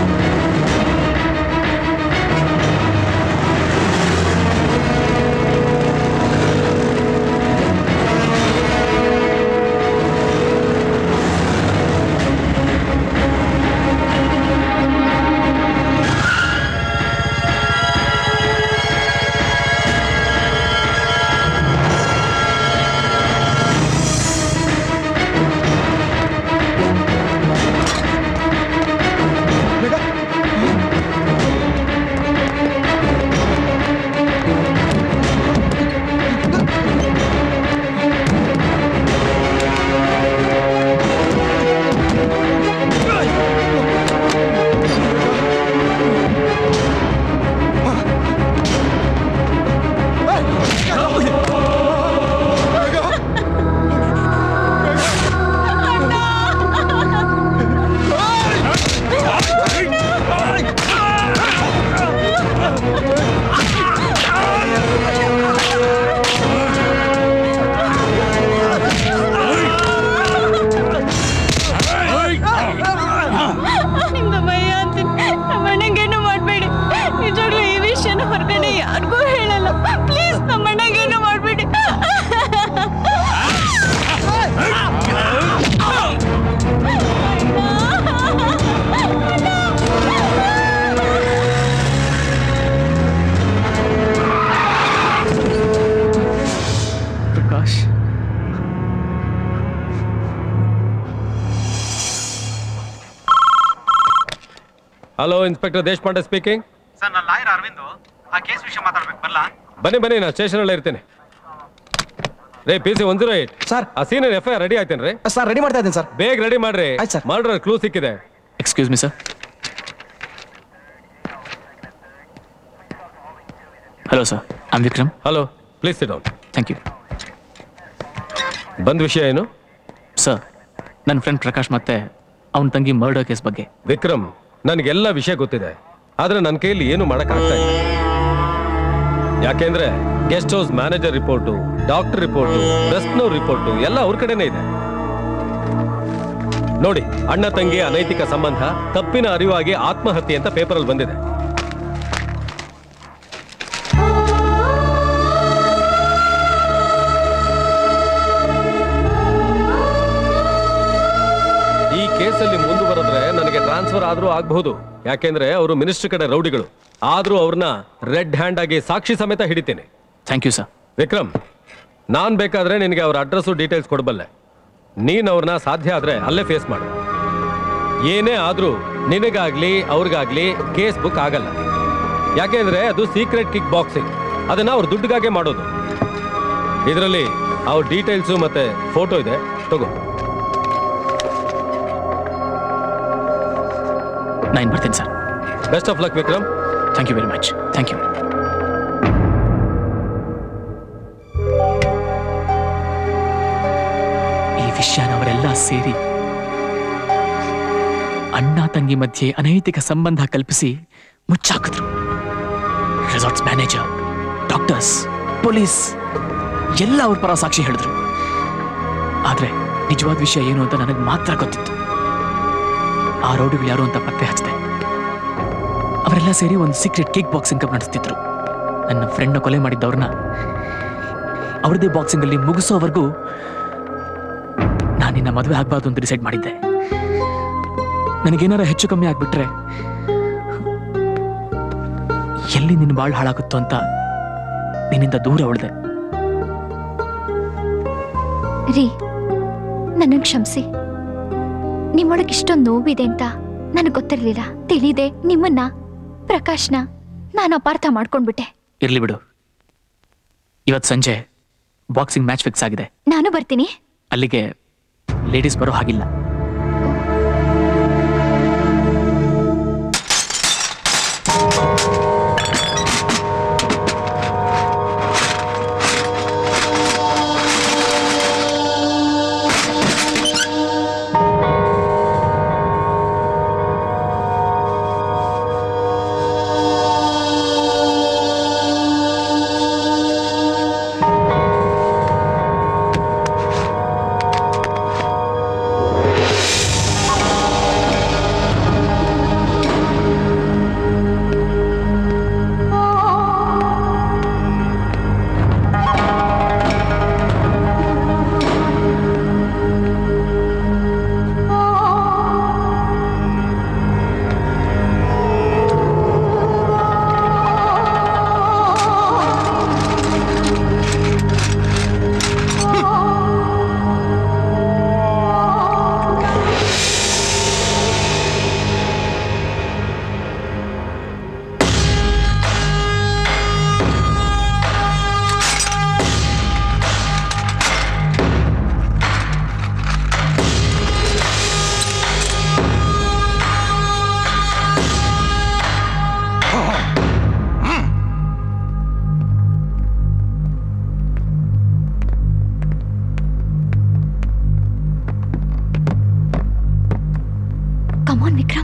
ನಿಮ್ದಮ್ಮಯ್ಯ ಅಂತೀನಿ ನಮ್ಮಣ್ಣಂಗೇನು ಮಾಡಬೇಡಿ ನಿಜವಾಗ್ಲೂ ಈ ವಿಷಯನ ಹೊರಗಡೆ ಯಾರಿಗೂ ಹೇಳಲ್ಲ ಪ್ಲೀಸ್ ನಮ್ಮಣ್ಣಂಗೇನು ಮಾಡಬೇಡಿ Prakash hello inspector Deshpande speaking sir ನಾನು ಲಾಯರ್ ಅರವಿಂದ್ ಆ ಕೇಸ್ ವಿಷಯ ಮಾತಾಡ್ಬೇಕು ಬರ್ಲಾ ಬನ್ನಿ ಬನ್ನಿ ನಾನು ಸ್ಟೇಷನಲ್ಲಿ ಇರ್ತೇನೆ ರೇ P C one zero eight sir ಆ senior F I R ready ಆಯ್ತೇನೆ ರೀ ಸರ್ ರೆಡಿ ಮಾಡ್ತಾ ಇದ್ದೀನಿ ಸರ್ ಬೇಗ ರೆಡಿ ಮಾಡ್ರಿ ಮರ್ಡರ್ ಕ್ಲೂ ಸಿಕ್ಕಿದೆ excuse me sir hello sir I'm Vikram hello please sit down thank you ಬಂದ ವಿಷಯ ಏನು ಸರ್ ನನ್ನ ಫ್ರೆಂಡ್ ಪ್ರಕಾಶ್ ಮತ್ತೆ ಅವನ ತಂಗಿ ಮರ್ಡರ್ ಕೇಸ್ ಬಗ್ಗೆ ವಿಕ್ರಮ್ ನನಗೆಲ್ಲ ವಿಷಯ ಗೊತ್ತಿದೆ ಆದ್ರೆ ನನ್ನ ಕೈಯಲ್ಲಿ ಏನು ಮಾಡಕ್ ಆಗ್ತಾ ಇಲ್ಲ ಯಾಕೆಂದ್ರೆ guest house manager report doctor report ಪ್ರೆಸ್ನವ್ರ ರಿಪೋರ್ಟು ಎಲ್ಲ ಅವ್ರ ಕಡೆನೇ ಇದೆ ನೋಡಿ ಅಣ್ಣ ತಂಗಿ ಅನೈತಿಕ ಸಂಬಂಧ ತಪ್ಪಿನ ಅರಿವಾಗಿ ಆತ್ಮಹತ್ಯೆ ಅಂತ ಪೇಪರಲ್ಲಿ ಬಂದಿದೆ ಈ ಕೇಸಲ್ಲಿ ಮುಂದುವರೆದ್ರೆ ನನಗೆ ಟ್ರಾನ್ಸ್ಫರ್ ಆದ್ರೂ ಆಗಬಹುದು ಯಾಕೆಂದ್ರೆ ಅವರು ಮಿನಿಸ್ಟರ್ ಕಡೆ ರೌಡಿಗಳು ಆದ್ರೂ ಅವ್ರನ್ನ ರೆಡ್ ಹ್ಯಾಂಡ್ ಆಗಿ ಸಾಕ್ಷಿ ಸಮೇತ ಹಿಡಿತೀನಿ ಥ್ಯಾಂಕ್ ಯು ಸರ್ ವಿಕ್ರಮ್ ನಾನ್ ಬೇಕಾದ್ರೆ ನಿನಗೆ ಅವ್ರ ಅಡ್ರೆಸ್ಸು ಡೀಟೇಲ್ಸ್ ಕೊಡಬಲ್ಲೆ ನೀನ್ ಅವ್ರನ್ನ ಸಾಧ್ಯ ಆದ್ರೆ ಅಲ್ಲೇ ಫೇಸ್ ಮಾಡು ಏನೇ ಆದ್ರೂ ನಿನಗಾಗ್ಲಿ ಅವ್ರಿಗಾಗ್ಲಿ ಕೇಸ್ ಬುಕ್ ಆಗಲ್ಲ ಯಾಕೆಂದ್ರೆ ಅದು ಸೀಕ್ರೆಟ್ ಕಿಕ್ ಬಾಕ್ಸಿಂಗ್ ಅದನ್ನ ಅವ್ರ ದುಡ್ಡಿಗಾಗೆ ಮಾಡೋದು ಇದರಲ್ಲಿ ಅವ್ರ ಡೀಟೇಲ್ಸು ಮತ್ತೆ ಫೋಟೋ ಇದೆ ತಗೋ ನಾನು ಬರ್ತೀನಿ sir best of luck Vikram thank you very much thank you ಈ ವಿಷಯನ ಅವರೆಲ್ಲ ಸೇರಿ ಅಣ್ಣ ತಂಗಿ ಮಧ್ಯೆ ಅನೈತಿಕ ಸಂಬಂಧ ಕಲ್ಪಿಸಿ ಮುಚ್ಚಾಕಿದ್ರು ರೆಸಾರ್ಟ್ಸ್ ಮ್ಯಾನೇಜರ್ ಡಾಕ್ಟರ್ಸ್ ಪೊಲೀಸ್ ಎಲ್ಲ ಅವ್ರ ಪರ ಸಾಕ್ಷಿ ಹೇಳಿದ್ರು ಆದ್ರೆ ನಿಜವಾದ ವಿಷಯ ಏನು ಅಂತ ನನಗೆ ಮಾತ್ರ ಗೊತ್ತಿತ್ತು ಆ ರೌಡಿಗಳು ಯಾರು ಅಂತ ಪತ್ತೆ ಹಚ್ಚಿದೆ ಅವರೆಲ್ಲ ಸೇರಿ ಒಂದು ಸೀಕ್ರೆಟ್ ಕಿಕ್ ಬಾಕ್ಸಿಂಗ್ ಕಪ್ ನಡೆಸ್ತಿದ್ರು ನನ್ನ ಫ್ರೆಂಡ್ನ ಕೊಲೆ ಮಾಡಿದ್ದವ್ರನ್ನ ಅವ್ರದ್ದೇ ಬಾಕ್ಸಿಂಗ್ ಅಲ್ಲಿ ಮುಗಿಸೋವರೆಗೂ ನಾನು ನಿನ್ನ ಮದುವೆ ಆಗ್ಬಾರ್ದು ಅಂತ ಡಿಸೈಡ್ ಮಾಡಿದ್ದೆ ನನಗೇನಾರ ಹೆಚ್ಚು ಕಮ್ಮಿ ಆಗ್ಬಿಟ್ರೆ ಎಲ್ಲಿ ನಿನ್ನ ಬಾಳ್ ಹಾಳಾಗುತ್ತೋ ಅಂತ ನಿನ್ನಿಂದ ದೂರ ಉಳಿದೆ ರೀ ನನಗೆ ಕ್ಷಮಿಸಿ ನಿಮ್ಮೊಳಗೆ ಇಷ್ಟೊಂದು ನೋವಿದೆ ಅಂತ ನನಗೆ ಗೊತ್ತಿರಲಿಲ್ಲ ತಿಳಿದೆ ನಿಮ್ಮನ್ನ ಪ್ರಕಾಶ್ನ ನಾನು ಅಪಾರ್ಥ ಮಾಡ್ಕೊಂಡ್ಬಿಟ್ಟೆ ಇರ್ಲಿ ಬಿಡು ಇವತ್ತು ಸಂಜೆ ಬಾಕ್ಸಿಂಗ್ ಮ್ಯಾಚ್ ಫಿಕ್ಸ್ ಆಗಿದೆ ನಾನು ಬರ್ತೀನಿ ಅಲ್ಲಿಗೆ ಲೇಡೀಸ್ ಬರೋ ಹಾಗಿಲ್ಲ ಕಮಾನ್ ವಿಕ್ರಮ್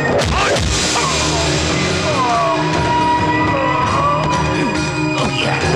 Yeah.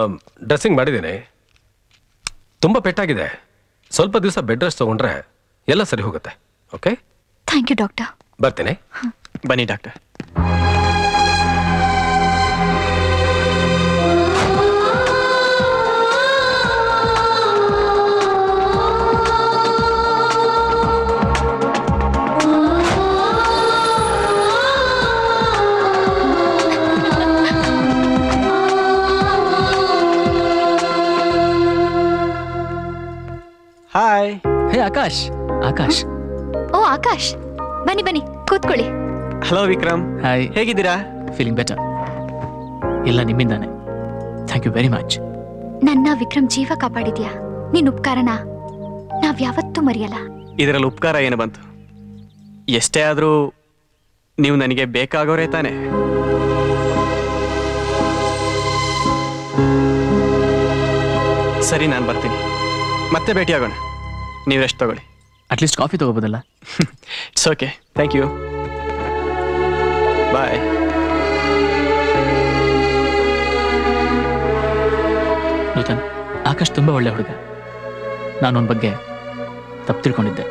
ಡ್ರೆಸ್ಸಿಂಗ್ ಮಾಡಿದ್ದೀನಿ ತುಂಬ ಪೆಟ್ಟಾಗಿದೆ ಸ್ವಲ್ಪ ದಿವಸ ಬೆಡ್ ರೆಸ್ಟ್ ತಗೊಂಡ್ರೆ ಎಲ್ಲ ಸರಿ ಹೋಗುತ್ತೆ ಓಕೆ ಥ್ಯಾಂಕ್ ಯು ಡಾಕ್ಟರ್ ಬರ್ತೀನಿ ಬನ್ನಿ doctor hi hey Akash Akash oh Akash ಬನ್ನಿ ಬನ್ನಿ ಕೂತ್ಕೊಳ್ಳಿ ಹಲೋ ವಿಕ್ರಮ್ ಹಾಯ್ ಹೇಗಿದ್ದೀರಾ ಫೀಲಿಂಗ್ ಬೆಟರ್ ಎಲ್ಲ ನಿಮ್ಮಿಂದಾನೆ ಥ್ಯಾಂಕ್ ಯು ವೆರಿ ಮಚ್ ನನ್ನ ವಿಕ್ರಮ್ ಜೀವ ಕಾಪಾಡಿದ್ಯಾ ನಿನ್ ಉಪಕಾರನ ನಾವ್ ಯಾವತ್ತೂ ಮರೆಯಲ್ಲ ಇದರಲ್ಲಿ ಉಪಕಾರ ಏನು ಬಂತು ಎಷ್ಟೇ ಆದರೂ ನೀವು ನನಗೆ ಬೇಕಾಗೋರೇ ತಾನೆ ಸರಿ ನಾನು ಬರ್ತೀನಿ ಮತ್ತೆ ಭೇಟಿಯಾಗೋಣ ನೀವು ರೆಸ್ಟ್ ತಗೊಳ್ಳಿ ಅಟ್ಲೀಸ್ಟ್ ಕಾಫಿ ತಗೋಬೋದಲ್ಲ it's okay thank you bye Nutan Akash ತುಂಬಾ ಒಳ್ಳೆ ಹುಡುಗ ನಾನು ಅವನ ಬಗ್ಗೆ ತಪ್ಪು ತಿಳ್ಕೊಂಡಿದ್ದೆ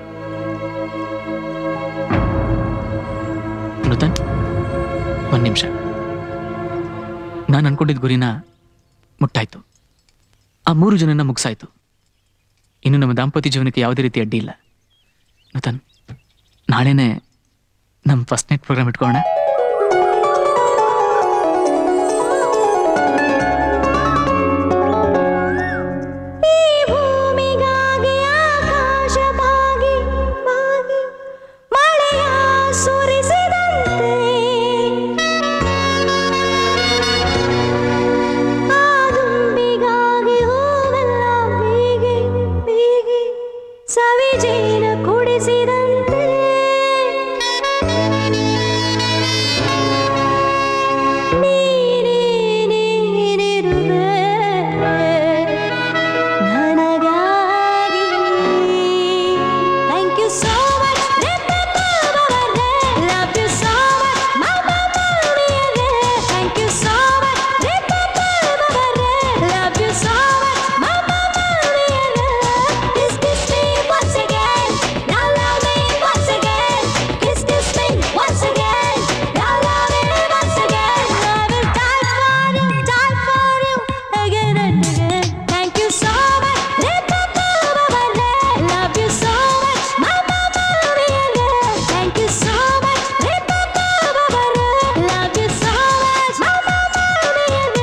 ನೂತನ್ ಒಂದ್ ನಿಮಿಷ ನಾನು ಅನ್ಕೊಂಡಿದ್ದ ಗುರಿನ ಮುಟ್ಟಾಯ್ತು ಆ ಮೂರು ಜನನ ಮುಗಿಸಾಯ್ತು ಇನ್ನು ನಮ್ಮ ದಾಂಪತ್ಯ ಜೀವನಕ್ಕೆ ಯಾವುದೇ ರೀತಿ ಅಡ್ಡಿ ಇಲ್ಲ ನೂತನ್ ನಾಳೆನೇ ನಮ್ಮ ಫಸ್ಟ್ ನೈಟ್ ಪ್ರೋಗ್ರಾಮ್ ಇಟ್ಕೊಳ್ಳೋಣ ಭೂಮಿಗಾಗಿ ಆಕಾಶ ಬಾಗಿ ಬಾಗಿ ಮಳೆಯ ಸುರಿಸಿದಂತೆ ಆ ದುಂಬಿಗಾಗಿ ಹೂವೆಲ್ಲ ಬೀಗಿ ಬೀಗಿ ಸವಿಜೇನ ಕುಡಿಸಿದಂತೆ ನೀನೇ ನೀನಿರುವೆ ನನಗಾಗಿ thank you so much love you so much thank you so much love you so much Kiss kiss me once again now love me once again kiss kiss me once again now love me once again I will die for you die for you again and again thank you so much love you so much thank you so much love you so much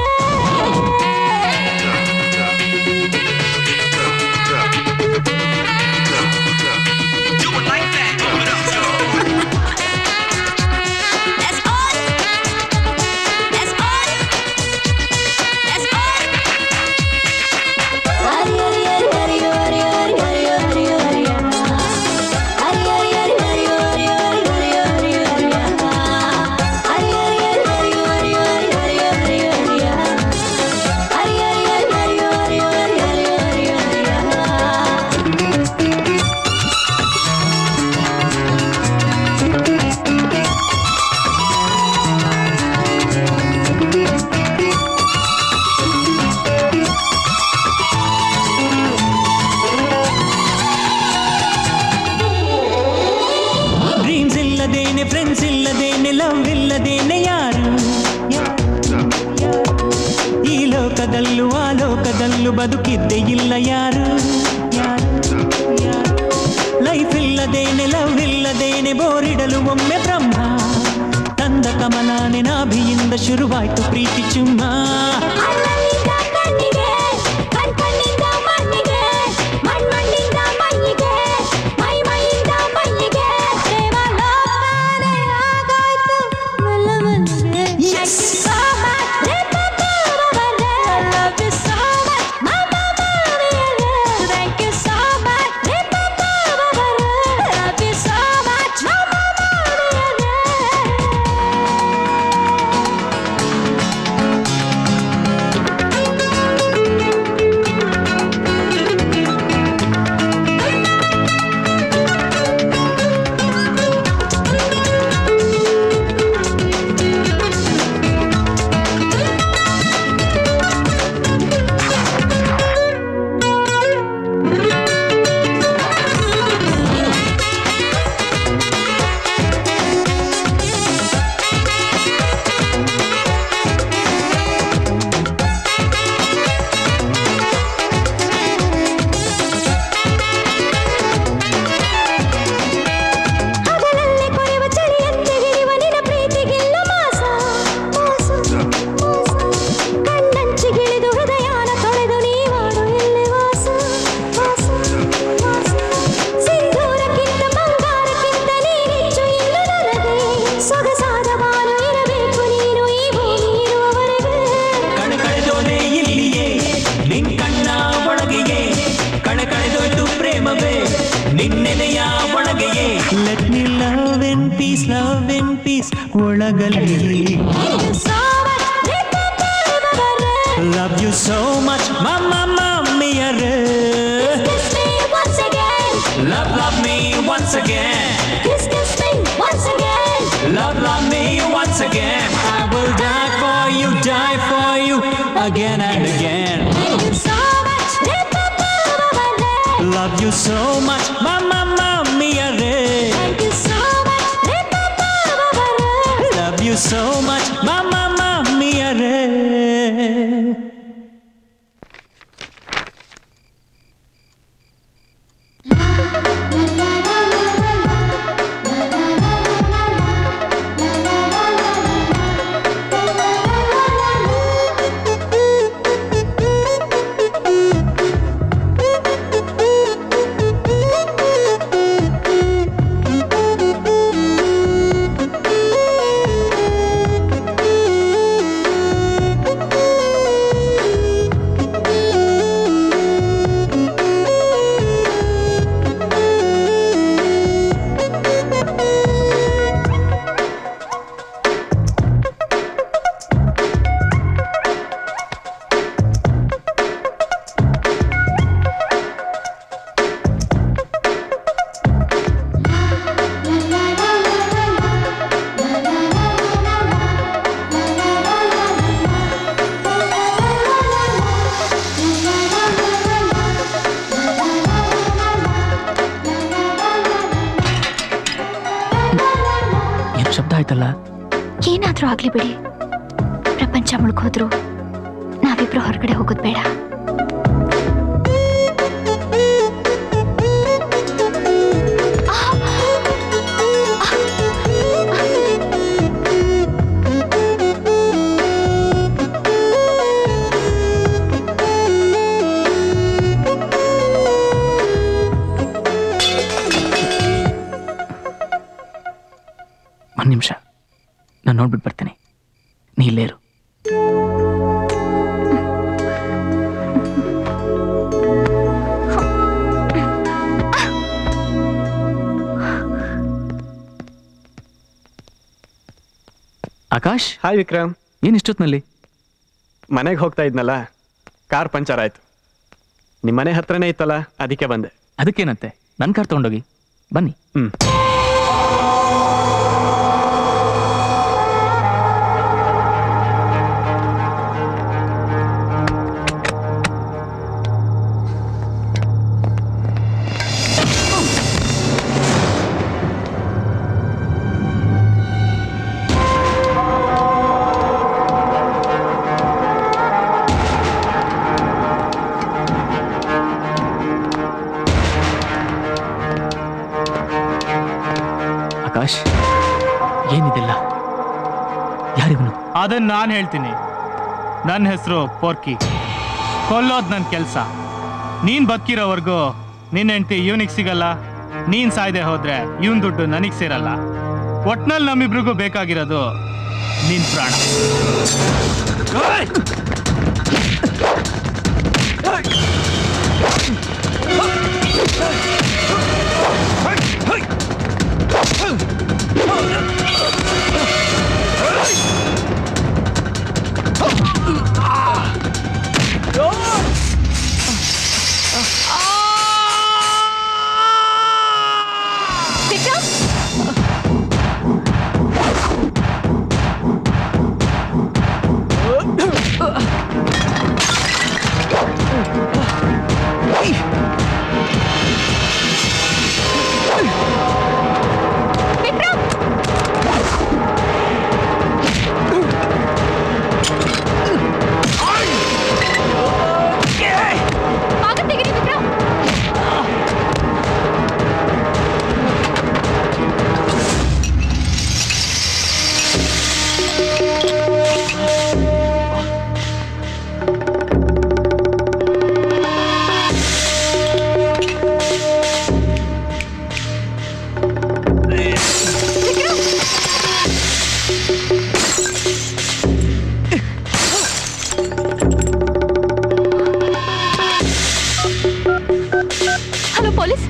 dreams ಇಲ್ಲದೇನೆ friends ಇಲ್ಲದೇನೆ love ಇಲ್ಲದೇನೆ ಯಾರು ಈ ಲೋಕದಲ್ಲೂ ಆ ಲೋಕದಲ್ಲೂ ಬದುಕಿದ್ದೇ ಇಲ್ಲ ಯಾರು life ಇಲ್ಲದೇನೆ love ಇಲ್ಲದೇನೆ ಬೋರಿಡಲು ಒಮ್ಮೆ ಬ್ರಹ್ಮ ತಂದ ಕಮಲಾನೆ ನಾಭಿಯಿಂದ ಶುರುವಾಯ್ತು ಪ್ರೀತಿ ಚುಮ್ಮ ಕಣ್ಣಿಗೆ ಕಣ್ಕಣ್ಣಿಂದ ಮಣ್ಣಿಗೆ ಮಣ್ಮಣ್ಣಿಂದ ಮೈಯಿಗೆ ಮೈ ಮೈಯಿಂದ ಮೈಯಿಗೆ ಪ್ರೇಮ ಲೋಕನೇ ಆಗೋಯ್ತು ಮೆಲ್ಲ ಮೆಲ್ಲಗೆ. Thank you so much. Love you so much. Mama, mommy, thank you so much. Love you so much. Mama, mommy, ಬೆಳಗಲಿ love you so much mumma ಮಮ್ಮಿಯರೇ love love me once again Love, love me once again. I will die for you, die for you again and again. Love you so much, mama, mommy, Love you so much, mama, mommy, ಏನು ಶಬ್ದ ಆಯ್ತಲ್ಲ ಏನಾದ್ರೂ ಆಗ್ಲಿ ಬಿಡಿ ಪ್ರಪಂಚ ಮುಳುಗೋದ್ರು ನಾವಿಬ್ರು ಹೊರಗಡೆ ಹೋಗೋದು ಬೇಡ ಒಂದು ನಿಮಿಷ ನಾನು ನೋಡ್ಬಿಟ್ಟು ಬರ್ತೀನಿ ನೀ ಇಲ್ಲೇ ಇರು ಆಕಾಶ್ ಹಾಯ್ ವಿಕ್ರಮ್ ಏನ್ ಇಷ್ಟೊತ್ನಲ್ಲಿ ಮನೆಗೆ ಹೋಗ್ತಾ ಇದ್ನಲ್ಲ ಕಾರ್ ಪಂಚರ್ ಆಯ್ತು ನಿಮ್ಮ ಮನೆ ಹತ್ರನೇ ಇತ್ತಲ್ಲ ಅದಕ್ಕೆ ಬಂದೆ ಅದಕ್ಕೇನಂತೆ ನನ್ನ ಕಾರ್ ತಗೊಂಡೋಗಿ ಬನ್ನಿ ಹ್ಮ್ ಆಕಾಶ್ ಏನಿದಿಲ್ಲ ಯಾರಿವನು ಅದನ್ನ ನಾನು ಹೇಳ್ತೀನಿ ನನ್ನ ಹೆಸರು ಪೋರ್ಕಿ ಕೊಲ್ಲೋದು ನನ್ನ ಕೆಲಸ ನೀನ್ ಬದುಕಿರೋವರೆಗೂ ನಿನ್ನ ಹೆಂಡತಿ ಇವನಿಗೆ ಸಿಗಲ್ಲ ನೀನ್ ಸಾಯ್ದೆ ಹೋದ್ರೆ ಇವನ್ ದುಡ್ಡು ನನಗೆ ಸೇರಲ್ಲ ಒಟ್ನಲ್ಲಿ ನಮ್ಮಿಬ್ರಿಗೂ ಬೇಕಾಗಿರೋದು ನಿನ್ ಪ್ರಾಣ ಹಲೋ ಪೊಲೀಸ್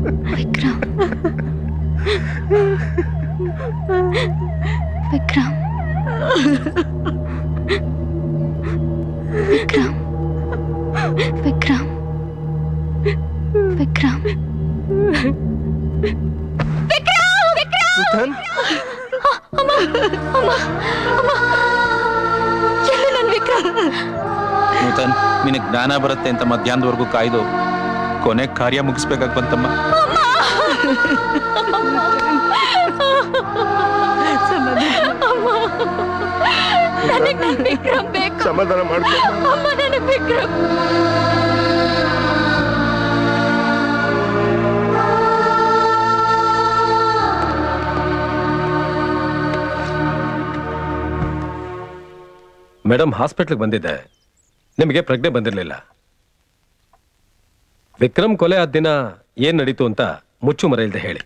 ವಿಕ್ರಮ್ ವಿಕ್ರಮ್ ವಿಕ್ರಮ್ ವಿಕ್ರಮ್ ವಿಕ್ರಮ್ ನೂತನ್ ಅಮ್ಮ ಅಮ್ಮ ಅಮ್ಮ ಎಲ್ಲಿ ನನ್ ವಿಕ್ರಮ್ ನೂತನ್ ನಿನಗೆ ಜ್ಞಾನ ಬರುತ್ತೆ ಅಂತ ಮಧ್ಯಾಹ್ನದವರೆಗೂ ಕಾಯ್ದು ಕೊನೆ ಕಾರ್ಯ ಮುಗಿಸ್ಬೇಕಾಗಿ ಬಂತಮ್ಮ ನನಗ್ ನನ್ ವಿಕ್ರಮ್ ಬೇಕು ಸಮಾಧಾನ ಮಾಡ್ಕೊ ಅಮ್ಮ ನನಗ್ ವಿಕ್ರಮ್ ಮೇಡಮ್ ಹಾಸ್ಪಿಟ್ಲ್ಗೆ ಬಂದಿದ್ದೆ ನಿಮಗೆ ಪ್ರಜ್ಞೆ ಬಂದಿರಲಿಲ್ಲ ವಿಕ್ರಮ್ ಕೊಲೆ ಆದ ದಿನ ಏನ್ ನಡೀತು ಅಂತ ಮುಚ್ಚು ಮರೆಯಲ್ದೆ ಹೇಳಿ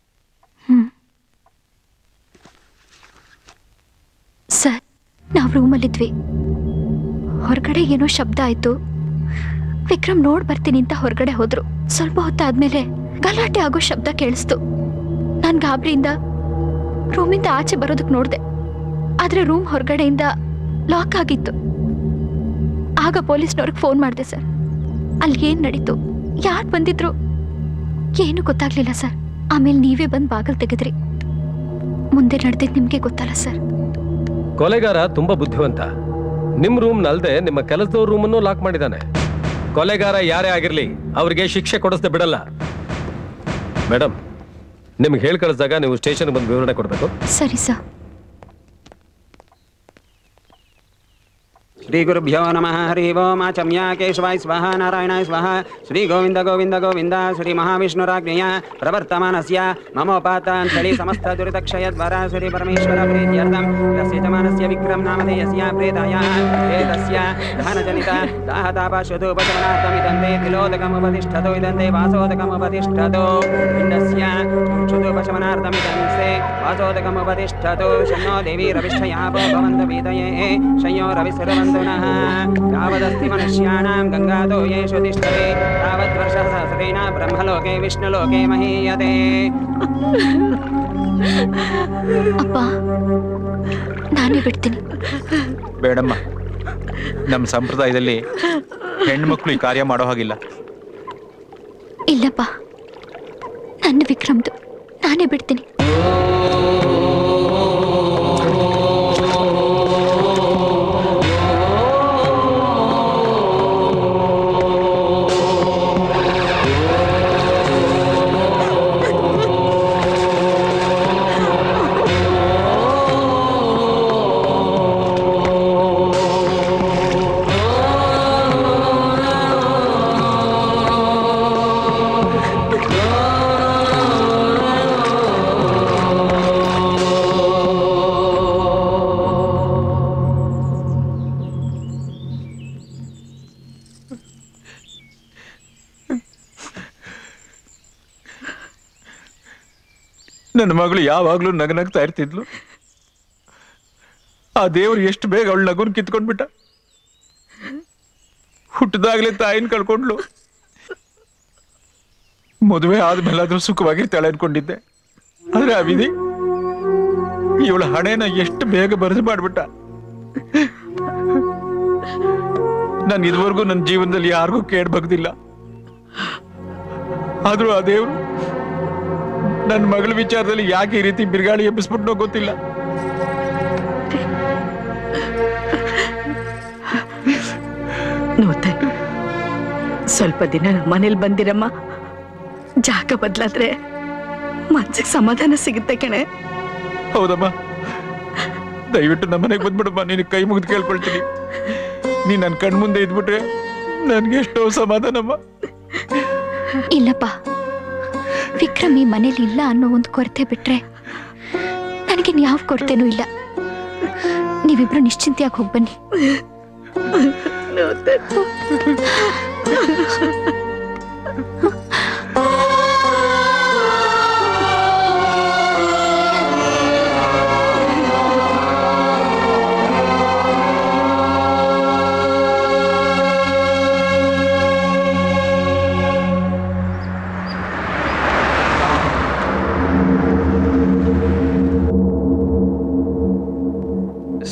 ಸರ್ ನಾವು ರೂಮಲ್ಲಿದ್ವಿ ಹೊರಗಡೆ ಏನೋ ಶಬ್ದ ಆಯ್ತು ವಿಕ್ರಮ್ ನೋಡ್ ಬರ್ತೀನಿ ಅಂತ ಹೊರಗಡೆ ಹೋದ್ರು ಸ್ವಲ್ಪ ಹೊತ್ತಾದ್ಮೇಲೆ ಗಲಾಟೆ ಆಗೋ ಶಬ್ದ ಕೇಳಿಸ್ತು ನಾನ್ ಗಾಬರಿಯಿಂದ ರೂಮಿಂದ ಆಚೆ ಬರೋದಕ್ ನೋಡ್ದೆ ಆದ್ರೆ ರೂಮ್ ಹೊರಗಡೆಯಿಂದ ಲಾಕ್ ಆಗಿತ್ತು ಆಗ ಪೊಲೀಸ್ನವ್ರಿಗೆ ಫೋನ್ ಮಾಡಿದೆ ಸರ್ ಅಲ್ಲಿ ಏನ್ ನಡೀತು ಯಾರು ಬಂದಿದ್ರು ಏನು ಗೊತ್ತಾಗ್ಲಿಲ್ಲ ಸರ್ ಆಮೇಲೆ ನೀವೇ ಬಂದ್ ಬಾಗಲ್ ತೆಗೆದ್ರಿ ಮುಂದೆ ನಡೆದಿದ್ದು ನಿಮ್ಗೆ ಗೊತ್ತಲ್ಲ ಸರ್ ಕೊಲೆಗಾರ ತುಂಬಾ ಬುದ್ಧಿವಂತ ನಿಮ್ ರೂಮ್ ನಲ್ದೆ ನಿಮ್ಮ ಕೆಲಸದವ್ರ ರೂಮನ್ನು ಲಾಕ್ ಮಾಡಿದಾನೆ ಕೊಲೆಗಾರ ಯಾರೇ ಆಗಿರ್ಲಿ ಅವ್ರಿಗೆ ಶಿಕ್ಷೆ ಕೊಡಿಸ್ದೆ ಬಿಡಲ್ಲ ಮೇಡಮ್ ನಿಮ್ಗೆ ಹೇಳಿ ಕಳಿಸಿದಾಗ ನೀವು ಸ್ಟೇಷನ್ ಬಂದು ವಿವರಣೆ ಕೊಡಬೇಕು ಸರಿ ಸರ್ श्रीगुरुभ्यो नमः हरि ओम् आचम्या केशवाय स्वाहा नारायणाय स्वाहा श्रीगोविन्द गोविन्द गोविन्द श्रीमहाविष्णुराज्ञय प्रवर्तमानस्य ममोपाताञ्जलि समस्तदुरितक्षयद्वरा श्रीपरमेश्वरप्रीत्यर्थं यस्य च मानस्य विक्रम नामधेयस्य प्रेताय प्रेतस्य धनजनित दाहतापाशुतोपशमनार्थमिदं ते तिलोदकमुपतिष्ठतो इदं ते वासोदकमुपतिष्ठतो इन्दस्य क्षुतोपशमनार्थमिदं ते वासोदकमुपतिष्ठतो शन्नो देवी रविष्ठयापो भवन्तु वीतये शय्यो रविसर्वन्तु नः यावदस्ति मनुष्याणां गङ्गातो येषु तिष्ठते तावद्वर्षसहस्रेण ब्रह्मलोके विष्णुलोके महीयते ಅಪ್ಪ ನಾನೇ ಬಿಡ್ತೀನಿ ಬೇಡಮ್ಮ ನಮ್ಮ ಸಂಪ್ರದಾಯದಲ್ಲಿ ಹೆಣ್ಮಕ್ಳು ಈ ಕಾರ್ಯ ಮಾಡೋ ಹಾಗಿಲ್ಲ ಇಲ್ಲಪ್ಪ ನನ್ನ ವಿಕ್ರಮ್ದು ನಾನೇ ಬಿಡ್ತೀನಿ ನನ್ನ ಮಗಳು ಯಾವಾಗ್ಲೂ ನಗನಗ್ತಾ ಇರ್ತಿದ್ಲು ಆ ದೇವ್ರು ಎಷ್ಟು ಬೇಗ ಅವಳ ನಗುನ್ ಕಿತ್ಕೊಂಡ್ಬಿಟ್ಟ ಹುಟ್ಟದಾಗ್ಲೇ ತಾಯಿನ ಕಳ್ಕೊಂಡ್ಲು ಮದುವೆ ಆದ್ಮೇಲಾದ್ರೂ ಸುಖವಾಗಿರ್ತಾಳೆ ಅನ್ಕೊಂಡಿದ್ದೆ ಆದ್ರೆ ಆ ವಿಧಿ ಇವಳ ಹಣೆನ ಎಷ್ಟು ಬೇಗ ಬರೆದು ಮಾಡ್ಬಿಟ್ಟ ನಾನು ಇದುವರೆಗೂ ನನ್ನ ಜೀವನದಲ್ಲಿ ಯಾರಿಗೂ ಕೇಡ್ ಬಗ್ದಿಲ್ಲ ಆದ್ರೂ ಆ ದೇವ್ರು ನನ್ನ ಮಗಳ ವಿಚಾರದಲ್ಲಿ ಯಾಕೆ ಈ ರೀತಿ ಬಿರುಗಾಳಿ ಎಬ್ಬಿಸ್ಬಿಟ್ನೋ ಗೊತ್ತಿಲ್ಲ ನೂತನ್ ಸ್ವಲ್ಪ ದಿನ ನಮ್ಮ ಮನೇಲಿ ಬಂದಿರಮ್ಮ ಜಾಗ ಬದಲಾದ್ರೆ ಮನ್ಸಿಗೆ ಸಮಾಧಾನ ಸಿಗುತ್ತೆ ಕಣೆ ಹೌದಮ್ಮ ದಯವಿಟ್ಟು ನಮ್ಮ ಮನೆಗೆ ಬಂದ್ಬಿಡಮ್ಮ ನಿನ್ ಕೈ ಮುಗಿದು ಕೇಳ್ಕೊಳ್ತೀನಿ ನೀ ನನ್ನ ಕಣ್ಮುಂದೆ ಇದ್ಬಿಟ್ರೆ ನನ್ಗೆ ಎಷ್ಟೋ ಸಮಾಧಾನಮ್ಮ ಇಲ್ಲಪ್ಪ ವಿಕ್ರಮ್ ಈ ಮನೇಲಿ ಇಲ್ಲ ಅನ್ನೋ ಒಂದು ಕೊರತೆ ಬಿಟ್ರೆ ನನಗೆ ಯಾವ ಕೊರತೆನೂ ಇಲ್ಲ ನೀವಿಬ್ರು ನಿಶ್ಚಿಂತೆಯಾಗಿ ಹೋಗಿ ಬನ್ನಿ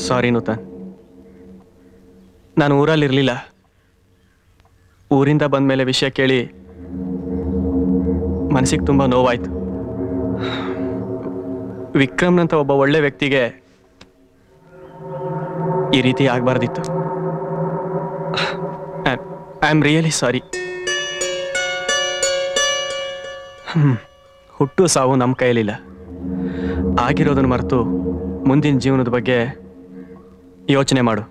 ಸಾರಿ ನೂತನ್ ನಾನು ಊರಲ್ಲಿರಲಿಲ್ಲ ಊರಿಂದ ಬಂದ ಮೇಲೆ ವಿಷಯ ಕೇಳಿ ಮನಸ್ಸಿಗೆ ತುಂಬ ನೋವಾಯ್ತು ವಿಕ್ರಮ್ನಂತ ಒಬ್ಬ ಒಳ್ಳೆ ವ್ಯಕ್ತಿಗೆ ಈ ರೀತಿ ಆಗಬಾರ್ದಿತ್ತು ಐ ಆಮ್ ರಿಯಲಿ ಸಾರಿ ಹುಟ್ಟು ಸಾವು ನಮ್ಮ ಕೈಯಲ್ಲಿಲ್ಲ ಆಗಿರೋದನ್ನು ಮರೆತು ಮುಂದಿನ ಜೀವನದ ಬಗ್ಗೆ ಯೋಚನೆ ಮಾಡು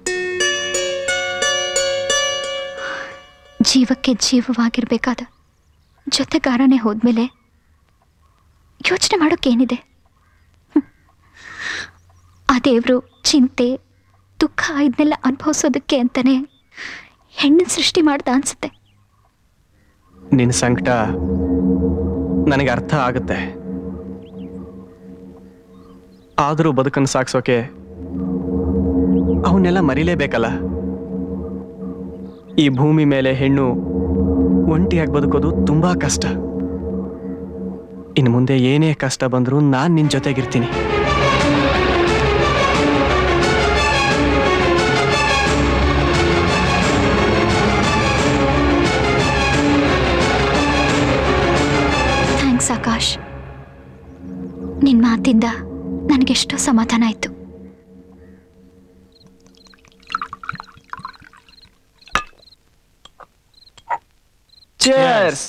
ಜೀವಕ್ಕೆ ಜೀವವಾಗಿರ್ಬೇಕಾದ ಜೊತೆಗಾರನೇ ಹೋದ್ಮೇಲೆ ಯೋಚನೆ ಮಾಡೋಕ್ಕೇನಿದೆ ಹ್ಮ್. ಆ ದೇವರು ಚಿಂತೆ ದುಃಖ ಇದನ್ನೆಲ್ಲ ಅನುಭವಿಸೋದಕ್ಕೆ ಅಂತಾನೆ ಹೆಣ್ಣು ಸೃಷ್ಟಿ ಮಾಡ್ದ ಅನ್ಸುತ್ತೆ ನಿನ್ನ ಸಂಕಟ ನನಗೆ ಅರ್ಥ ಆಗುತ್ತೆ ಆದರೂ ಬದುಕನ್ನು ಸಾಗಿಸೋಕೆ ಅವನ್ನೆಲ್ಲ ಮರಿಲೇಬೇಕಲ್ಲ ಈ ಭೂಮಿ ಮೇಲೆ ಹೆಣ್ಣು ಒಂಟಿಯಾಗಿ ಬದುಕೋದು ತುಂಬಾ ಕಷ್ಟ ಇನ್ನು ಮುಂದೆ ಏನೇ ಕಷ್ಟ ಬಂದರೂ ನಾನು ನಿನ್ನ ಜೊತೆಗಿರ್ತೀನಿ ಥ್ಯಾಂಕ್ಸ್ ಆಕಾಶ್ ನಿನ್ನ ಮಾತಿಂದ ನನಗೆಷ್ಟೋ ಸಮಾಧಾನ ಆಯಿತು Cheers!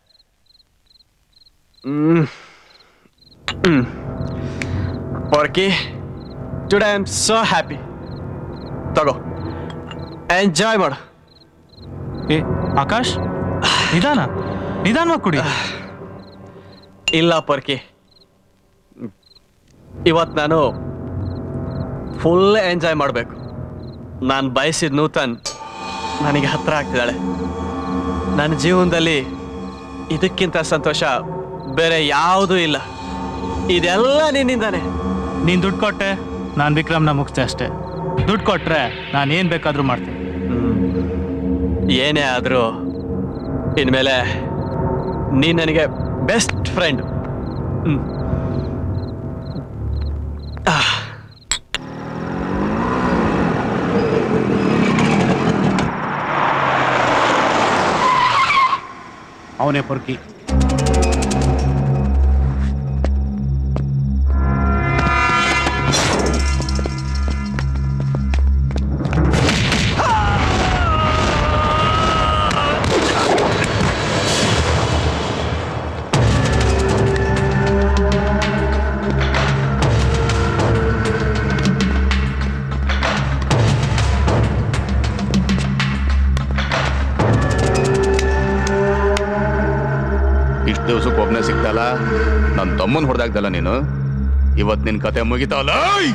Mm. Mm. Porky, today I'm so happy. ತಗೋ ಎಂಜಾಯ್ ಮಾಡು ಏ ಆಕಾಶ್ ನಿಧಾನ ನಿಧಾನವಾಗಿ ಕುಡಿ ಇಲ್ಲ ಪರ್ಕಿ ಇವತ್ತು ನಾನು ಫುಲ್ ಎಂಜಾಯ್ ಮಾಡಬೇಕು ನಾನು ಬಯಸಿದ ನೂತನ್ ನನಗೆ ಹತ್ರ ಆಗ್ತಿದ್ದಾಳೆ ನನ್ನ ಜೀವನದಲ್ಲಿ ಇದಕ್ಕಿಂತ ಸಂತೋಷ ಬೇರೆ ಯಾವುದೂ ಇಲ್ಲ ಇದೆಲ್ಲ ನಿನ್ನಿಂದಾನೆ ನೀನ್ ದುಡ್ಡು ಕೊಟ್ಟೆ ನಾನು ವಿಕ್ರಮ್ನ ಮುಗಿಸ್ದೆ ಅಷ್ಟೇ ದುಡ್ಡು ಕೊಟ್ರೆ ನಾನು ಏನ್ ಬೇಕಾದ್ರೂ ಮಾಡ್ತೀನಿ ಏನೇ ಆದರೂ ಇನ್ಮೇಲೆ ನೀನು ನನಗೆ ಬೆಸ್ಟ್ ಫ್ರೆಂಡ್ ಅವನೇ ಪೊರ್ಕಿ ಇಷ್ಟು ದಿವಸಕ್ಕೆ ಒಬ್ಬನೇ ಸಿಗ್ತಲ್ಲ ನನ್ನ ತಮ್ಮನ್ ಹೊಡೆದಾಗ್ದಲ್ಲ ನೀನು ಇವತ್ತು ನಿನ್ ಕತೆ ಮುಗಿತಾವಲ್ಲ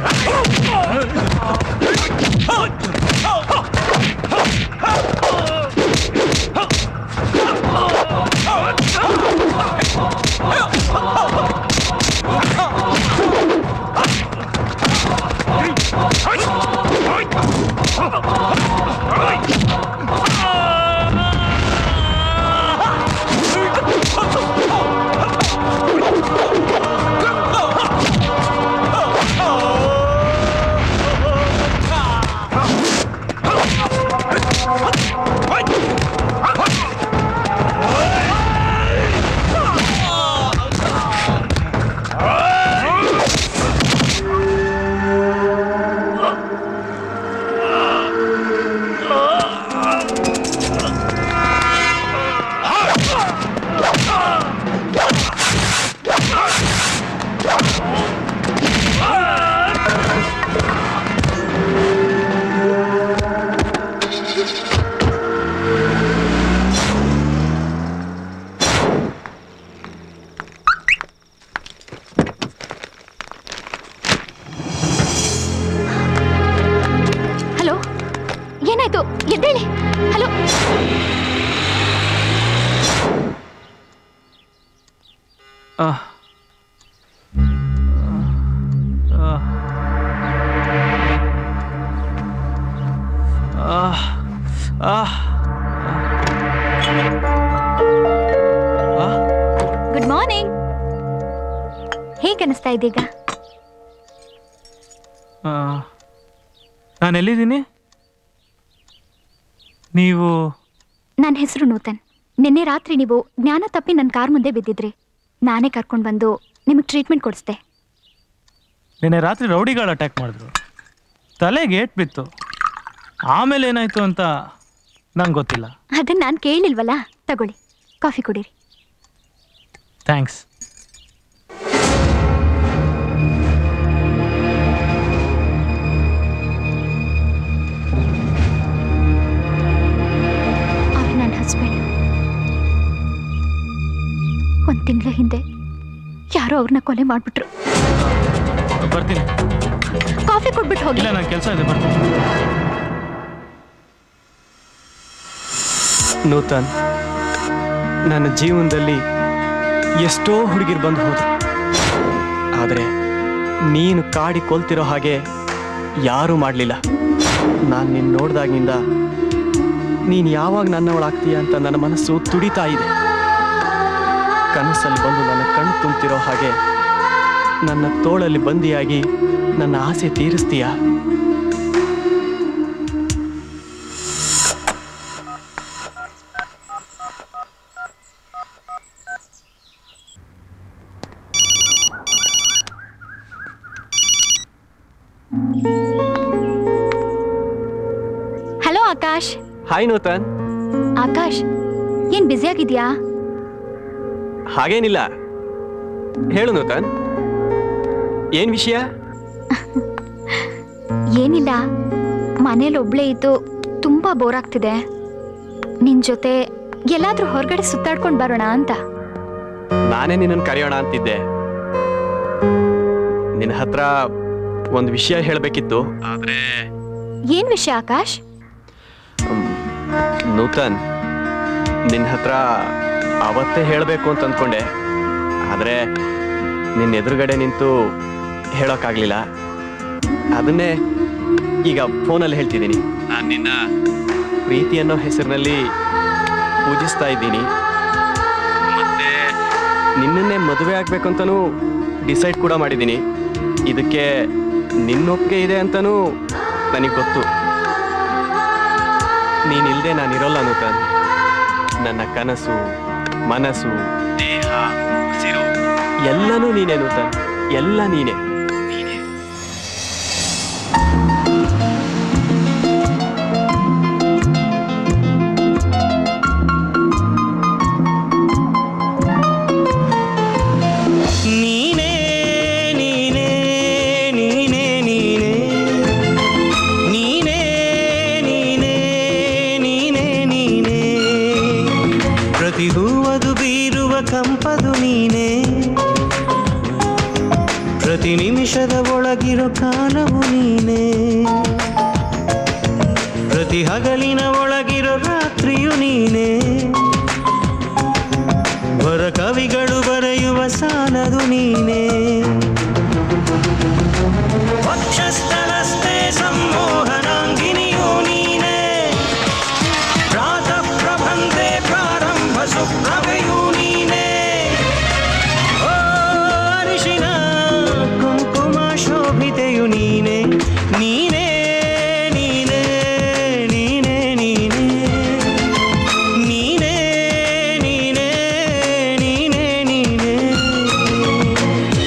ಹಲೋ ಏನಾಯ್ತು ಎದ್ದೇಳಿ ಹಲೋ ಆಹ್. ಆಹ್. ಆಹ್. ಆಹ್. ಗುಡ್ ಮಾರ್ನಿಂಗ್ ಹೇಗೆ ಅನಿಸ್ತಾ ಇದೀಗ ಆಹ್. ನಾನು ಎಲ್ಲಿದ್ದೀನಿ ನೀವು ನನ್ನ ಹೆಸರು ನೂತನ್ ನಿನ್ನೆ ರಾತ್ರಿ ನೀವು ಜ್ಞಾನ ತಪ್ಪಿ ನನ್ನ ಕಾರ್ ಮುಂದೆ ಬಿದ್ದಿದ್ರಿ ನಾನೇ ಕರ್ಕೊಂಡು ಬಂದು ನಿಮಗೆ ಟ್ರೀಟ್ಮೆಂಟ್ ಕೊಡಿಸ್ದೆ ನಿನ್ನೆ ರಾತ್ರಿ ರೌಡಿಗಳು ಅಟ್ಯಾಕ್ ಮಾಡಿದ್ರು ತಲೆಗೆ ಏಟ್ ಬಿತ್ತು ಆಮೇಲೆ ಏನಾಯ್ತು ಅಂತ ನಂಗೆ ಗೊತ್ತಿಲ್ಲ ಅದನ್ನ ನಾನು ಕೇಳಿಲ್ವಲ್ಲ ತಗೊಳ್ಳಿ ಕಾಫಿ ಕುಡೀರಿ ಥ್ಯಾಂಕ್ಸ್ ಅವ್ರು ನನ್ನ ಹಸ್ಬೆಂಡ್ ಒಂದು ತಿಂಗಳ ಹಿಂದೆ ಯಾರೋ ಅವ್ರನ್ನ ಕೊಲೆ ಮಾಡಿಬಿಟ್ರು ಬರ್ತೀನಿ ಕಾಫಿ ಕೊಟ್ಬಿಟ್ಟು ಹೋಗಿ ಇಲ್ಲ ನಂಗೆ ಕೆಲಸ ಇದೆ ಬರ್ತೀನಿ ನೂತನ್ ನನ್ನ ಜೀವನದಲ್ಲಿ ಎಷ್ಟೋ ಹುಡುಗಿರು ಬಂದು ಹೋದ್ರು ಆದರೆ ನೀನು ಕಾಡಿ ಕೊಲ್ತಿರೋ ಹಾಗೆ ಯಾರೂ ಮಾಡಲಿಲ್ಲ ನಾನು ನಿನ್ನ ನೋಡ್ದಾಗಿನಿಂದ ನೀನು ಯಾವಾಗ ನನ್ನವಳಾಗ್ತೀಯ ಅಂತ ನನ್ನ ಮನಸ್ಸು ತುಡಿತಾ ಇದೆ ಕನಸಲ್ಲಿ ಬಂದು ನನ್ನ ಕಣ್ಣು ತುಂಬ್ತಿರೋ ಹಾಗೆ ನನ್ನ ತೋಳಲ್ಲಿ ಬಂದಿಯಾಗಿ ನನ್ನ ಆಸೆ ತೀರಿಸ್ತೀಯಾ ಹಲೋ ಆಕಾಶ್ ಹಾಯ್ ನೂತನ್ ಆಕಾಶ್ ಏನ್ ಬ್ಯುಸಿ ಆಗಿದ್ಯಾ ಹಾಗೇನಿಲ್ಲ ಹೇಳು ನೂತನ್ ಏನ್ ವಿಷಯ ಏನಿಲ್ಲ ಮನೇಲಿ ಒಬ್ಳೇ ಇದ್ದು ತುಂಬಾ ಬೋರ್ ಆಗ್ತಿದೆ ನಿನ್ ಜೊತೆ ಎಲ್ಲಾದ್ರೂ ಹೊರಗಡೆ ಸುತ್ತಾಡ್ಕೊಂಡು ಬರೋಣ ಅಂತ ನಾನೇ ನಿನ್ನನ್ನು ಕರೆಯೋಣ ಅಂತಿದ್ದೆ ನಿನ್ನ ಹತ್ರ ಒಂದು ವಿಷಯ ಹೇಳಬೇಕಿತ್ತು ಆದ್ರೆ ಏನ್ ವಿಷಯ ಆಕಾಶ್ ನೂತನ್ ನಿನ್ನ ಹತ್ರ ಅವತ್ತೇ ಹೇಳಬೇಕು ಅಂತ ಅಂದ್ಕೊಂಡೆ ಆದರೆ ನಿನ್ನ ಎದುರುಗಡೆ ನಿಂತು ಹೇಳೋಕ್ಕಾಗಲಿಲ್ಲ ಅದನ್ನೇ ಈಗ ಫೋನಲ್ಲಿ ಹೇಳ್ತಿದ್ದೀನಿ ನಾನು ನಿನ್ನ ಪ್ರೀತಿ ಅನ್ನೋ ಹೆಸರಿನಲ್ಲಿ ಪೂಜಿಸ್ತಾ ಇದ್ದೀನಿ ಮತ್ತೆ ನಿನ್ನನ್ನೇ ಮದುವೆ ಆಗ್ಬೇಕು ಅಂತಲೂ ಡಿಸೈಡ್ ಕೂಡ ಮಾಡಿದ್ದೀನಿ ಇದಕ್ಕೆ ನಿನ್ನೊಪ್ಪಿಗೆ ಇದೆ ಅಂತಲೂ ನನಗೆ ಗೊತ್ತು ನೀನಿಲ್ಲದೆ ನಾನಿರೋಲ್ಲ ನೂತನ್ ನನ್ನ ಕನಸು ಮನಸ್ಸು ದೇಹ ಉಸಿರು ಎಲ್ಲನೂ ನೀನೇ ನೂತನ್ ಎಲ್ಲ ನೀನೇ ನೀನೇ ನೀನೇ ನೀನೇ ನೀನೇ ನೀನೇ ನೀನೇ ನೀನೇ ನೀನೇ ಪ್ರತಿ ಹೂವದು ಬೀರುವ ಕಂಪದು ನೀನೇ ಪ್ರತಿ ನಿಮಿಷದ ಒಳಗಿರೋ ಕಾಲವು ನೀನೇ ಪ್ರತಿ ಹಗಲಿನ ಒಳಗಿರೋ ರಾತ್ರಿಯು ನೀನೇ ವರ ಕವಿಗಳು ಬರೆಯುವ ಸಾಲದು ನೀನೇ ವಕ್ಷಸ್ಥಳಸ್ಥೆ ಸಂಮೋಹನಾಂಗಿನಿಯು ನೀನೇ ಪ್ರಾತಃ ಪ್ರಬಂಧೆ ಪ್ರಾರಂಭ ಸುಪ್ರಭೆಯು ನೀನೇ ಓ ಅರಿಶಿನ ಕುಂಕುಮ ಶೋಭಿತೆಯು ನೀನೇ ನೀನೇ ನೀನೇ ನೀನೇ ನೀನೇ ನೀನೇ ನೀನೇ ನೀನೇ ನೀನೇ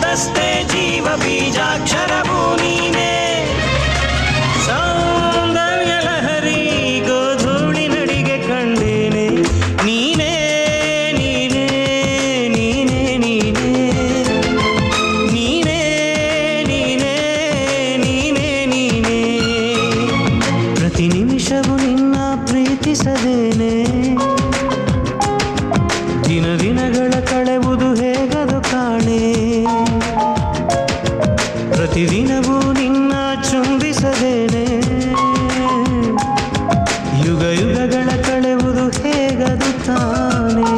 ರಸ್ತೆ ಜೀವ ಬೀಜಾಕ್ಷರವೂ ನೀನೇ ಸೌಂದರ್ಯ ಲಹರಿ ಗೋಧೂಳಿ ನಡಿಗೆ ಕಂಡೇನೆ ನೀನೇ ನೀನೇ ನೀನೇ ನೀನೇ ನೀನೇ ನೀನೇ ನೀನೇ ನೀನೇ ಪ್ರತಿ ನಿಮಿಷವು ನಿನ್ನ ಪ್ರೀತಿಸದೇನೆ ದಿನ ದಿನಗಳ ಕಳೆವುದು ಹೇಗದು ಕಾಣೆ ಪ್ರತಿದಿನವೂ ನಿನ್ನ ಚುಂಬಿಸದೇನೆ ಯುಗ ಯುಗಗಳ ಕಳೆವುದು ಹೇಗದು ತಾನೇ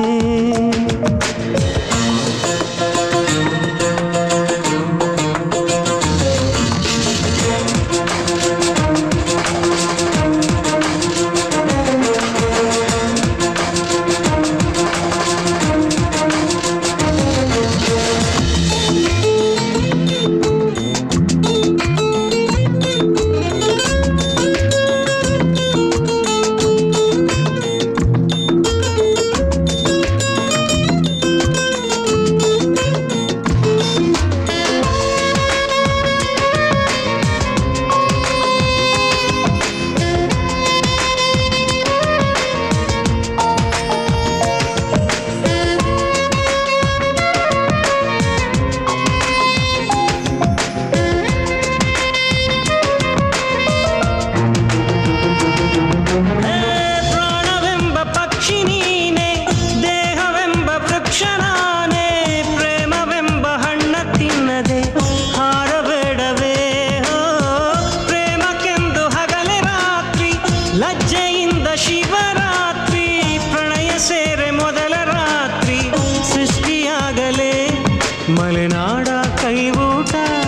ಪ್ರಾಣವೆಂಬ ಪಕ್ಷಿ ನೀನೆ ದೇಹವೆಂಬ ವೃಕ್ಷ ನಾನೇ ಪ್ರೇಮವೆಂಬ ಹಣ್ಣ ತಿನ್ನದೆ ಹಾರಬೇಡವೇ ಹೋ ಪ್ರೇಮಕ್ಕೆಂದು ಹಗಲೆ ರಾತ್ರಿ ಲಜ್ಜೆಯಿಂದ ಶಿವರಾತ್ರಿ ಪ್ರಣಯ ಸೇರೆ ಮೊದಲ ರಾತ್ರಿ ಸೃಷ್ಟಿಯಾಗಲೇ ಮಲೆನಾಡ ಕೈಬೂಟ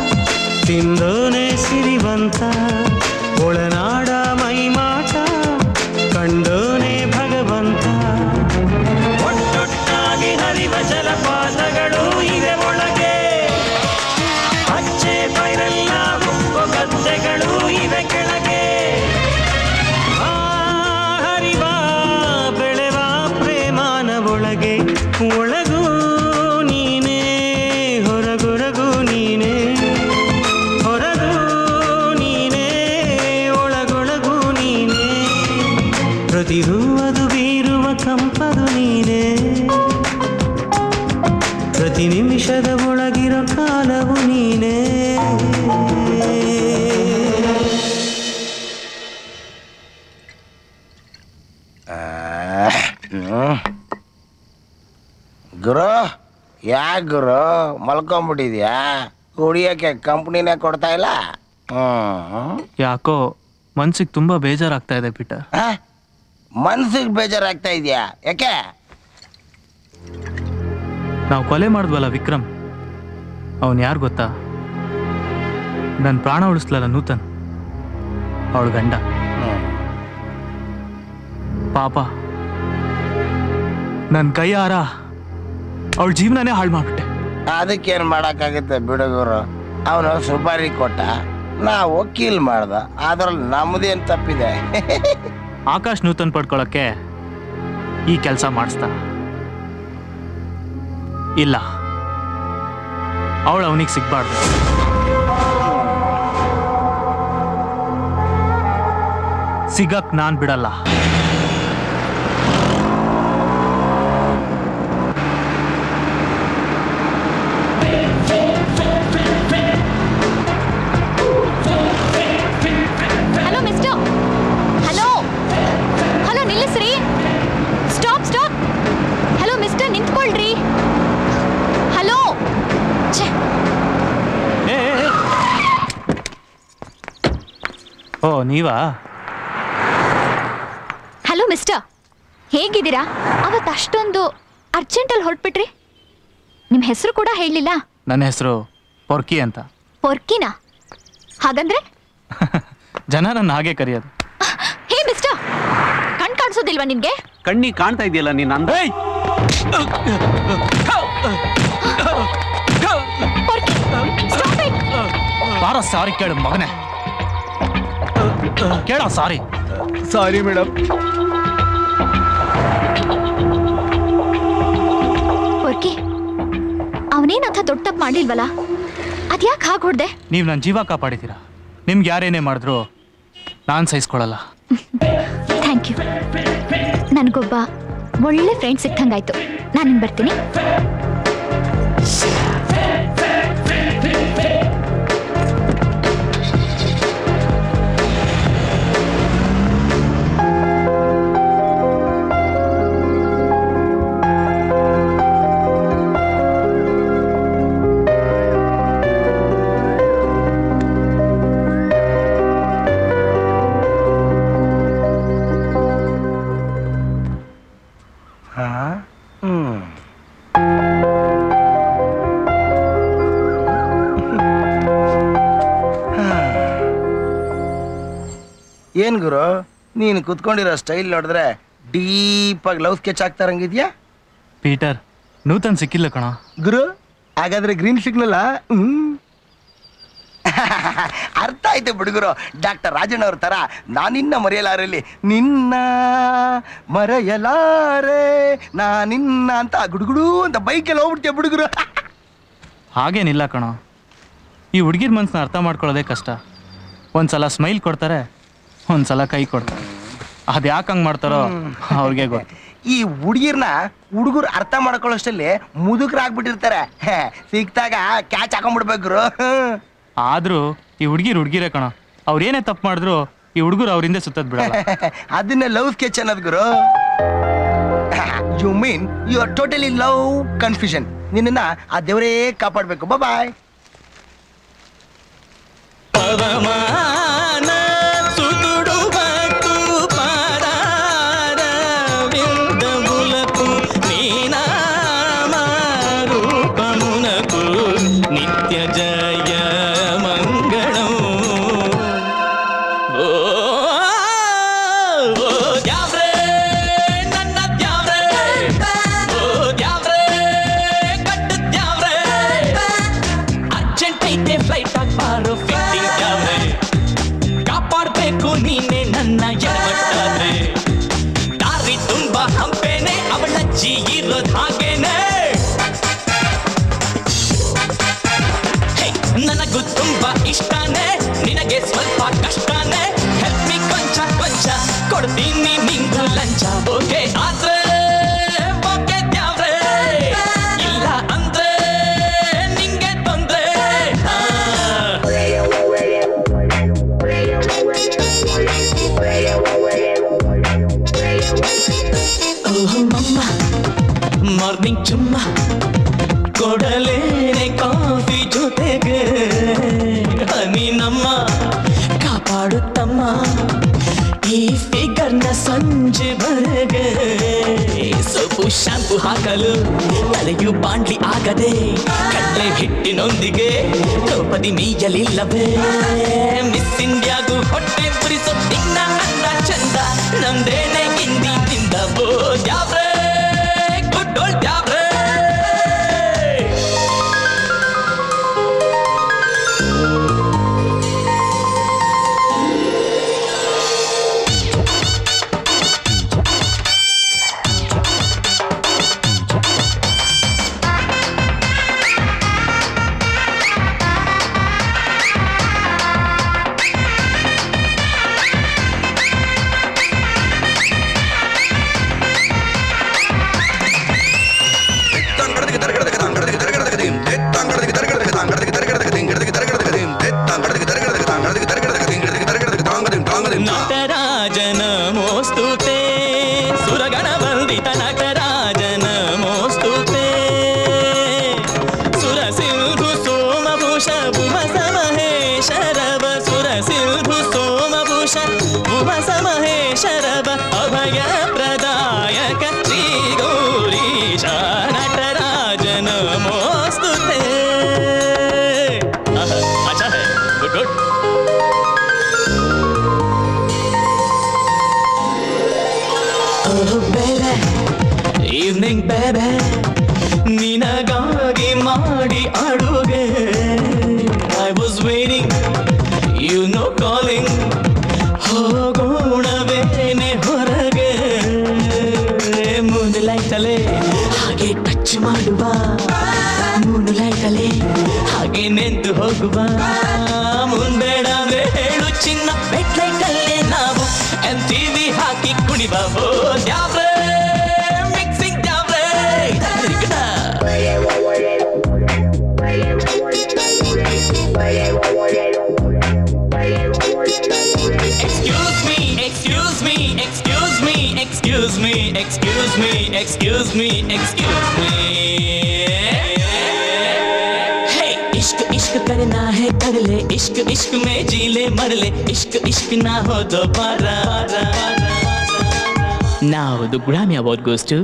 ತಿಂದೋನೆ ಸಿರಿವಂತ ಒಳನಾಡ ಮೈಮಾಟ ಕಂಡೋನೆ ಭಗವಂತ ಒಟ್ಟೊಟ್ಟಾಗಿ ಹರಿವ ಜಲಪಾತಗಳು ಇವೆ ಒಳಗೆ ಹಚ್ಚೆ ಪೈರೆಲ್ಲ ಉಪ್ಪು ಗದ್ದೆಗಳು ಇವೆ ಕೆಳಗೆ ಆ ಹರಿವ ಬೆಳೆವ ಪ್ರೇಮಾನ ಒಳಗೆ ಒಳಗೂ ನೀನೇ ಹೊರಗೊರಗೂ ನೀನೇ ಹೊರಗೂ ನೀನೇ ಒಳಗೊಳಗೂ ನೀನೇ ಪ್ರತಿ ಹೂವದು ಬೀರುವ ಕಂಪದು ನೀನೇ ಪ್ರತಿ ನಿಮಿಷದ ಒಳಗಿರೋ ಕಾಲವು ನೀನೇ ಹ್ಮ್. ಗುರು ಯಾಕೆ ಗುರು ಮಲ್ಕೊಂಬಿಟ್ಟಿದ್ಯಾ ಕುಡಿಯೋಕೆ ಕಂಪ್ನಿನೇ ಕೊಡ್ತಾ ಇಲ್ಲ ಹ್ಮ್ ಯಾಕೋ ಮನ್ಸಿಗೆ ತುಂಬಾ ಬೇಜಾರಾಗ್ತಾ ಇದೆ ಪೀಟರ್ ಮನ್ಸಿಗೆ ಬೇಜಾರಾಗ್ತಾ ಇದೆಯಾ ಯಾಕೆ ನಾವು ಕೊಲೆ ಮಾಡಿದ್ವಲ್ಲ ವಿಕ್ರಮ್ ಅವನ್ ಯಾರು ಗೊತ್ತಾ ನನ್ನ ಪ್ರಾಣ ಉಳಿಸ್ಲಲ್ಲ ನೂತನ್ ಅವಳ ಗಂಡ ಪಾಪ ನನ್ನ ಕೈಯಾರ ಅವಳ ಜೀವನನೇ ಹಾಳು ಮಾಡ್ಬಿಟ್ಟೆ ಅದಕ್ಕೇನ್ ಮಾಡಕ್ಕಾಗುತ್ತೆ ಬಿಡುಗರು ಅವನು ಸುಪಾರಿ ಕೊಟ್ಟ ನಾ ವಕೀಲ್ ಮಾಡ್ದ ಅದ್ರಲ್ಲಿ ನಮ್ದೇನ್ ತಪ್ಪಿದೆ ಆಕಾಶ್ ನೂತನ್ ಪಡ್ಕೊಳಕ್ಕೆ ಈ ಕೆಲಸ ಮಾಡಿಸ್ದ ಇಲ್ಲ ಅವಳು ಅವನಿಗೆ ಸಿಗ್ಬಾರ್ದು ಸಿಗಕ್ ನಾನ್ ಬಿಡಲ್ಲ ಹಲೋ ಮಿಸ್ಟರ್ ಹಲೋ ಹಲೋ ನಿಲ್ಲಿಸ್ರಿ ಸ್ಟಾಪ್ ಸ್ಟಾಪ್ ಹಲೋ ಮಿಸ್ಟರ್ ನಿಂತ್ಕೊಳ್ರಿ ಹಲೋ ಛೆ ಓ ನೀವಾ ಹಲೋ ಮಿಸ್ಟರ್ ಹೇಗಿದ್ದೀರಾ ಅವತ್ತು ಅಷ್ಟೊಂದು ಅರ್ಜೆಂಟಲ್ಲಿ ಹೊರಟ್ಬಿಟ್ರಿ ನಿಮ್ಮ ಹೆಸರು ಕೂಡ ಹೇಳಲಿಲ್ಲ ನನ್ನ ಹೆಸರು ಪೊರ್ಕಿ ಅಂತ ಪೊರ್ಕಿನಾ ಹಾಗಂದ್ರೆ ಜನ ನನ್ನ ಹಾಗೆ ಕರೆಯೋದು ಹೇ ಮಿಸ್ಟರ್ ಕಣ್ ಕಾಣಿಸೋದಿಲ್ವಾ ನಿನ್ಗೆ ಕಣ್ಣಿಗೆ ಕಾಣ್ತಾ ಇದೆಯಲ್ಲ ನೀನ್ ಅಂದ ಬಾರ ಸಾರಿ ಕೇಳು ಮಗನೇ ಕೇಳ ಸಾರಿ ಸಾರಿ ಮೇಡಮ್ ಪೊರ್ಕಿ ಅವನ ಅವನೇನಂತ ದೊಡ್ಡ ತಪ್ಪು ಮಾಡಿಲ್ವಲ್ಲ ಅದ್ಯಾಕೆ ಹಾಗೆ ಹೊಡ್ದೆ ನೀವು ನನ್ನ ಜೀವ ಕಾಪಾಡಿದ್ದೀರಾ ನಿಮ್ಗೆ ಯಾರೇನೇ ಮಾಡಿದ್ರು ನಾನು ಸಹಿಸ್ಕೊಳ್ಳಲ್ಲ ಥ್ಯಾಂಕ್ ಯು ನನಗೊಬ್ಬ ಒಳ್ಳೆ ಫ್ರೆಂಡ್ ಸಿಕ್ತಂಗಾಯ್ತು ನಾನು ಬರ್ತೀನಿ ಹಾ ಹ್ಮ್ ಏನ್ ಗುರು ನೀನು ಕುತ್ಕೊಂಡಿರೋ ಸ್ಟೈಲ್ ನೋಡಿದ್ರೆ ಡೀಪ್ ಆಗಿ ಲವ್ ಸ್ಕೆಚ್ ಆಗ್ತಾ ಇರಂಗಿದ್ಯಾ ಪೀಟರ್ ನೂತನ್ ಸಿಕ್ಕಿಲ್ಲ ಕಣ ಗುರು ಹಾಗಾದ್ರೆ ಗ್ರೀನ್ ಸಿಗ್ನಲ್ಲ ಹ್ಮ್ ಅರ್ಥ ಆಯ್ತು ಬಿಡುಗರು ಡಾಕ್ಟರ್ ರಾಜಣ್ಣ ಅವ್ರ ತರ ನಾನಿನ್ನ ಮರೆಯಲಾರಲ್ಲಿ ನಿನ್ನ ಮರೆಯಲಾರೆ ನಾನಿನ್ನ ಅಂತ ಗುಡುಗುಡು ಅಂತ ಬೈಕಲ್ಲಿ ಹೋಗ್ಬಿಡ್ತೀಯ ಬಿಡುಗರು ಹಾಗೇನಿಲ್ಲ ಕಣ ಈ ಹುಡುಗಿರ ಮನ್ಸನ್ನ ಅರ್ಥ ಮಾಡ್ಕೊಳ್ಳೋದೇ ಕಷ್ಟ ಒಂದ್ಸಲ ಸ್ಮೈಲ್ ಕೊಡ್ತಾರೆ ಒಂದ್ಸಲ ಕೈ ಕೊಡ್ತಾರೆ ಅದು ಯಾಕೆ ಹಂಗೆ ಮಾಡ್ತಾರೋ ಅವ್ರಿಗೆ ಗೊತ್ತು ಈ ಹುಡುಗಿರ್ನ ಹುಡುಗರು ಅರ್ಥ ಮಾಡ್ಕೊಳ್ಳೋಷ್ಟಲ್ಲಿ ಮುದುಕರಾಗ್ಬಿಟ್ಟಿರ್ತಾರೆ ಹೇ, ಸಿಕ್ತಾಗ ಕ್ಯಾಚ್ ಹಾಕೊಂಡ್ಬಿಡ್ಬೇಕು ಗುರು ಆದ್ರೂ ಈ ಹುಡುಗಿರ್ ಹುಡುಗಿರೇ ಕಣ ಅವ್ರು ಏನೇ ತಪ್ಪು ಮಾಡಿದ್ರು ಈ ಹುಡುಗರು ಅವ್ರಿಂದ ಸುತ್ತದ್ ಬಿಡಲ್ಲ ಅದನ್ನೇ ಲವ್ ಸ್ಕೆಚ್ ಅನ್ನೋದು ಗುರು you mean you are totally love confusion ನಿನ್ನ ಆ ದೇವರೇ ಕಾಪಾಡ್ಬೇಕು ಬಾಯ್ పవమాన సుతుడు భక్తు పాదార విందములకు నీనామ రూపమునకు నిత్య జయ మంగళం ఓ ఓ ದ್ಯಾವ್ರೇ ನನ್ನ ದ್ಯಾವ್ರೇ ಓ ದ್ಯಾವ್ರೇ ಕಟ್ಟ ದ್ಯಾವ್ರೇ ಅರ್ಜೆಂಟ್ ಐತೆ ಫ್ಲೈಟ್ ಆಗ್ಬಾರೋ ಫಿಟ್ಟಿಂಗ್ ದ್ಯಾವ್ರೇ ಕಾಪಾಡ್ಬೇಕು ನೀನೆ ನನ್ನ ಎಡವಟ್ಟಾದ್ರೆ ದಾರಿ ತುಂಬಾ ಹಂಪೇನೆ ಅವಳಜ್ಜಿ ಇರೋದ್ ಹಾಗೇನೆ ಹೇ, ನನಗೂ ತುಂಬಾ ಇಷ್ಟನೇ ನಿನಗೆ ಸ್ವಲ್ಪ ಕಷ್ಟನೇ ಹೆಲ್ಪ್ ಮಿ ಕೊಂಚ ಕೊಂಚ ಕೊಡ್ತೀನಿ ನಿಂಗು ಲಂಚ ಓಕೆ ಆದ್ರೆ ಓಕೆ ದ್ಯಾವ್ರೇ ಇಲ್ಲ ಅಂದ್ರೆ ನಿಂಗೆ ತೊಂದ್ರೆ ಆ. ಓಹ್ ಮಮ್ಮ ಮಾರ್ನಿಂಗ್ ಚುಮ್ಮ ಕೊಡಲೇನೆ ಕಾಫಿ ಜೊತೆಗೆ ಹನಿ ನಮ್ಮ ಕಾಪಾಡುತ್ತಮ್ಮ ಈ ಫಿಗರ್ನ ಸಂಜೆವರೆಗೆ ಸೊಪ್ಪು ಶಾಂಪು ಹಾಕಲು ತಲೆಯು ಬಾಂಡ್ಲಿ ಆಗದೆ ಕಡಲೆ ಹಿಟ್ಟಿನೊಂದಿಗೆ ದ್ರೌಪದಿ ಮೀಯಲಿಲ್ಲವೇ ಮಿಸ್ ಇಂಡಿಯಾಗೂ ಹೊಟ್ಟೆ ಪುರಿಸೋ ನಿನ್ನ ಅಂದ ಚಂದ ನಂದೇನೆ ಹಿಂದಿನಿಂದ ಬೋ ದ್ಯಾವ್ರೇ ಗುಡ್ ಓಲ್ಡ್ ದ್ಯಾವ್ರೇ ಹಾಗೆ ನೆಂದು ಹೋಗುವ ಮುಂಬೇಡವೇ ಹೇಳು ಚಿನ್ನ ಬೆಟ್ಲೈಟಲ್ಲೇ ನಾವು ಎಂ ಟಿವಿ ಹಾಕಿ ಕುಣಿಬಾಬೋ ದ್ಯಾವ್ರೆ ಮಿಕ್ಸಿಂಗ್ ದ್ಯಾವ್ರೆ Excuse me, excuse me, excuse me, excuse me, excuse me, excuse me, excuse me. Hey, इश्क इश्क करना है कर ले इश्क इश्क में जी ले मर ले इश्क इश्क ना हो दोबारा Now the Grammy Award goes to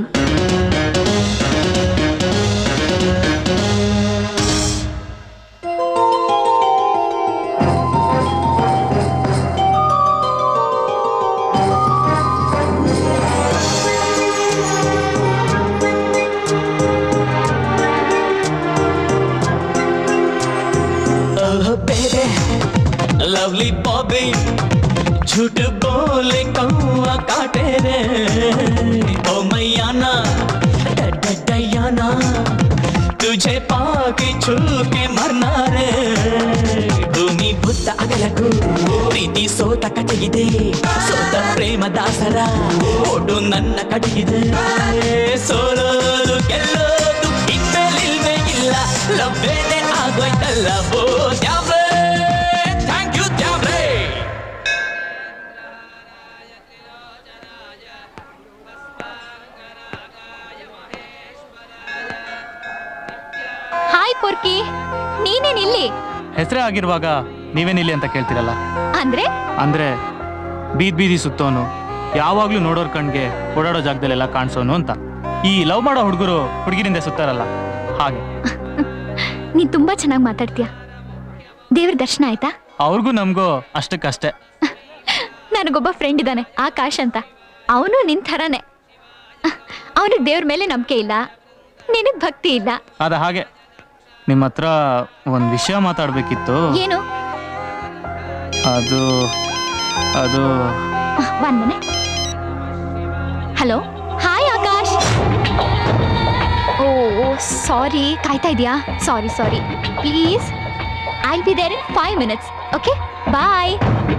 Oh baby, lovely Bobby, झूठ बोले कौआ काटे रे ओ मैयाना डयाना तुझे पाके छू के मरना रे ಭೂಮಿ ಬುದ್ಧ ಅಗಲಕು ಪ್ರೀತಿ ಸೋತ ಕಟಗಿದೆ ಸೋತ ಪ್ರೇಮ ದಾಸರ ಓಡು ನನ್ನ ಕಟಗಿದೆ ಸೋಲೋದು ಗೆಲ್ಲೋದು ಇನ್ಮೇಲಿಲ್ವೇ ಇಲ್ಲ ಲವ್ವೇನೆ ಆಗೋಯ್ತಲ್ಲ ಓ ದ್ಯಾವ್ರೆ ಥ್ಯಾಂಕ್ ಯು ದ್ಯಾವ್ರೆ ಹಾಯ್ ಪೊರ್ಕಿ ನೀನೇನ್ ಇಲ್ಲಿ ಹೆಸರೇ ಆಗಿರುವಾಗ ನೀವೇನಿಲ್ಲಿ ಅಂತ ಕೇಳ್ತಿರಲ್ಲ ಅಂದ್ರೆ ಅಂದ್ರೆ ಬೀದ್ ಬೀದಿ ಸುತ್ತೋನು ಯಾವಾಗ್ಲೂ ನೋಡೋರ್ ಕಣ್ಗೆ ಓಡಾಡೋ ಜಾಗದಲ್ಲೆಲ್ಲ ಕಾಣಿಸೋನು ಅಂತ ಈ ಲವ್ ಮಾಡೋ ಹುಡುಗರು ಹುಡುಗಿರಿಂದ ಸುತ್ತಾರಲ್ಲ ಹಾಗೆ ನೀನ್ ತುಂಬಾ ಚೆನ್ನಾಗಿ ಮಾತಾಡ್ತೀಯ ದೇವ್ರ ದರ್ಶನ ಆಯ್ತಾ ಅವ್ರಿಗೂ ನಮಗೂ ಅಷ್ಟಕ್ಕಷ್ಟೇ ನನಗೊಬ್ಬ ಫ್ರೆಂಡ್ ಇದ್ದಾನೆ ಆಕಾಶ್ ಅಂತ ಅವನು ನಿನ್ ಥರನೇ ಅವನಿಗೆ ದೇವ್ರ ಮೇಲೆ ನಂಬಿಕೆ ಇಲ್ಲ ನಿನಗ್ ಭಕ್ತಿ ಇಲ್ಲ ಅದ ಹಾಗೆ ನಿಮ್ಮ ಹತ್ರ ಒಂದ್ ವಿಷಯ ಮಾತಾಡ್ಬೇಕಿತ್ತು ಏನು ಅದು ಅದು one minute hello hi Akash ಓ ಸಾರಿ ಕಾಯ್ತಾ ಇದೆಯಾ sorry sorry please I be there in five minutes okay bye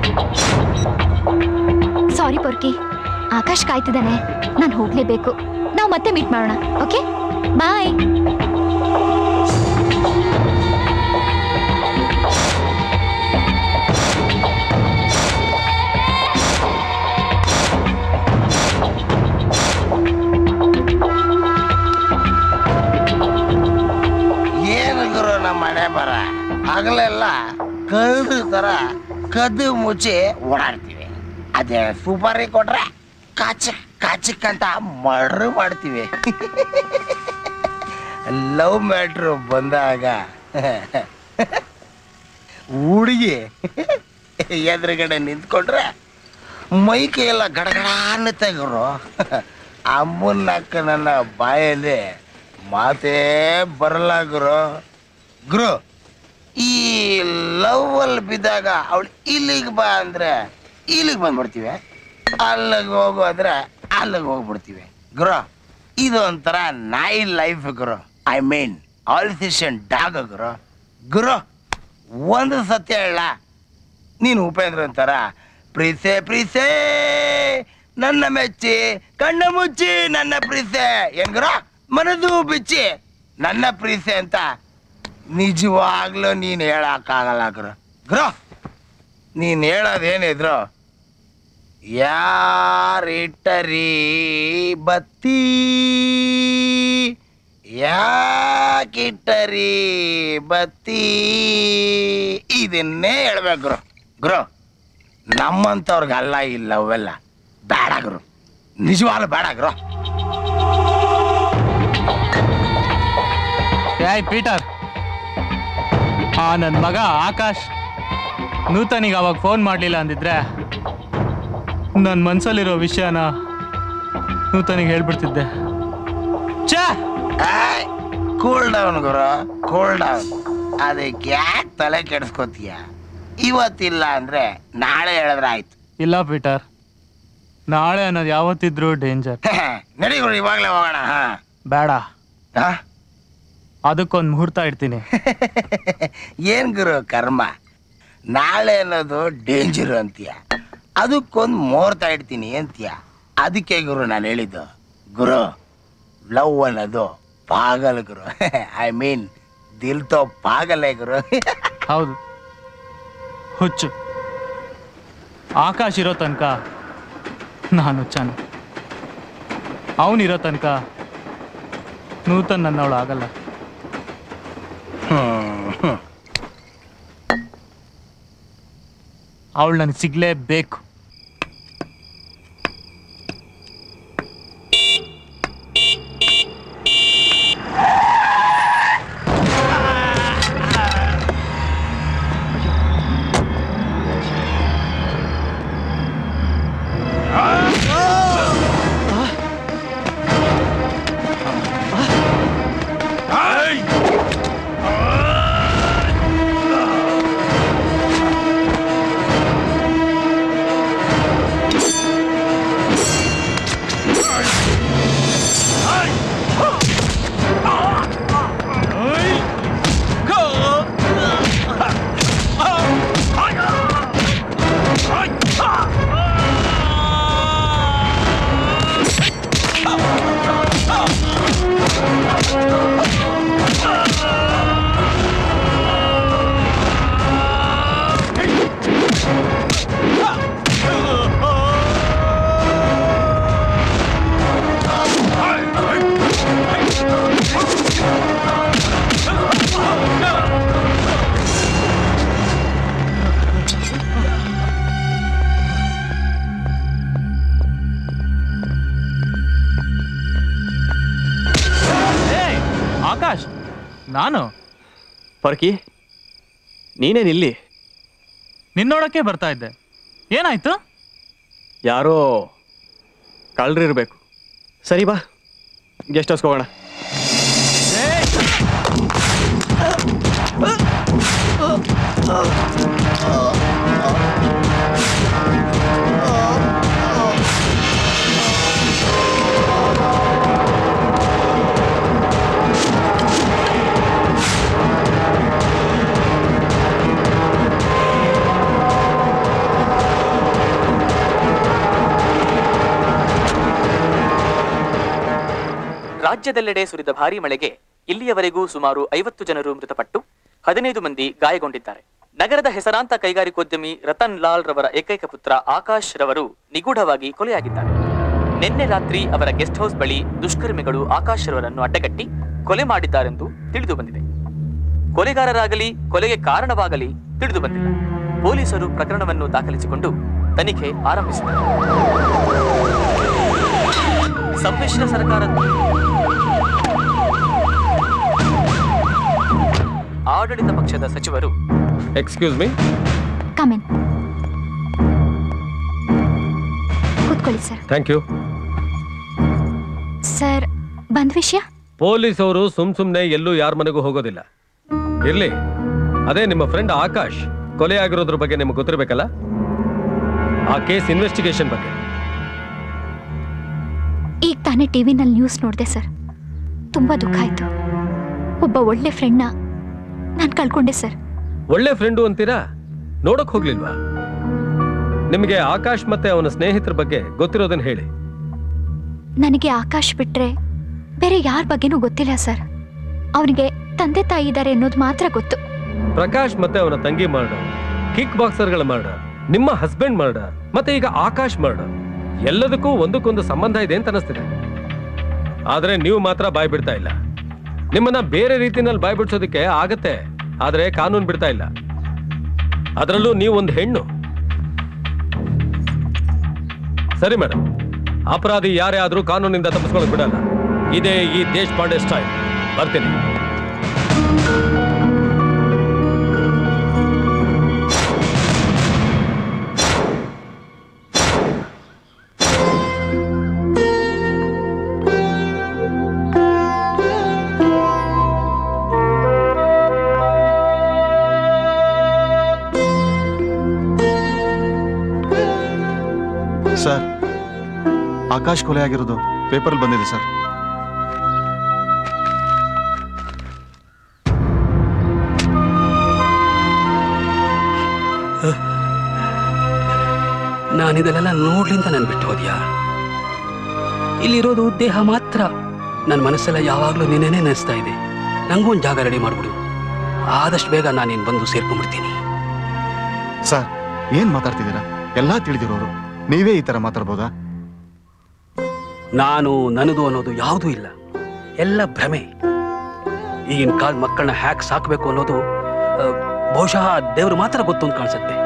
sorry ಪೊರ್ಕಿ ಆಕಾಶ್ ಕಾಯ್ತಿದ್ದಾನೆ ನಾನು ಹೋಗ್ಲೇಬೇಕು ನಾವು ಮತ್ತೆ ಮೀಟ್ ಮಾಡೋಣ ಓಕೆ ಬಾಯ್ ಏನು ಗುರು ನಮ್ಮ ಮನೆ ಬರ ಹಗಲೆಲ್ಲ ಕದ್ದು ತರ ಕದ್ದು ಮುಚ್ಚಿ ಓಡಾಡ್ತೀವಿ ಅದೇ ಸುಪಾರಿ ಕೊಟ್ರೆ ಕಾಚ ಕಾಚಕ್ಕಂತ ಮರ್ಡ್ರ್ ಮಾಡ್ತೀವಿ ಲವ್ ಮ್ಯಾಟ್ರು ಬಂದಾಗ ಹುಡುಗಿ ಎದುರುಗಡೆ ನಿಂತ್ಕೊಂಡ್ರೆ ಮೈ ಕೈಯೆಲ್ಲ ಗಡಗಡ ಅನ್ನತ್ತೆ ಗುರು ಅಮ್ಮನಕ್ಕ ನನ್ನ ಬಾಯಲ್ಲಿ ಮಾತೇ ಬರಲ್ಲ ಗುರು ಗುರು ಈ ಲವ್ ಅಲ್ಲಿ ಬಿದ್ದಾಗ ಅವಳು ಇಲ್ಲಿಗೆ ಬಾ ಅಂದ್ರೆ ಇಲ್ಲಿಗೆ ಬಂದ್ಬಿಡ್ತೀವಿ ಅಲ್ಲಿಗೆ ಹೋಗು ಅಂದ್ರೆ ಅಲ್ಲಿಗೆ ಹೋಗ್ಬಿಡ್ತೀವಿ ಗುರು ಇದು ಒಂಥರ ನಾಯಿ ಲೈಫ್ ಗುರು ಐ ಮೀನ್ ಆಲ್ಫಿಷನ್ ಡಾಗ್ ಗುರು ಗುರು ಒಂದು ಸತ್ಯ ಹೇಳ ನೀನು ಉಪೇಂದ್ರ ಅಂತಾರ ಪ್ರೀಸೆ ಪ್ರೀಸೆ ನನ್ನ ಮೆಚ್ಚಿ ಕಣ್ಣ ಮುಚ್ಚಿ ನನ್ನ ಪ್ರೀಸೆ ಹೆಂಗ್ರ ಮನದು ಬಿಚ್ಚಿ ನನ್ನ ಪ್ರೀಸೆ ಅಂತ ನಿಜವಾಗ್ಲೂ ನೀನು ಹೇಳಕ್ಕಾಗಲ್ಲ ಗುರು ಗುರು ನೀನು ಹೇಳೋದೇನಿದ್ರು ಯಾರಿಟ್ಟರಿ ಬತ್ತಿ ಯಾಕಿಟ್ಟರಿ ಬತ್ತಿ ಇದನ್ನೇ ಹೇಳ್ಬೇಕು ಗುರು ಗುರು ನಮ್ಮಂಥವ್ರಿಗಲ್ಲ ಇಲ್ಲ ಅವೆಲ್ಲ ಬೇಡ ಗುರು ನಿಜವಾಗ್ಲೂ ಬೇಡ ಗುರು ಏಯ್ ಪೀಟರ್ ಆ ನನ್ನ ಮಗ ಆಕಾಶ್ ನೂತನಿಗೆ ಅವಾಗ ಫೋನ್ ಮಾಡಲಿಲ್ಲ ಅಂದಿದ್ರೆ ನನ್ನ ಮನ್ಸಲ್ಲಿರೋ ವಿಷಯನ ನೂತನಿಗೆ ಹೇಳ್ಬಿಡ್ತಿದ್ದೆ ಕೂಲ್ ಡೌನ್ ಗುರು ಕೂಲ್ ಡೌನ್ ಅದಕ್ಕೆ ಯಾಕೆ ತಲೆ ಕೆಡಿಸ್ಕೋತೀಯ ಇವತ್ತಿಲ್ಲ ಅಂದ್ರೆ ನಾಳೆ ಹೇಳಿದ್ರೆ ಆಯ್ತು ಇಲ್ಲ ಪೀಟರ್ ನಾಳೆ ಅನ್ನೋದು ಯಾವತ್ತಿದ್ರೂ ಡೇಂಜರ್ ನಡಿ ಗುರು ಇವಾಗಲೇ ಹೋಗೋಣ ಹಾ ಬೇಡ ಅದಕ್ಕೊಂದು ಮುಹೂರ್ತ ಇಡ್ತೀನಿ ಏನ್ ಗುರು ಕರ್ಮ ನಾಳೆ ಅನ್ನೋದು ಡೇಂಜರ್ ಅಂತೀಯ ಅದಕ್ಕೊಂದು ಮುಹೂರ್ತ ಇಡ್ತೀನಿ ಅಂತೀಯ ಅದಕ್ಕೆ ಗುರು ನಾನು ಹೇಳಿದ್ದು ಗುರು ಲವ್ ಅನ್ನೋದು ಪಾಗಲ್ ಗುರು ಐ ಮೀನ್ ದಿಲ್ ತೋ ಪಾಗಲೇ ಗುರು ಹೌದು ಹುಚ್ಚು ಆಕಾಶ್ ಇರೋ ತನಕ ನಾನು ಹುಚ್ಚಾನು ಅವನಿರೋ ತನಕ ನೂತನ್ ನನ್ನವಳು ಆಗಲ್ಲ ಅವಳು ನನಗೆ ಸಿಗ್ಲೇಬೇಕು ಏಯ್, ಆಕಾಶ್ ನಾನು ಪರ್ಕಿ ನೀನೇನಿಲ್ಲಿ ನಿನ್ನೋಡಕ್ಕೆ ಬರ್ತಾ ಇದ್ದೆ ಏನಾಯ್ತು ಯಾರೋ ಕಳ್ರಿರ್ಬೇಕು ಸರಿ ಬಾ ಗೆಸ್ಟ್ ಹೌಸ್ಗೆ ಹೋಗೋಣ ರಾಜ್ಯದೆಲ್ಲೆಡೆ ಸುರಿದ ಭಾರೀ ಮಳೆಗೆ ಇಲ್ಲಿಯವರೆಗೂ ಸುಮಾರು ಐವತ್ತು ಜನರು ಮೃತಪಟ್ಟು ಹದಿನೈದು ಮಂದಿ ಗಾಯಗೊಂಡಿದ್ದಾರೆ ನಗರದ ಹೆಸರಾಂತ ಕೈಗಾರಿಕೋದ್ಯಮಿ ರತನ್ ಲಾಲ್ ರವರ ಏಕೈಕ ಪುತ್ರ ಆಕಾಶ್ ರವರು ನಿಗೂಢವಾಗಿ ಕೊಲೆಯಾಗಿದ್ದಾರೆ ನಿನ್ನೆ ರಾತ್ರಿ ಅವರ ಗೆಸ್ಟ್ ಹೌಸ್ ಬಳಿ ದುಷ್ಕರ್ಮಿಗಳು ಆಕಾಶ್ ರವರನ್ನು ಅಡ್ಡಗಟ್ಟಿ ಕೊಲೆ ಮಾಡಿದ್ದಾರೆಂದು ತಿಳಿದು ಬಂದಿದೆ ಕೊಲೆಗಾರರಾಗಲಿ ಕೊಲೆಗೆ ಕಾರಣವಾಗಲಿ ತಿಳಿದು ಬಂದಿಲ್ಲ ಪೊಲೀಸರು ಪ್ರಕರಣವನ್ನು ದಾಖಲಿಸಿಕೊಂಡು ತನಿಖೆ ಆರಂಭಿಸಿದರು ಸಮ್ಮಿಶ್ರ ಸರ್ಕಾರ ಆಡಳಿತ ಪಕ್ಷದ ಸಚಿವರು ಎಕ್ಸ್ಕ್ಯೂಸ್ ಮೀ ಕಮೆನ್ ಕೂತ್ಕೊಳ್ಳಿ ಸರ್ ಥ್ಯಾಂಕ್ ಯು ಸರ್ ಬಂದ್ ವಿಷಯ ಪೊಲೀಸ್ ಅವರು ಸುಮ್ ಸುಮ್ನೆ ಎಲ್ಲೂ ಯಾರ ಮನೆಗೂ ಹೋಗೋದಿಲ್ಲ ಇರ್ಲಿ ಅದೇ ನಿಮ್ಮ ಫ್ರೆಂಡ್ ಆಕಾಶ್ ಕೊಲೆ ಆಗಿರೋದ್ರ ಬಗ್ಗೆ ನಿಮ್ಗೆ ಗೊತ್ತಿರ್ಬೇಕಲ್ಲ ಆ ಕೇಸ್ ಇನ್ವೆಸ್ಟಿಗೇಷನ್ ಬಗ್ಗೆ ಈಗ ತಾನೇ ಟಿವಿನಲ್ಲಿ ನ್ಯೂಸ್ ನೋಡಿದೆ ಸರ್ ತುಂಬಾ ದುಃಖ ಆಯ್ತು ಒಬ್ಬ ಒಳ್ಳೆ ಫ್ರೆಂಡ್ನ ನಾನು ಕಳ್ಕೊಂಡೆ ಸರ್ ಒಳ್ಳೆ ಫ್ರೆಂಡು ಅಂತೀರಾ ನೋಡಕ್ ಹೋಗ್ಲಿಲ್ವಾ ನಿಮಗೆ ಆಕಾಶ್ ಮತ್ತೆ ಅವನ ಸ್ನೇಹಿತರ ಬಗ್ಗೆ ಗೊತ್ತಿರೋದನ್ನ ಹೇಳಿ ನನಗೆ ಆಕಾಶ್ ಬಿಟ್ರೆ ಬೇರೆ ಯಾರ ಬಗ್ಗೆನೂ ಗೊತ್ತಿಲ್ಲ ಸರ್ ಅವನಿಗೆ ತಂದೆ ತಾಯಿ ಇದ್ದಾರೆ ಅನ್ನೋದು ಮಾತ್ರ ಗೊತ್ತು ಪ್ರಕಾಶ್ ಮತ್ತೆ ಅವನ ತಂಗಿ ಮರ್ಡರ್ ಕಿಕ್ ಬಾಕ್ಸರ್ಗಳ ಮರ್ಡರ್ ನಿಮ್ಮ ಹಸ್ಬೆಂಡ್ ಮರ್ಡರ್ ಮತ್ತೆ ಈಗ ಆಕಾಶ್ ಮರ್ಡರ್ ಎಲ್ಲದಕ್ಕೂ ಒಂದಕ್ಕೊಂದು ಸಂಬಂಧ ಇದೆ ಅಂತ ಅನಿಸ್ತಿದೆ ಆದ್ರೆ ನೀವು ಮಾತ್ರ ಬಾಯ್ ಬಿಡ್ತಾ ಇಲ್ಲ ನಿಮ್ಮನ್ನ ಬೇರೆ ರೀತಿನಲ್ಲಿ ಬಾಯ್ ಬಿಡ್ಸೋದಕ್ಕೆ ಆಗತ್ತೆ ಆದ್ರೆ ಕಾನೂನು ಬಿಡ್ತಾ ಇಲ್ಲ ಅದರಲ್ಲೂ ನೀವು ಒಂದು ಹೆಣ್ಣು ಸರಿ ಮೇಡಮ್ ಅಪರಾಧಿ ಯಾರೇ ಆದ್ರೂ ಕಾನೂನಿಂದ ತಪ್ಪಿಸ್ಕೊಳಕ್ ಬಿಡಲ್ಲ ಇದೇ ಈ ದೇಶಪಾಂಡೆ ಸ್ಟೈಲ್ ಬರ್ತೀನಿ ಸರ್ ಆಕಾಶ್ ಕೊಲೆ ಆಗಿರೋದು ಪೇಪರಲ್ಲಿ ಬಂದಿದೆ ಸರ್ ನಾನು ಇದನ್ನೆಲ್ಲ ನೋಡ್ಲಿ ಅಂತ ನಾನು ಬಿಟ್ಟು ಹೋದ್ಯಾ ಇಲ್ಲಿರೋದು ದೇಹ ಮಾತ್ರ ನನ್ನ ಮನಸ್ಸೆಲ್ಲ ಯಾವಾಗಲೂ ನಿನ್ನೇನೆ ನೆನೆಸ್ತಾ ಇದೆ ನಂಗೂ ಒಂದು ಜಾಗ ರೆಡಿ ಮಾಡ್ಬಿಡು ಆದಷ್ಟು ಬೇಗ ನಾನು ನೀನು ಬಂದು ಸೇರ್ಕೊಂಡ್ಬಿಡ್ತೀನಿ ಸರ್ ಏನ್ ಮಾತಾಡ್ತಿದ್ದೀರಾ ಎಲ್ಲಾ ತಿಳಿದಿರೋರು ನೀವೇ ಈ ತರ ಮಾತಾಡ್ಬೋದಾ ನಾನು ನನ್ನದು ಅನ್ನೋದು ಯಾವುದೂ ಇಲ್ಲ ಎಲ್ಲ ಭ್ರಮೆ ಈಗಿನ ಕಾಲದ ಮಕ್ಕಳನ್ನ ಹ್ಯಾಕ್ ಸಾಕಬೇಕು ಅನ್ನೋದು ಆ, ಬಹುಶಃ ದೇವ್ರು ಮಾತ್ರ ಗೊತ್ತು ಅಂತ ಕಾಣಿಸುತ್ತೆ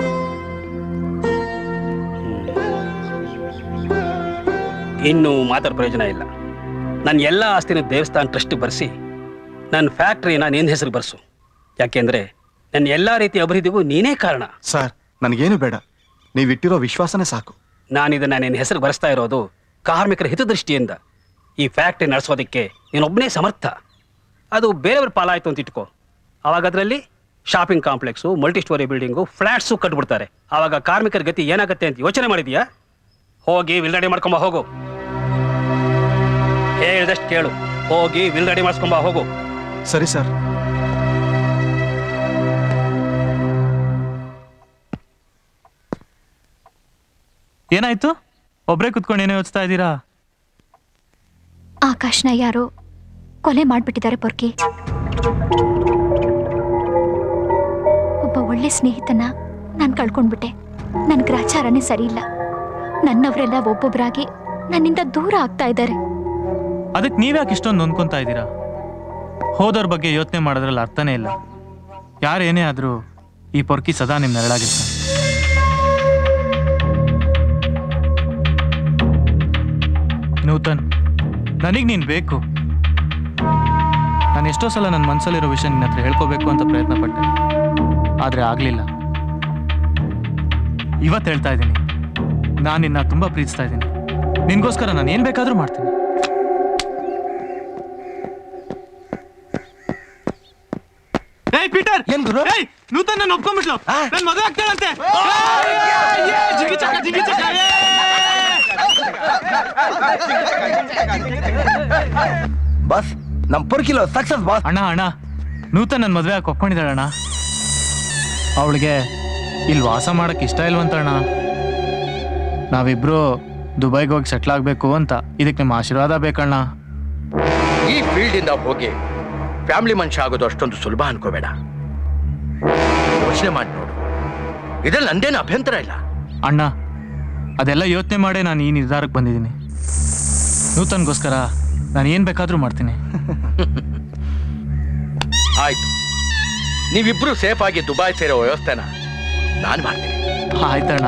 ಇನ್ನು ಮಾತಾಡ ಪ್ರಯೋಜನ ಇಲ್ಲ ನನ್ನ ಎಲ್ಲ ಆಸ್ತಿನ ದೇವಸ್ಥಾನ ಟ್ರಸ್ಟ್ ಬರೆಸಿ ನನ್ನ ಫ್ಯಾಕ್ಟ್ರಿನ ನಿನ್ನ ಹೆಸರು ಬರ್ಸು ಯಾಕೆಂದ್ರೆ ನನ್ನ ಎಲ್ಲ ರೀತಿಯ ಅಭಿವೃದ್ಧಿಗೂ ನೀನೇ ಕಾರಣ ಸರ್ ನನಗೇನು ಬೇಡ ನೀವಿಟ್ಟಿರೋ ವಿಶ್ವಾಸನೇ ಸಾಕು ನಾನು ಇದನ್ನ ನಿನ್ನ ಹೆಸರು ಬರೆಸ್ತಾ ಇರೋದು ಕಾರ್ಮಿಕರ ಹಿತದೃಷ್ಟಿಯಿಂದ ಈ ಫ್ಯಾಕ್ಟ್ರಿ ನಡೆಸೋದಕ್ಕೆ ನೀನೊಬ್ಬನೇ ಸಮರ್ಥ ಅದು ಬೇರೆಯವ್ರ ಪಾಲಾಯ್ತು ಅಂತ ಇಟ್ಕೋ ಅವಾಗ ಅದರಲ್ಲಿ shopping complex multi storey building flats ಕಟ್ಬಿಡ್ತಾರೆ ಆವಾಗ ಕಾರ್ಮಿಕರ ಗತಿ ಏನಾಗುತ್ತೆ ಅಂತ ಯೋಚನೆ ಮಾಡಿದ್ಯಾ ಹೋಗಿ ವಿಲ್ ರೆಡಿ ಮಾಡ್ಕೊಂಬ ಹೋಗು ಹೇಳ್ದಷ್ಟು ಕೇಳು ಹೋಗಿ ವಿಲ್ ರೆಡಿ ಮಾಡಿಸ್ಕೊಂಬ ಹೋಗು ಸರಿ ಸರ್ ಏನಾಯ್ತು ಒಬ್ರೇ ಕುತ್ಕೊಂಡು ಏನೋ ಯೋಚಿಸ್ತಾ ಇದ್ದೀರಾ ಆಕಾಶ್ನ ಯಾರೋ ಕೊಲೆ ಮಾಡ್ಬಿಟ್ಟಿದ್ದಾರೆ ಪೊರ್ಕಿ ಒಬ್ಬ ಒಳ್ಳೆ ಸ್ನೇಹಿತನ ನಾನು ಕಳ್ಕೊಂಡ್ಬಿಟ್ಟೆ ನನ್ನ ಗ್ರಾಚಾರನೇ ಸರಿ ಇಲ್ಲ ನನ್ನವರೆಲ್ಲ ಒಬ್ಬೊಬ್ಬರಾಗಿ ನನ್ನಿಂದ ದೂರ ಆಗ್ತಾ ಇದ್ದಾರೆ ಅದಕ್ಕೆ ನೀವ್ಯಾಕೆ ಇಷ್ಟೊಂದು ನೊಂದ್ಕೊಂತಾ ಇದ್ದೀರಾ ಹೋದವ್ರ ಬಗ್ಗೆ ಯೋಚನೆ ಮಾಡೋದ್ರಲ್ಲಿ ಅರ್ಥನೇ ಇಲ್ಲ ಯಾರೇನೇ ಆದ್ರೂ ಈ ಪೊರ್ಕಿ ಸದಾ ನಿಮ್ ನೆರಳಾಗಿರ್ತಾನೆ ನೂತನ್ ನನಗ್ ನೀನ್ ಬೇಕು ನಾನು ಎಷ್ಟೋ ಸಲ ನನ್ನ ಮನಸ್ಸಲ್ಲಿರೋ ವಿಷಯ ನಿನ್ನ ಹತ್ರ ಹೇಳ್ಕೋಬೇಕು ಅಂತ ಪ್ರಯತ್ನ ಪಟ್ಟೆ ಆದ್ರೆ ಆಗ್ಲಿಲ್ಲ ಇವತ್ತು ಹೇಳ್ತಾ ಇದ್ದೀನಿ ನಾನು ನಿನ್ನ ತುಂಬಾ ಪ್ರೀತಿಸ್ತಾ ಇದ್ದೀನಿ ನಿನ್ಗೋಸ್ಕರ ನಾನು ಏನ್ ಬೇಕಾದ್ರೂ ಮಾಡ್ತೀನಿ ಏಯ್ ಪೀಟರ್ ಏನ್ ಗುರು ಏಯ್ ನೂತನ್ ನನ್ನ ಒಪ್ಕೊಂಡ್ಬಿಟ್ಲು ನನ್ ಮದುವೆ ಆಗ್ತಾಳಂತೆ ಏಯ್, ಏಯ್, ಜಿಗಿ ಚಕ, ಜಿಗಿ ಚಕ, ಬಸ್ ನಮ್ ಪುರ್ಕಿಲೋ ಸಕ್ಸಸ್ ಬಾಸ್ ಅಣ್ಣ ಅಣ್ಣ ನೂತನ್ ನನ್ನ ಮದುವೆ ಹಾಕಿ ಒಪ್ಕೊಂಡಿದ್ದಾಳಣ್ಣ ಅವಳಿಗೆ ಇಲ್ಲಿ ವಾಸ ಮಾಡಕ್ ಇಷ್ಟ ಇಲ್ವಂತ ಅಣ್ಣ ನಾವಿಬ್ರು ದುಬೈಗೆ ಹೋಗಿ ಸೆಟ್ಲ್ ಆಗ್ಬೇಕು ಅಂತ ಇದಕ್ಕೆ ನಿಮ್ಮ ಆಶೀರ್ವಾದ ಬೇಕಣ್ಣ ಈ ಫೀಲ್ಡ್ ಇಂದ ಹೋಗಿ ಫ್ಯಾಮಿಲಿ ಮನುಷ್ಯ ಆಗೋದು ಅಷ್ಟೊಂದು ಸುಲಭ ಅನ್ಕೋಬೇಡ ಯೋಚನೆ ಮಾಡಿ ನೋಡು ಇದ್ರಲ್ಲಿ ನಂದೇನು ಅಭ್ಯಂತರ ಇಲ್ಲ ಅಣ್ಣ ಅದೆಲ್ಲ ಯೋಚನೆ ಮಾಡೇ ನಾನು ಈ ನಿರ್ಧಾರಕ್ಕೆ ಬಂದಿದ್ದೀನಿ ನೂತನ್ಗೋಸ್ಕರ ನಾನು ಏನು ಬೇಕಾದರೂ ಮಾಡ್ತೀನಿ ಆಯ್ತು ನೀವಿಬ್ರು ಸೇಫ್ ಆಗಿ ದುಬೈ ಸೇರೋ ವ್ಯವಸ್ಥೆನ ನಾನು ಮಾಡ್ತೀನಿ ಆಯ್ತಣ್ಣ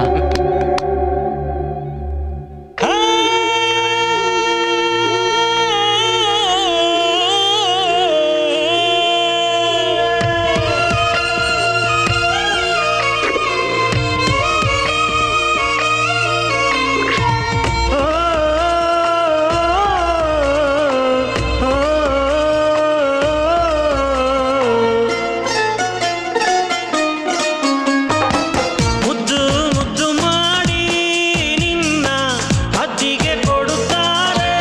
ಮುದ್ದು ಮುದ್ದು ಮಾಡಿ ನಿನ್ನ ಅಜ್ಜಿಗೆ ಕೊಡುತ್ತಾರೆ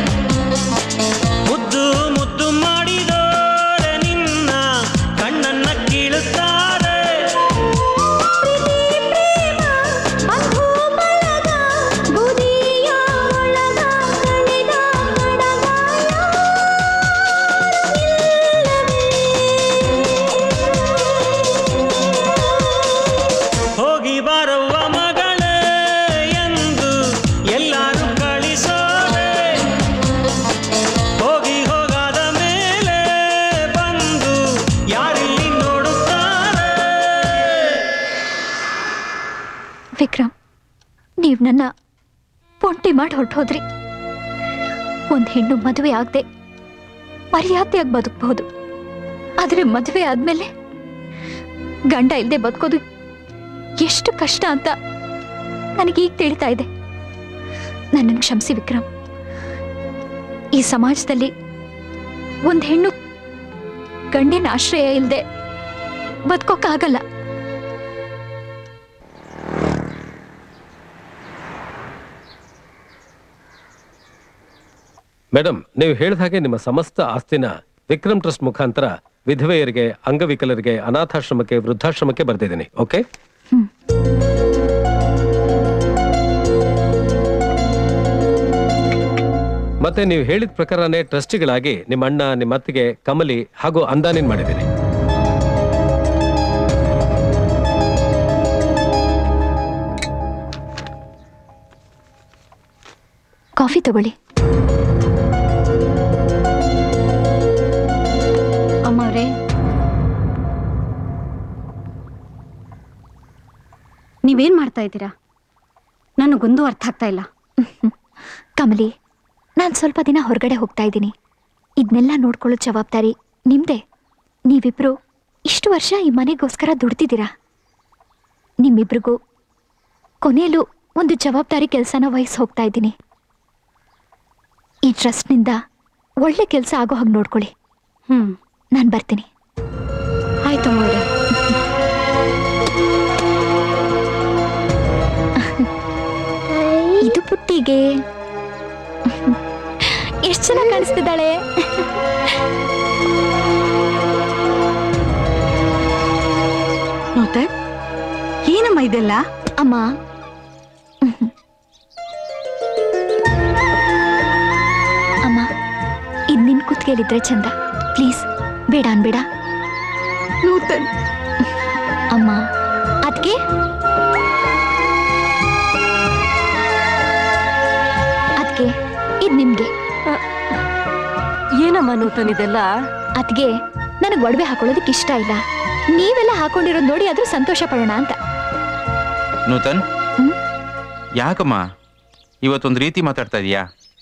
ಮುದ್ದು ಮುದ್ದು ಮಾಡಿದೋರೆ ನಿನ್ನ ಕಣ್ಣನ್ನ ಕೀಳುತ್ತಾರೆ ಹೋಗಿ ಬಾರವ್ವ ಮಗಳೇ ಎಂದು ಎಲ್ಲಾರು ಕಳಿಸೋರೆ ಹೋಗಿ ಹೋಗಾದ ಮೇಲೆ ಬಂದು ಯಾರಿಲ್ಲಿ ನೋಡುತ್ತಾರೆ ವಿಕ್ರಮ್ ನೀವ್ ನನ್ನ ಒಂಟಿ ಮಾಡಿ ಹೊರಟೋದ್ರಿ ಒಂದ್ ಹೆಣ್ಣು ಮದುವೆ ಆಗದೆ ಮರ್ಯಾದೆಯಾಗಿ ಬದುಕಬಹುದು ಆದ್ರೆ ಮದುವೆ ಆದ್ಮೇಲೆ ಗಂಡ ಇಲ್ಲದೆ ಬದುಕೋದು ಎಷ್ಟು ಕಷ್ಟ ಅಂತ ನನಗೀಗ ತಿಳಿತಾ ಇದೆ ನನ್ನನ್ನು ಕ್ಷಮಿಸಿ ವಿಕ್ರಮ್ ಈ ಸಮಾಜದಲ್ಲಿ ಒಂದ್ ಹೆಣ್ಣು ಗಂಡಿನ ಆಶ್ರಯ ಇಲ್ಲದೆ ಬದುಕೋಕ್ಕಾಗಲ್ಲ ಮೇಡಮ್ ನೀವು ಹೇಳಿದ ಹಾಗೆ ನಿಮ್ಮ ಸಮಸ್ತ ಆಸ್ತಿನ ವಿಕ್ರಮ್ ಟ್ರಸ್ಟ್ ಮುಖಾಂತರ ವಿಧವೆಯರಿಗೆ ಅಂಗವಿಕಲರಿಗೆ ಅನಾಥಾಶ್ರಮಕ್ಕೆ ವೃದ್ಧಾಶ್ರಮಕ್ಕೆ ಬರ್ತಿದ್ದೀನಿ ಓಕೆ ಮತ್ತೆ ನೀವು ಹೇಳಿದ ಪ್ರಕಾರನೇ ಟ್ರಸ್ಟಿಗಳಾಗಿ ನಿಮ್ಮ ಅಣ್ಣ ನಿಮ್ಮ ಅತ್ತಿಗೆ ಕಮಲಿ ಹಾಗೂ ಅಂದಾನಿನ್ ಮಾಡಿದ್ದೀನಿ ಕಾಫಿ ತಗೊಳ್ಳಿ ಅಮ್ಮವ್ರೆ ನೀವೇನ್ ಮಾಡ್ತಾ ಇದ್ದೀರಾ ನನಗೊಂದು ಅರ್ಥ ಆಗ್ತಾ ಇಲ್ಲ ಕಮಲಿ ನಾನು ಸ್ವಲ್ಪ ದಿನ ಹೊರಗಡೆ ಹೋಗ್ತಾ ಇದ್ದೀನಿ ಇದನ್ನೆಲ್ಲ ನೋಡ್ಕೊಳ್ಳೋ ಜವಾಬ್ದಾರಿ ನಿಮ್ದೇ ನೀವಿಬ್ರು ಇಷ್ಟು ವರ್ಷ ಈ ಮನೆಗೋಸ್ಕರ ದುಡ್ತಿದ್ದೀರಾ ನಿಮ್ಮಿಬ್ರಿಗೂ ಕೊನೆಯಲ್ಲೂ ಒಂದು ಜವಾಬ್ದಾರಿ ಕೆಲಸನ ವಹಿಸಿ ಹೋಗ್ತಾ ಇದ್ದೀನಿ ಈ ಟ್ರಸ್ಟ್ನಿಂದ ಒಳ್ಳೆ ಕೆಲಸ ಆಗೋ ಹಾಗೆ ನೋಡ್ಕೊಳ್ಳಿ ಹ್ಮ್ ನಾನು ಬರ್ತೀನಿ ಆಯ್ತು ಅಮ್ಮವ್ರೆ ಇದು ಪುಟ್ಟಿಗೆ ಎಷ್ಟು ಚೆನ್ನಾಗಿ ಕಾಣಿಸ್ತಿದ್ದಾಳೆ ನೂತನ್ ಏನಮ್ಮ ಇದೆಲ್ಲ ಅಮ್ಮ ಅಮ್ಮ ಇದು ನಿನ್ ಕುತ್ತಿಗೆಲಿದ್ರೆ ಚಂದ ಪ್ಲೀಸ್ ಬೇಡ ಅನ್ಬೇಡ ನೂತನ್ ಅಮ್ಮ ಅದಕ್ಕೆ ಅದಕ್ಕೆ ಇದು ನಿಮ್ಗೆ ಏನಮ್ಮ ನೂತನ್ ಇದೆಲ್ಲ ಅದಕ್ಕೆ ನನಗೆ ಒಡವೆ ಹಾಕೊಳ್ಳೋದಕ್ಕೆ ಇಷ್ಟ ಇಲ್ಲ ನೀವೆಲ್ಲ ಹಾಕೊಂಡಿರೋದು ನೋಡಿ ಆದ್ರೂ ಸಂತೋಷ ಪಡೋಣ ಅಂತ ನೂತನ್ ಯಾಕಮ್ಮ ಇವತ್ತೊಂದು ರೀತಿ ಮಾತಾಡ್ತಾ ಇದೀಯಾ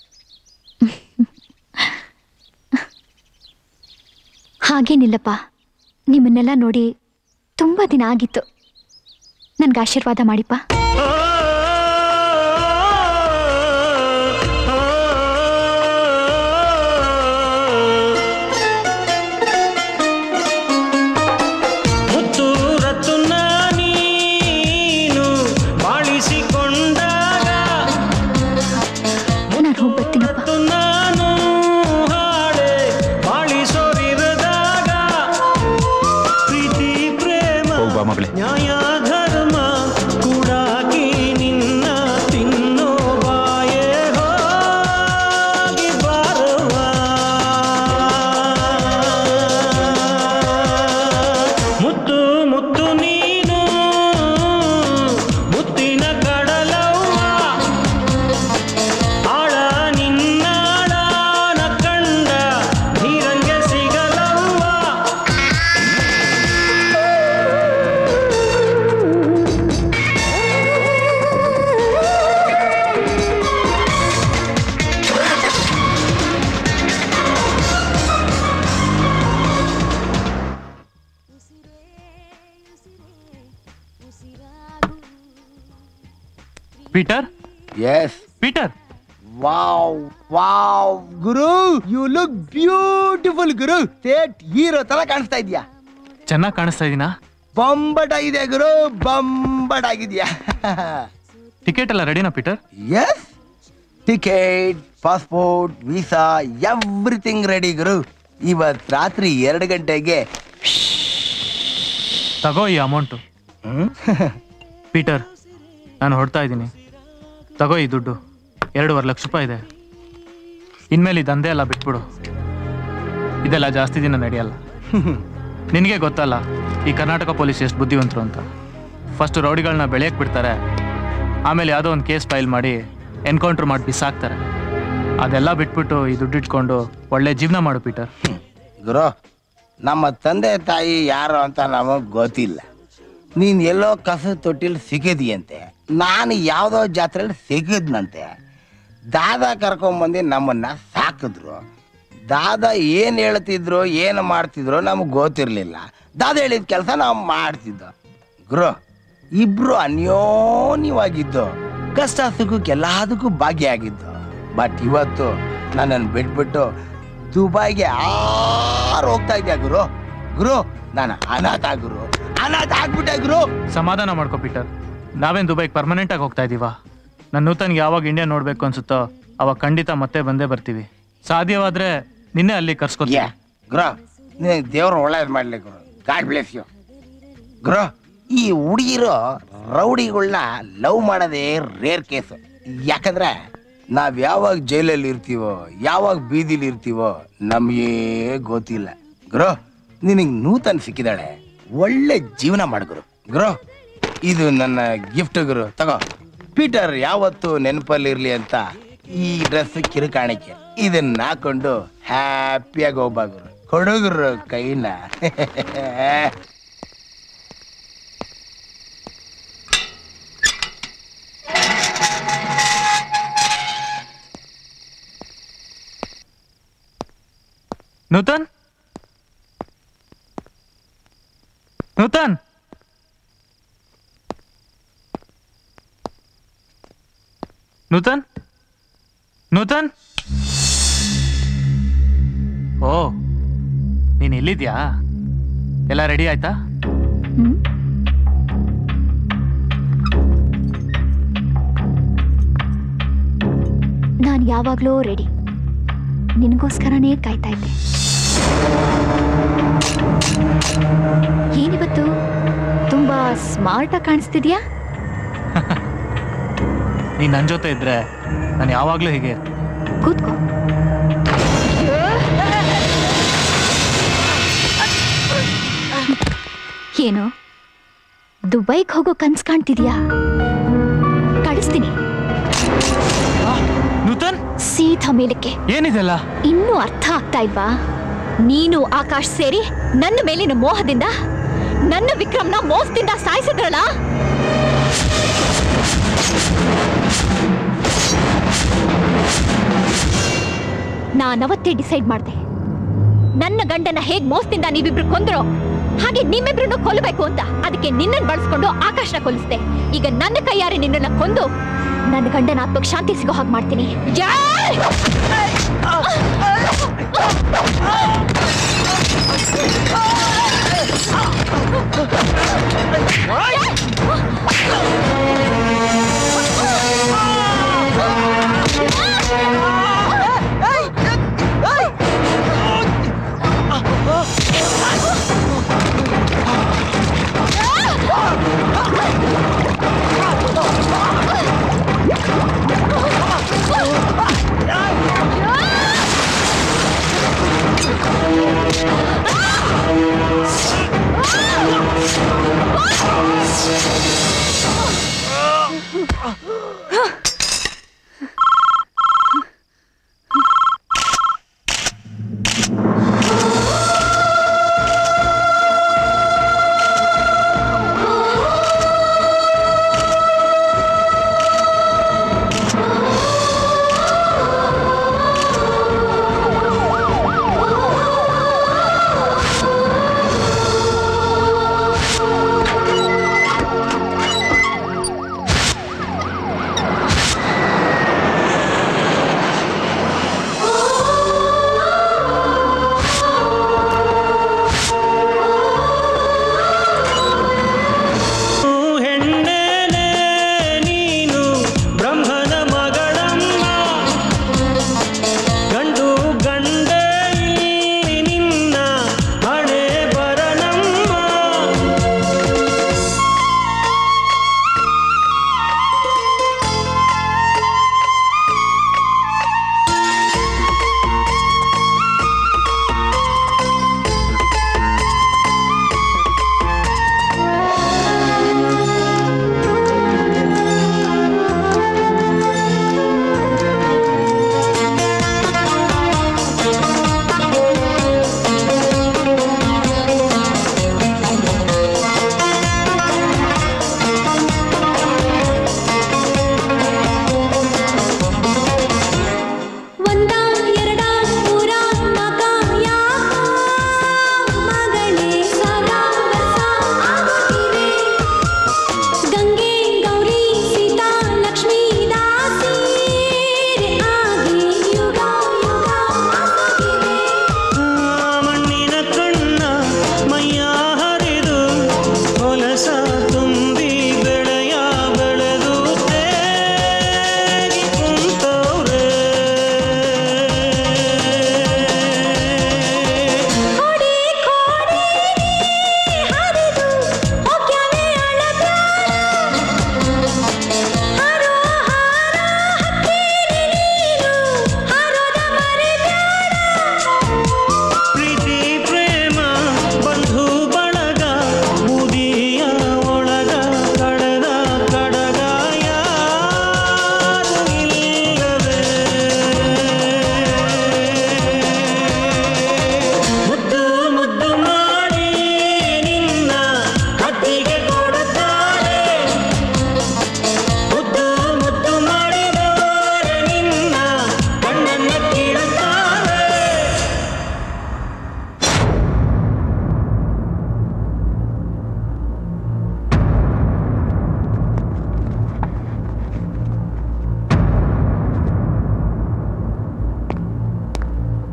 ಹಾಗೇನಿಲ್ಲಪ್ಪ ನಿಮ್ಮನ್ನೆಲ್ಲ ನೋಡಿ ತುಂಬಾ ದಿನ ಆಗಿತ್ತು ನನ್ಗೆ ಆಶೀರ್ವಾದ ಮಾಡಿಪ್ಪ ಮುತ್ತು ರತುನ ನೀನು ಬಾಳಿಸಿಕೊಂಡಾಗ ನಾನು ಹೋಗಿ ಬರ್ತೀನಪ್ಪ ನಾನು ಹಾಡೆ ಬಾಳಿಸೋರಿರದಾಗ ಪ್ರೀತಿ ಪ್ರೇಮ ಹೋಗ್ಬಾ ಮಗಳೇ ನ್ಯಾಯ ಧರ್ಮ ಕೂಡಾಕಿ ನಿನ್ನ ತಿನ್ನೋ ಬಾಯೇ ಹೋಗಿ ಬಾರವ್ವ ಮುತ್ತು ಮುತ್ತು ನೀನು ಮುತ್ತಿನ ಕಡಲವ್ವ ಆಳ ನಿನ್ನಾಳನ ಕಂಡ ನೀರಂಗೆ ಸಿಗಲವ್ವ Peter yes Peter wow wow ಗುರು ಯು ಲುಕ್ ಬ್ಯೂಟಿಫುಲ್ ಗುರು ಸ್ಟೇಟ್ ಹೀರೋ ತರ ಕಾಣಿಸ್ತಾ ಇದೀಯಾ ಚೆನ್ನಾಗಿ ಕಾಣಿಸ್ತಾ ಇದೀನಾ ಬೊಂಬಟ್ ಆಗಿದೆ ಗುರು ಬೊಂಬಟ್ ಆಗಿದ್ಯಾ ಟಿಕೆಟ್ ಎಲ್ಲ ರೆಡಿನಾ Peter yes ticket passport visa everything ready ಗುರು ಇವತ್ ರಾತ್ರಿ ಎರಡು ಗಂಟೆಗೆ ತಗೋ ಈ ಅಮೌಂಟು ಪೀಟರ್ ನಾನು ಹೊಡ್ತಾ ಇದ್ದೀನಿ ತಗೋ ಈ ದುಡ್ಡು ಎರಡೂವರೆ ಲಕ್ಷ ರೂಪಾಯಿ ಇದೆ ಇನ್ಮೇಲೆ ಈ ದಂಧೆ ಎಲ್ಲ ಬಿಟ್ಬಿಡು ಇದೆಲ್ಲ ಜಾಸ್ತಿ ದಿನ ನಡೆಯಲ್ಲ ನಿನಗೆ ಗೊತ್ತಲ್ಲ ಈ ಕರ್ನಾಟಕ ಪೊಲೀಸ್ ಎಷ್ಟು ಬುದ್ಧಿವಂತರು ಅಂತ ಫಸ್ಟ್ ರೌಡಿಗಳನ್ನ ಬೆಳೆಯಕ್ಕೆ ಬಿಡ್ತಾರೆ ಆಮೇಲೆ ಯಾವುದೋ ಒಂದು ಕೇಸ್ ಫೈಲ್ ಮಾಡಿ ಎನ್ಕೌಂಟ್ರ್ ಮಾಡಿ ಬಿಸಾಕ್ತಾರೆ ಅದೆಲ್ಲ ಬಿಟ್ಬಿಟ್ಟು ಈ ದುಡ್ಡು ಇಟ್ಕೊಂಡು ಒಳ್ಳೆ ಜೀವನ ಮಾಡು ಪೀಟರ್ ಗುರು ನಮ್ಮ ತಂದೆ ತಾಯಿ ಯಾರು ಅಂತ ನಮಗ್ ಗೊತ್ತಿಲ್ಲ ನೀನ್ ಎಲ್ಲೋ ಕಸ ತೊಟ್ಟಿಲ್ ಸಿಕ್ಕಿದೀಯಂತೆ ನಾನು ಯಾವ್ದೋ ಜಾತ್ರೆಯಲ್ಲಿ ಸಿಕ್ಕಿದ್ನಂತೆ ದಾದ ಕರ್ಕೊಂಬಂದು ನಮ್ಮನ್ನ ಸಾಕಿದ್ರು ದಾದ ಏನ್ ಹೇಳ್ತಿದ್ರು ಏನು ಮಾಡ್ತಿದ್ರು ನಮಗ್ ಗೊತ್ತಿರ್ಲಿಲ್ಲ ದಾದ ಹೇಳಿದ ಕೆಲಸ ನಾವು ಮಾಡ್ತಿದ್ದೋ ಗುರು ಇಬ್ರು ಅನ್ಯೋನ್ಯವಾಗಿದ್ದು ಕಷ್ಟ ಸುಖಕ್ಕೆ ಎಲ್ಲದಕ್ಕೂ ಭಾಗಿಯಾಗಿದ್ದು ಬಟ್ ಇವತ್ತು ನನ್ನನ್ನು ಬಿಟ್ಬಿಟ್ಟು ದುಬೈಗೆ ಆರು ಹೋಗ್ತಾ ಇದ್ಯಾ ಗುರು ಗುರು ನಾನು ಅನಾಥ ಗುರು ಅನಾಥ ಆಗ್ಬಿಟ್ಟೆ ಗುರು ಸಮಾಧಾನ ಮಾಡ್ಕೋ ಪೀಟರ್ ನಾವೇನ್ ದುಬೈಗೆ ಪರ್ಮನೆಂಟ್ ಆಗಿ ಹೋಗ್ತಾ ಇದೀವಾ ನನ್ನ ನೂತನ್ಗೆ ಯಾವಾಗ ಇಂಡಿಯಾ ನೋಡ್ಬೇಕು ಅನ್ಸುತ್ತೋ ಅವಾಗ ಖಂಡಿತ ಮತ್ತೆ ಬಂದೇ ಬರ್ತೀವಿ ಸಾಧ್ಯವಾದ್ರೆ ನಿನ್ನೆ ಅಲ್ಲಿ ಕರ್ಸ್ಕೊತೀಯ ಗುರು ನಿನಗೆ ದೇವ್ರು ಒಳ್ಳೇದು ಮಾಡ್ಲಿ ಗುರು ಗಾಡ್ ಬ್ಲೆಸ್ ಯು ಗುರು ಈ ಹುಡುಗಿರು ರೌಡಿಗಳನ್ನ ಲವ್ ಮಾಡೋದೇ ರೇರ್ ಕೇಸು ಯಾಕಂದ್ರೆ ನಾವ್ ಯಾವಾಗ ಜೈಲಲ್ಲಿ ಇರ್ತೀವೋ ಯಾವಾಗ ಬೀದಿಲಿ ಇರ್ತೀವೋ ನಮ್ಗೆ ಗೊತ್ತಿಲ್ಲ ಗುರು ನಿನಗ್ ನೂತನ್ ಸಿಕ್ಕಿದಾಳೆ ಒಳ್ಳೆ ಜೀವನ ಮಾಡು ಗುರು ಗುರು ಇದು ನನ್ನ ಗಿಫ್ಟ್ ಗುರು ತಗೋ ಪೀಟರ್ ಯಾವತ್ತು ನೆನಪಲ್ಲಿರ್ಲಿ ಅಂತ ಈ ಡ್ರೆಸ್ ಕಿರುಕಾಣಿಕೆ ಇದನ್ನ ಹಾಕೊಂಡು ಹ್ಯಾಪಿಯಾಗಿ ಹೋಗ್ಬಾ ಗುರು ಕೊಡುಗುರು ಕೈನ ನೂತನ್ ನೂತನ್ ನೂತನ್ ನೂತನ್ ಓ ನೀನ್ ಎಲ್ಲಿದ್ಯಾ ಎಲ್ಲ ರೆಡಿ ಆಯ್ತಾ ನಾನು ಯಾವಾಗಲೂ ರೆಡಿ ನಿನಗೋಸ್ಕರನೇ ಕಾಯ್ತಾ ಇದ್ದೆ ಏನಿವತ್ತು ತುಂಬಾ ಸ್ಮಾರ್ಟಾಗಿ ಕಾಣಿಸ್ತಿದ್ಯಾ ನೀನ್ ನನ್ ಜೊತೆ ಇದ್ರೆ ನಾನು ಯಾವಾಗ್ಲೂ ಹೀಗೆ ಕೂತ್ಕೋ ಏನು ದುಬೈಗೆ ಹೋಗೋ ಕನ್ಸ್ ಕಾಣ್ತಿದ್ಯಾ ಕಳಿಸ್ತೀನಿ ನೂತನ್ ಸೀದಾ ಮೇಲಕ್ಕೆ ಏನಿದೆಲ್ಲ ಇನ್ನೂ ಅರ್ಥ ಆಗ್ತಾ ಇಲ್ವಾ ನೀನು ಆಕಾಶ್ ಸೇರಿ ನನ್ನ ಮೇಲಿನ ಮೋಹದಿಂದ ನನ್ನ ವಿಕ್ರಮ್ನ ಮೋಸದಿಂದ ಸಾಯಿಸಿದ್ರಲ್ಲ ನಾನವತ್ತೇ ಡಿಸೈಡ್ ಮಾಡಿದೆ ನನ್ನ ಗಂಡನ ಹೇಗ್ ಮೋಸದಿಂದ ನೀವಿಬ್ರು ಕೊಂದ್ರೋ ಹಾಗೆ ನಿಮ್ಮಿಬ್ರನ್ನು ಕೊಲ್ಲಬೇಕು ಅಂತ ಅದಕ್ಕೆ ನಿನ್ನನ್ನು ಬಳಸ್ಕೊಂಡು ಆಕಾಶನ ಕೊಲ್ಲಿಸ್ದೆ ಈಗ ನನ್ನ ಕೈಯಾರೆ ನಿನ್ನನ್ನ ಕೊಂದು ನನ್ನ ಗಂಡನ ಆತ್ಮಕ್ಕೆ ಶಾಂತಿ ಸಿಗೋ ಹಾಗೆ ಮಾಡ್ತೀನಿ ಜೈ! Ah!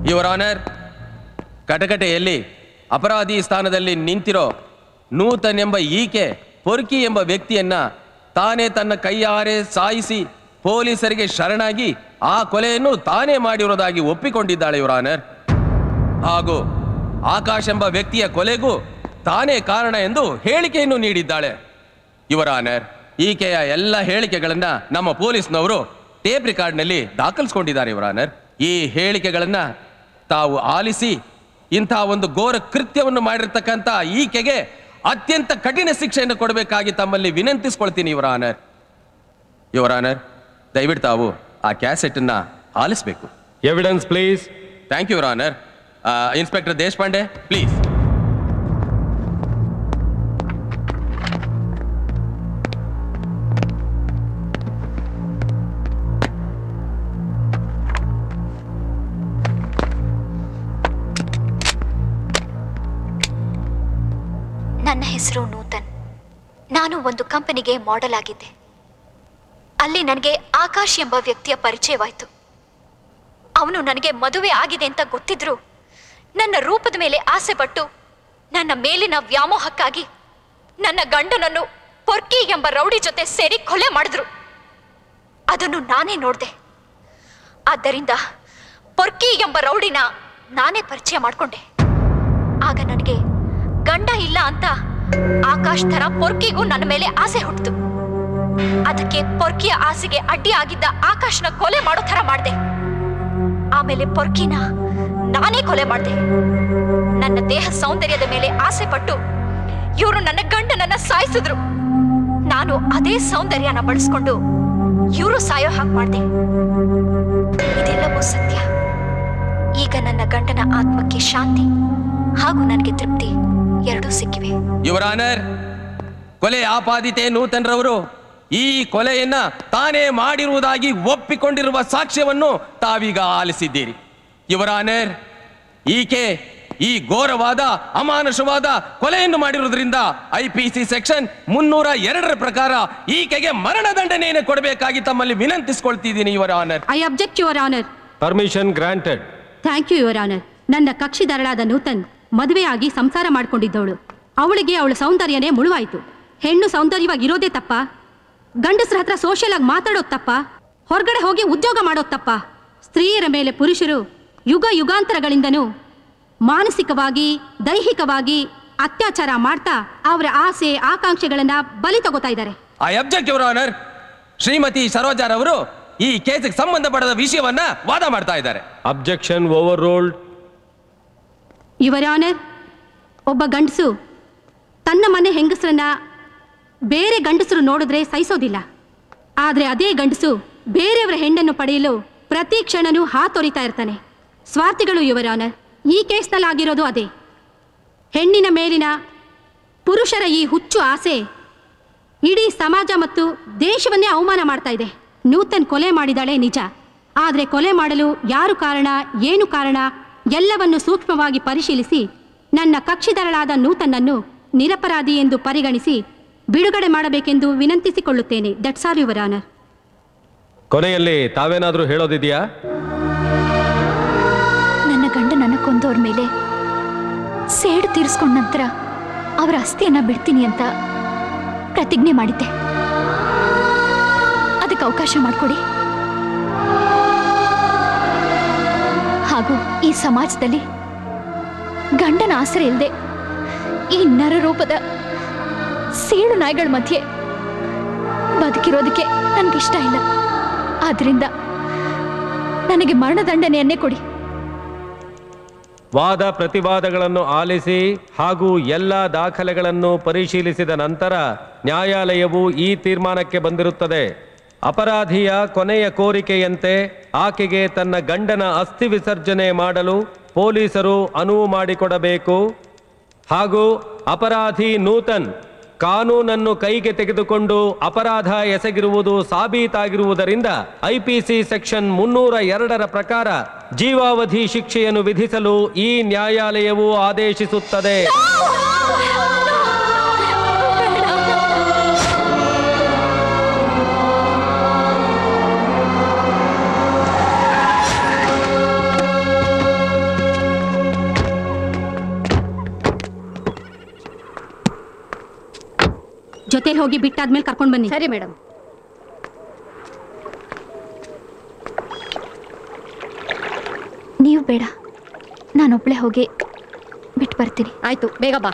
ಯುವರ್ ಆನರ್ ಕಟಕಟೆಯಲ್ಲಿ ಅಪರಾಧಿ ಸ್ಥಾನದಲ್ಲಿ ನಿಂತಿರೋ ನೂತನ್ ಎಂಬ ಈಕೆ ಪೊರ್ಕಿ ಎಂಬ ವ್ಯಕ್ತಿಯನ್ನ ತಾನೇ ತನ್ನ ಕೈಯಾರೆ ಸಾಯಿಸಿ ಪೊಲೀಸರಿಗೆ ಶರಣಾಗಿ ಆ ಕೊಲೆಯನ್ನು ತಾನೇ ಮಾಡಿರುವುದಾಗಿ ಒಪ್ಪಿಕೊಂಡಿದ್ದಾಳೆ ಯುವರ್ ಆನರ್ ಹಾಗೂ ಆಕಾಶ್ ಎಂಬ ವ್ಯಕ್ತಿಯ ಕೊಲೆಗೂ ತಾನೇ ಕಾರಣ ಎಂದು ಹೇಳಿಕೆಯನ್ನು ನೀಡಿದ್ದಾಳೆ ಯುವರ್ ಆನರ್ ಈಕೆಯ ಎಲ್ಲ ಹೇಳಿಕೆಗಳನ್ನ ನಮ್ಮ ಪೊಲೀಸ್ನವರು ಟೇಪ್ ರೆಕಾರ್ಡ್ನಲ್ಲಿ ದಾಖಲಿಸ್ಕೊಂಡಿದ್ದಾರೆ ಯುವರ್ ಆನರ್ ಈ ಹೇಳಿಕೆಗಳನ್ನ ತಾವು ಆಲಿಸಿ ಇಂಥ ಒಂದು ಘೋರ ಕೃತ್ಯವನ್ನು ಮಾಡಿರ್ತಕ್ಕಂಥ ಈಕೆಗೆ ಅತ್ಯಂತ ಕಠಿಣ ಶಿಕ್ಷೆಯನ್ನು ಕೊಡಬೇಕಾಗಿ ತಮ್ಮಲ್ಲಿ ವಿನಂತಿಸ್ಕೊಳ್ತೀನಿ ಯುವರ್ ಆನರ್ ಯುವರ್ ಆನರ್ ದಯವಿಟ್ಟು ತಾವು ಆ ಕ್ಯಾಸೆಟನ್ನ ಆಲಿಸಬೇಕು evidence please thank you your honour inspector Deshpande please ನನ್ನ ಹೆಸರು ನೂತನ್ ನಾನು ಒಂದು ಕಂಪನಿಗೆ ಮಾಡೆಲ್ ಆಗಿದ್ದೆ ಅಲ್ಲಿ ನನಗೆ ಆಕಾಶ್ ಎಂಬ ವ್ಯಕ್ತಿಯ ಪರಿಚಯವಾಯಿತು ಅವನು ನನಗೆ ಮದುವೆ ಆಗಿದೆ ಅಂತ ಗೊತ್ತಿದ್ರು ನನ್ನ ರೂಪದ ಮೇಲೆ ಆಸೆ ಪಟ್ಟು ನನ್ನ ಮೇಲಿನ ವ್ಯಾಮೋಹಕ್ಕಾಗಿ ನನ್ನ ಗಂಡನನ್ನು ಪೊರ್ಕಿ ಎಂಬ ರೌಡಿ ಜೊತೆ ಸೇರಿ ಕೊಲೆ ಮಾಡಿದ್ರು ಅದನ್ನು ನಾನೇ ನೋಡಿದೆ ಆದ್ದರಿಂದ ಪೊರ್ಕಿ ಎಂಬ ರೌಡಿನ ನಾನೇ ಪರಿಚಯ ಮಾಡಿಕೊಂಡೆ ಆಗ ನನಗೆ ಗಂಡ ಇಲ್ಲ ಅಂತ ಆಕಾಶ್ ಥರ ಪೊರ್ಕಿಗೂ ನನ್ನ ಮೇಲೆ ಆಸೆ ಹುಟ್ಟಿತು ಅದಕ್ಕೆ ಪೊರ್ಕಿಯ ಆಸೆಗೆ ಅಡ್ಡಿ ಆಗಿದ್ದ ಆಕಾಶ್ನ ಕೊಲೆ ಮಾಡೋ ಥರ ಮಾಡಿದೆ ಆಮೇಲೆ ಪೊರ್ಕಿನ ನಾನೇ ಕೊಲೆ ಮಾಡಿದೆ ನನ್ನ ದೇಹ ಸೌಂದರ್ಯದ ಮೇಲೆ ಆಸೆ ಪಟ್ಟು ಇವರು ನನ್ನ ಗಂಡನನ್ನ ಸಾಯಿಸಿದ್ರು ನಾನು ಅದೇ ಸೌಂದರ್ಯನ ಬಳಸ್ಕೊಂಡು ಇವರು ಸಾಯೋ ಹಾಗೆ ಮಾಡಿದೆ ಇದೆಲ್ಲವೂ ಸತ್ಯ ಈಗ ನನ್ನ ಗಂಡನ ಆತ್ಮಕ್ಕೆ ಶಾಂತಿ ಹಾಗೂ ನನಗೆ ತೃಪ್ತಿ ಎರಡೂ ಸಿಕ್ಕಿವೆ ಯುವರ್ ಆನರ್ ಕೊಲೆ ಆಪಾದಿತೆ ನೂತನ್ ರವರು ಈ ಕೊಲೆಯನ್ನ ತಾನೇ ಮಾಡಿರುವುದಾಗಿ ಒಪ್ಪಿಕೊಂಡಿರುವ ಸಾಕ್ಷ್ಯವನ್ನು ತಾವೀಗ ಆಲಿಸಿದ್ದೀರಿ ಯುವರ್ ಆನರ್ ಈಕೆ ಈ ಘೋರವಾದ ಅಮಾನುಷವಾದ ಕೊಲೆಯನ್ನು ಮಾಡಿರುವುದರಿಂದ ಐ ಪಿ ಸಿ ಸೆಕ್ಷನ್ ಮುನ್ನೂರ ಎರಡರ ಪ್ರಕಾರ ಈಕೆಗೆ ಮರಣದಂಡನೆಯನ್ನು ಕೊಡಬೇಕಾಗಿ ತಮ್ಮಲ್ಲಿ ವಿನಂತಿಸಿಕೊಳ್ತಿದ್ದೀನಿ your honour I object your honour permission granted thank you your honour ನನ್ನ ಕಕ್ಷಿದಾರಳಾದ ನೂತನ್ ಮದುವೆಯಾಗಿ ಸಂಸಾರ ಮಾಡ್ಕೊಂಡಿದ್ದವಳು ಅವಳಿಗೆ ಅವಳ ಸೌಂದರ್ಯನೇ ಮುಳುವಾಯಿತು ಹೆಣ್ಣು ಸೌಂದರ್ಯವಾಗಿರೋದೇ ತಪ್ಪ ಗಂಡಸ್ರ ಹತ್ರ ಸೋಷಿಯಲ್ ಆಗಿ ಮಾತಾಡೋದು ತಪ್ಪ ಹೊರಗಡೆ ಹೋಗಿ ಉದ್ಯೋಗ ಮಾಡೋದು ತಪ್ಪ ಸ್ತ್ರೀಯರ ಮೇಲೆ ಪುರುಷರು ಯುಗ ಯುಗಾಂತರಗಳಿಂದನೂ ಮಾನಸಿಕವಾಗಿ ದೈಹಿಕವಾಗಿ ಅತ್ಯಾಚಾರ ಮಾಡ್ತಾ ಅವರ ಆಸೆ ಆಕಾಂಕ್ಷೆಗಳನ್ನ ಬಲಿ ತಗೋತಾ ಇದ್ದಾರೆ I object your honour Shrimati ಸರೋಜಾರವರು ಈ ಕೇಸಿಗೆ ಸಂಬಂಧಪಡದ ವಿಷಯವನ್ನ ವಾದ ಮಾಡ್ತಾ ಇದ್ದಾರೆ objection overruled your honour ಒಬ್ಬ ಗಂಡಸು ತನ್ನ ಮನೆ ಹೆಂಗಸರನ್ನ ಬೇರೆ ಗಂಡಸರು ನೋಡಿದ್ರೆ ಸಹಿಸೋದಿಲ್ಲ ಆದರೆ ಅದೇ ಗಂಡಸು ಬೇರೆಯವರ ಹೆಣ್ಣನ್ನು ಪಡೆಯಲು ಪ್ರತಿ ಕ್ಷಣನೂ ಹಾತೊರಿತಾ ಇರ್ತಾನೆ ಸ್ವಾರ್ಥಿಗಳು ಯುವರ್ ಆನರ್ ಈ ಕೇಸ್ನಲ್ಲಿ ಆಗಿರೋದು ಅದೇ ಹೆಣ್ಣಿನ ಮೇಲಿನ ಪುರುಷರ ಈ ಹುಚ್ಚು ಆಸೆ ಇಡೀ ಸಮಾಜ ಮತ್ತು ದೇಶವನ್ನೇ ಅವಮಾನ ಮಾಡ್ತಾ ಇದೆ ನೂತನ್ ಕೊಲೆ ಮಾಡಿದಾಳೆ ನಿಜ ಆದರೆ ಕೊಲೆ ಮಾಡಲು ಯಾರು ಕಾರಣ ಏನು ಕಾರಣ ಎಲ್ಲವನ್ನು ಸೂಕ್ಷ್ಮವಾಗಿ ಪರಿಶೀಲಿಸಿ ನನ್ನ ಕಕ್ಷಿದಾರಳಾದ ನೂತನ್ನನ್ನು ನಿರಪರಾಧಿ ಎಂದು ಪರಿಗಣಿಸಿ ಬಿಡುಗಡೆ ಮಾಡಬೇಕೆಂದು ವಿನಂತಿಸಿಕೊಳ್ಳುತ್ತೇನೆ ದಟ್ಸ್ ಆಲ್ ಯುವರ್ ಆನರ್ ಕೊನೆಯಲ್ಲಿ ತಾವೇನಾದ್ರೂ ಹೇಳೋದಿದೆಯಾ ನನ್ನ ಗಂಡ ನನ್ನ ಕೊಂದವ್ರ ಮೇಲೆ ಸೇಡು ತೀರಿಸ್ಕೊಂಡ ನಂತರ ಅವರ ಅಸ್ಥಿಯನ್ನ ಬಿಡ್ತೀನಿ ಅಂತ ಪ್ರತಿಜ್ಞೆ ಮಾಡಿದ್ದೆ ಅದಕ್ಕೆ ಅವಕಾಶ ಮಾಡಿಕೊಡಿ ಹಾಗೂ ಈ ಸಮಾಜದಲ್ಲಿ ಗಂಡನ ಆಸರೆ ಇಲ್ಲದೆ ಈ ನರರೂಪದ ಸೇಡು ನಾಯಿಗಳ ಮಧ್ಯೆ ಬದುಕಿರೋದಕ್ಕೆ ನನಗಿಷ್ಟ ಇಲ್ಲ ಆದ್ರಿಂದ ನನಗೆ ಮರಣದಂಡನೆಯನ್ನೇ ಕೊಡಿ ವಾದ ಪ್ರತಿವಾದಗಳನ್ನು ಆಲಿಸಿ ಹಾಗೂ ಎಲ್ಲ ದಾಖಲೆಗಳನ್ನು ಪರಿಶೀಲಿಸಿದ ನಂತರ ನ್ಯಾಯಾಲಯವು ಈ ತೀರ್ಮಾನಕ್ಕೆ ಬಂದಿರುತ್ತದೆ ಅಪರಾಧಿಯ ಕೊನೆಯ ಕೋರಿಕೆಯಂತೆ ಆಕೆಗೆ ತನ್ನ ಗಂಡನ ಅಸ್ಥಿ ವಿಸರ್ಜನೆ ಮಾಡಲು ಪೊಲೀಸರು ಅನುವು ಮಾಡಿಕೊಡಬೇಕು ಹಾಗೂ ಅಪರಾಧಿ ನೂತನ್ ಕಾನೂನನ್ನು ಕೈಗೆ ತೆಗೆದುಕೊಂಡು ಅಪರಾಧ ಎಸಗಿರುವುದು ಸಾಬೀತಾಗಿರುವುದರಿಂದ ಐಪಿಸಿ ಸೆಕ್ಷನ್ ಮುನ್ನೂರ ಎರಡರ ಪ್ರಕಾರ ಜೀವಾವಧಿ ಶಿಕ್ಷೆಯನ್ನು ವಿಧಿಸಲು ಈ ನ್ಯಾಯಾಲಯವು ಆದೇಶಿಸುತ್ತದೆ ಜೊತೆಲಿ ಹೋಗಿ ಬಿಟ್ಟಾದ್ಮೇಲೆ ಕರ್ಕೊಂಡು ಬನ್ನಿ ಸರಿ ಮೇಡಮ್ ನೀವು ಬೇಡ ನಾನೊಬ್ಳೆ ಹೋಗಿ ಬಿಟ್ಟು ಬರ್ತೀನಿ ಆಯ್ತು ಬೇಗ ಬಾ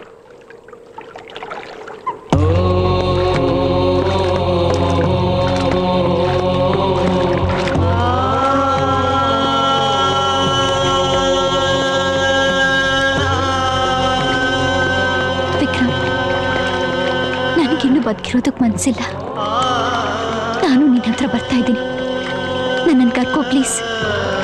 ವಿಕ್ರಮ್ ನನಗಿನ್ನೂ ಬದುಕಿರೋದಕ್ಕೆ ಮನಸ್ಸಿಲ್ಲ ನಾನು ನಿನ್ನ ಹತ್ರ ಬರ್ತಾ ಇದ್ದೀನಿ ನನ್ನನ್ನು ಕರ್ಕೋ ಪ್ಲೀಸ್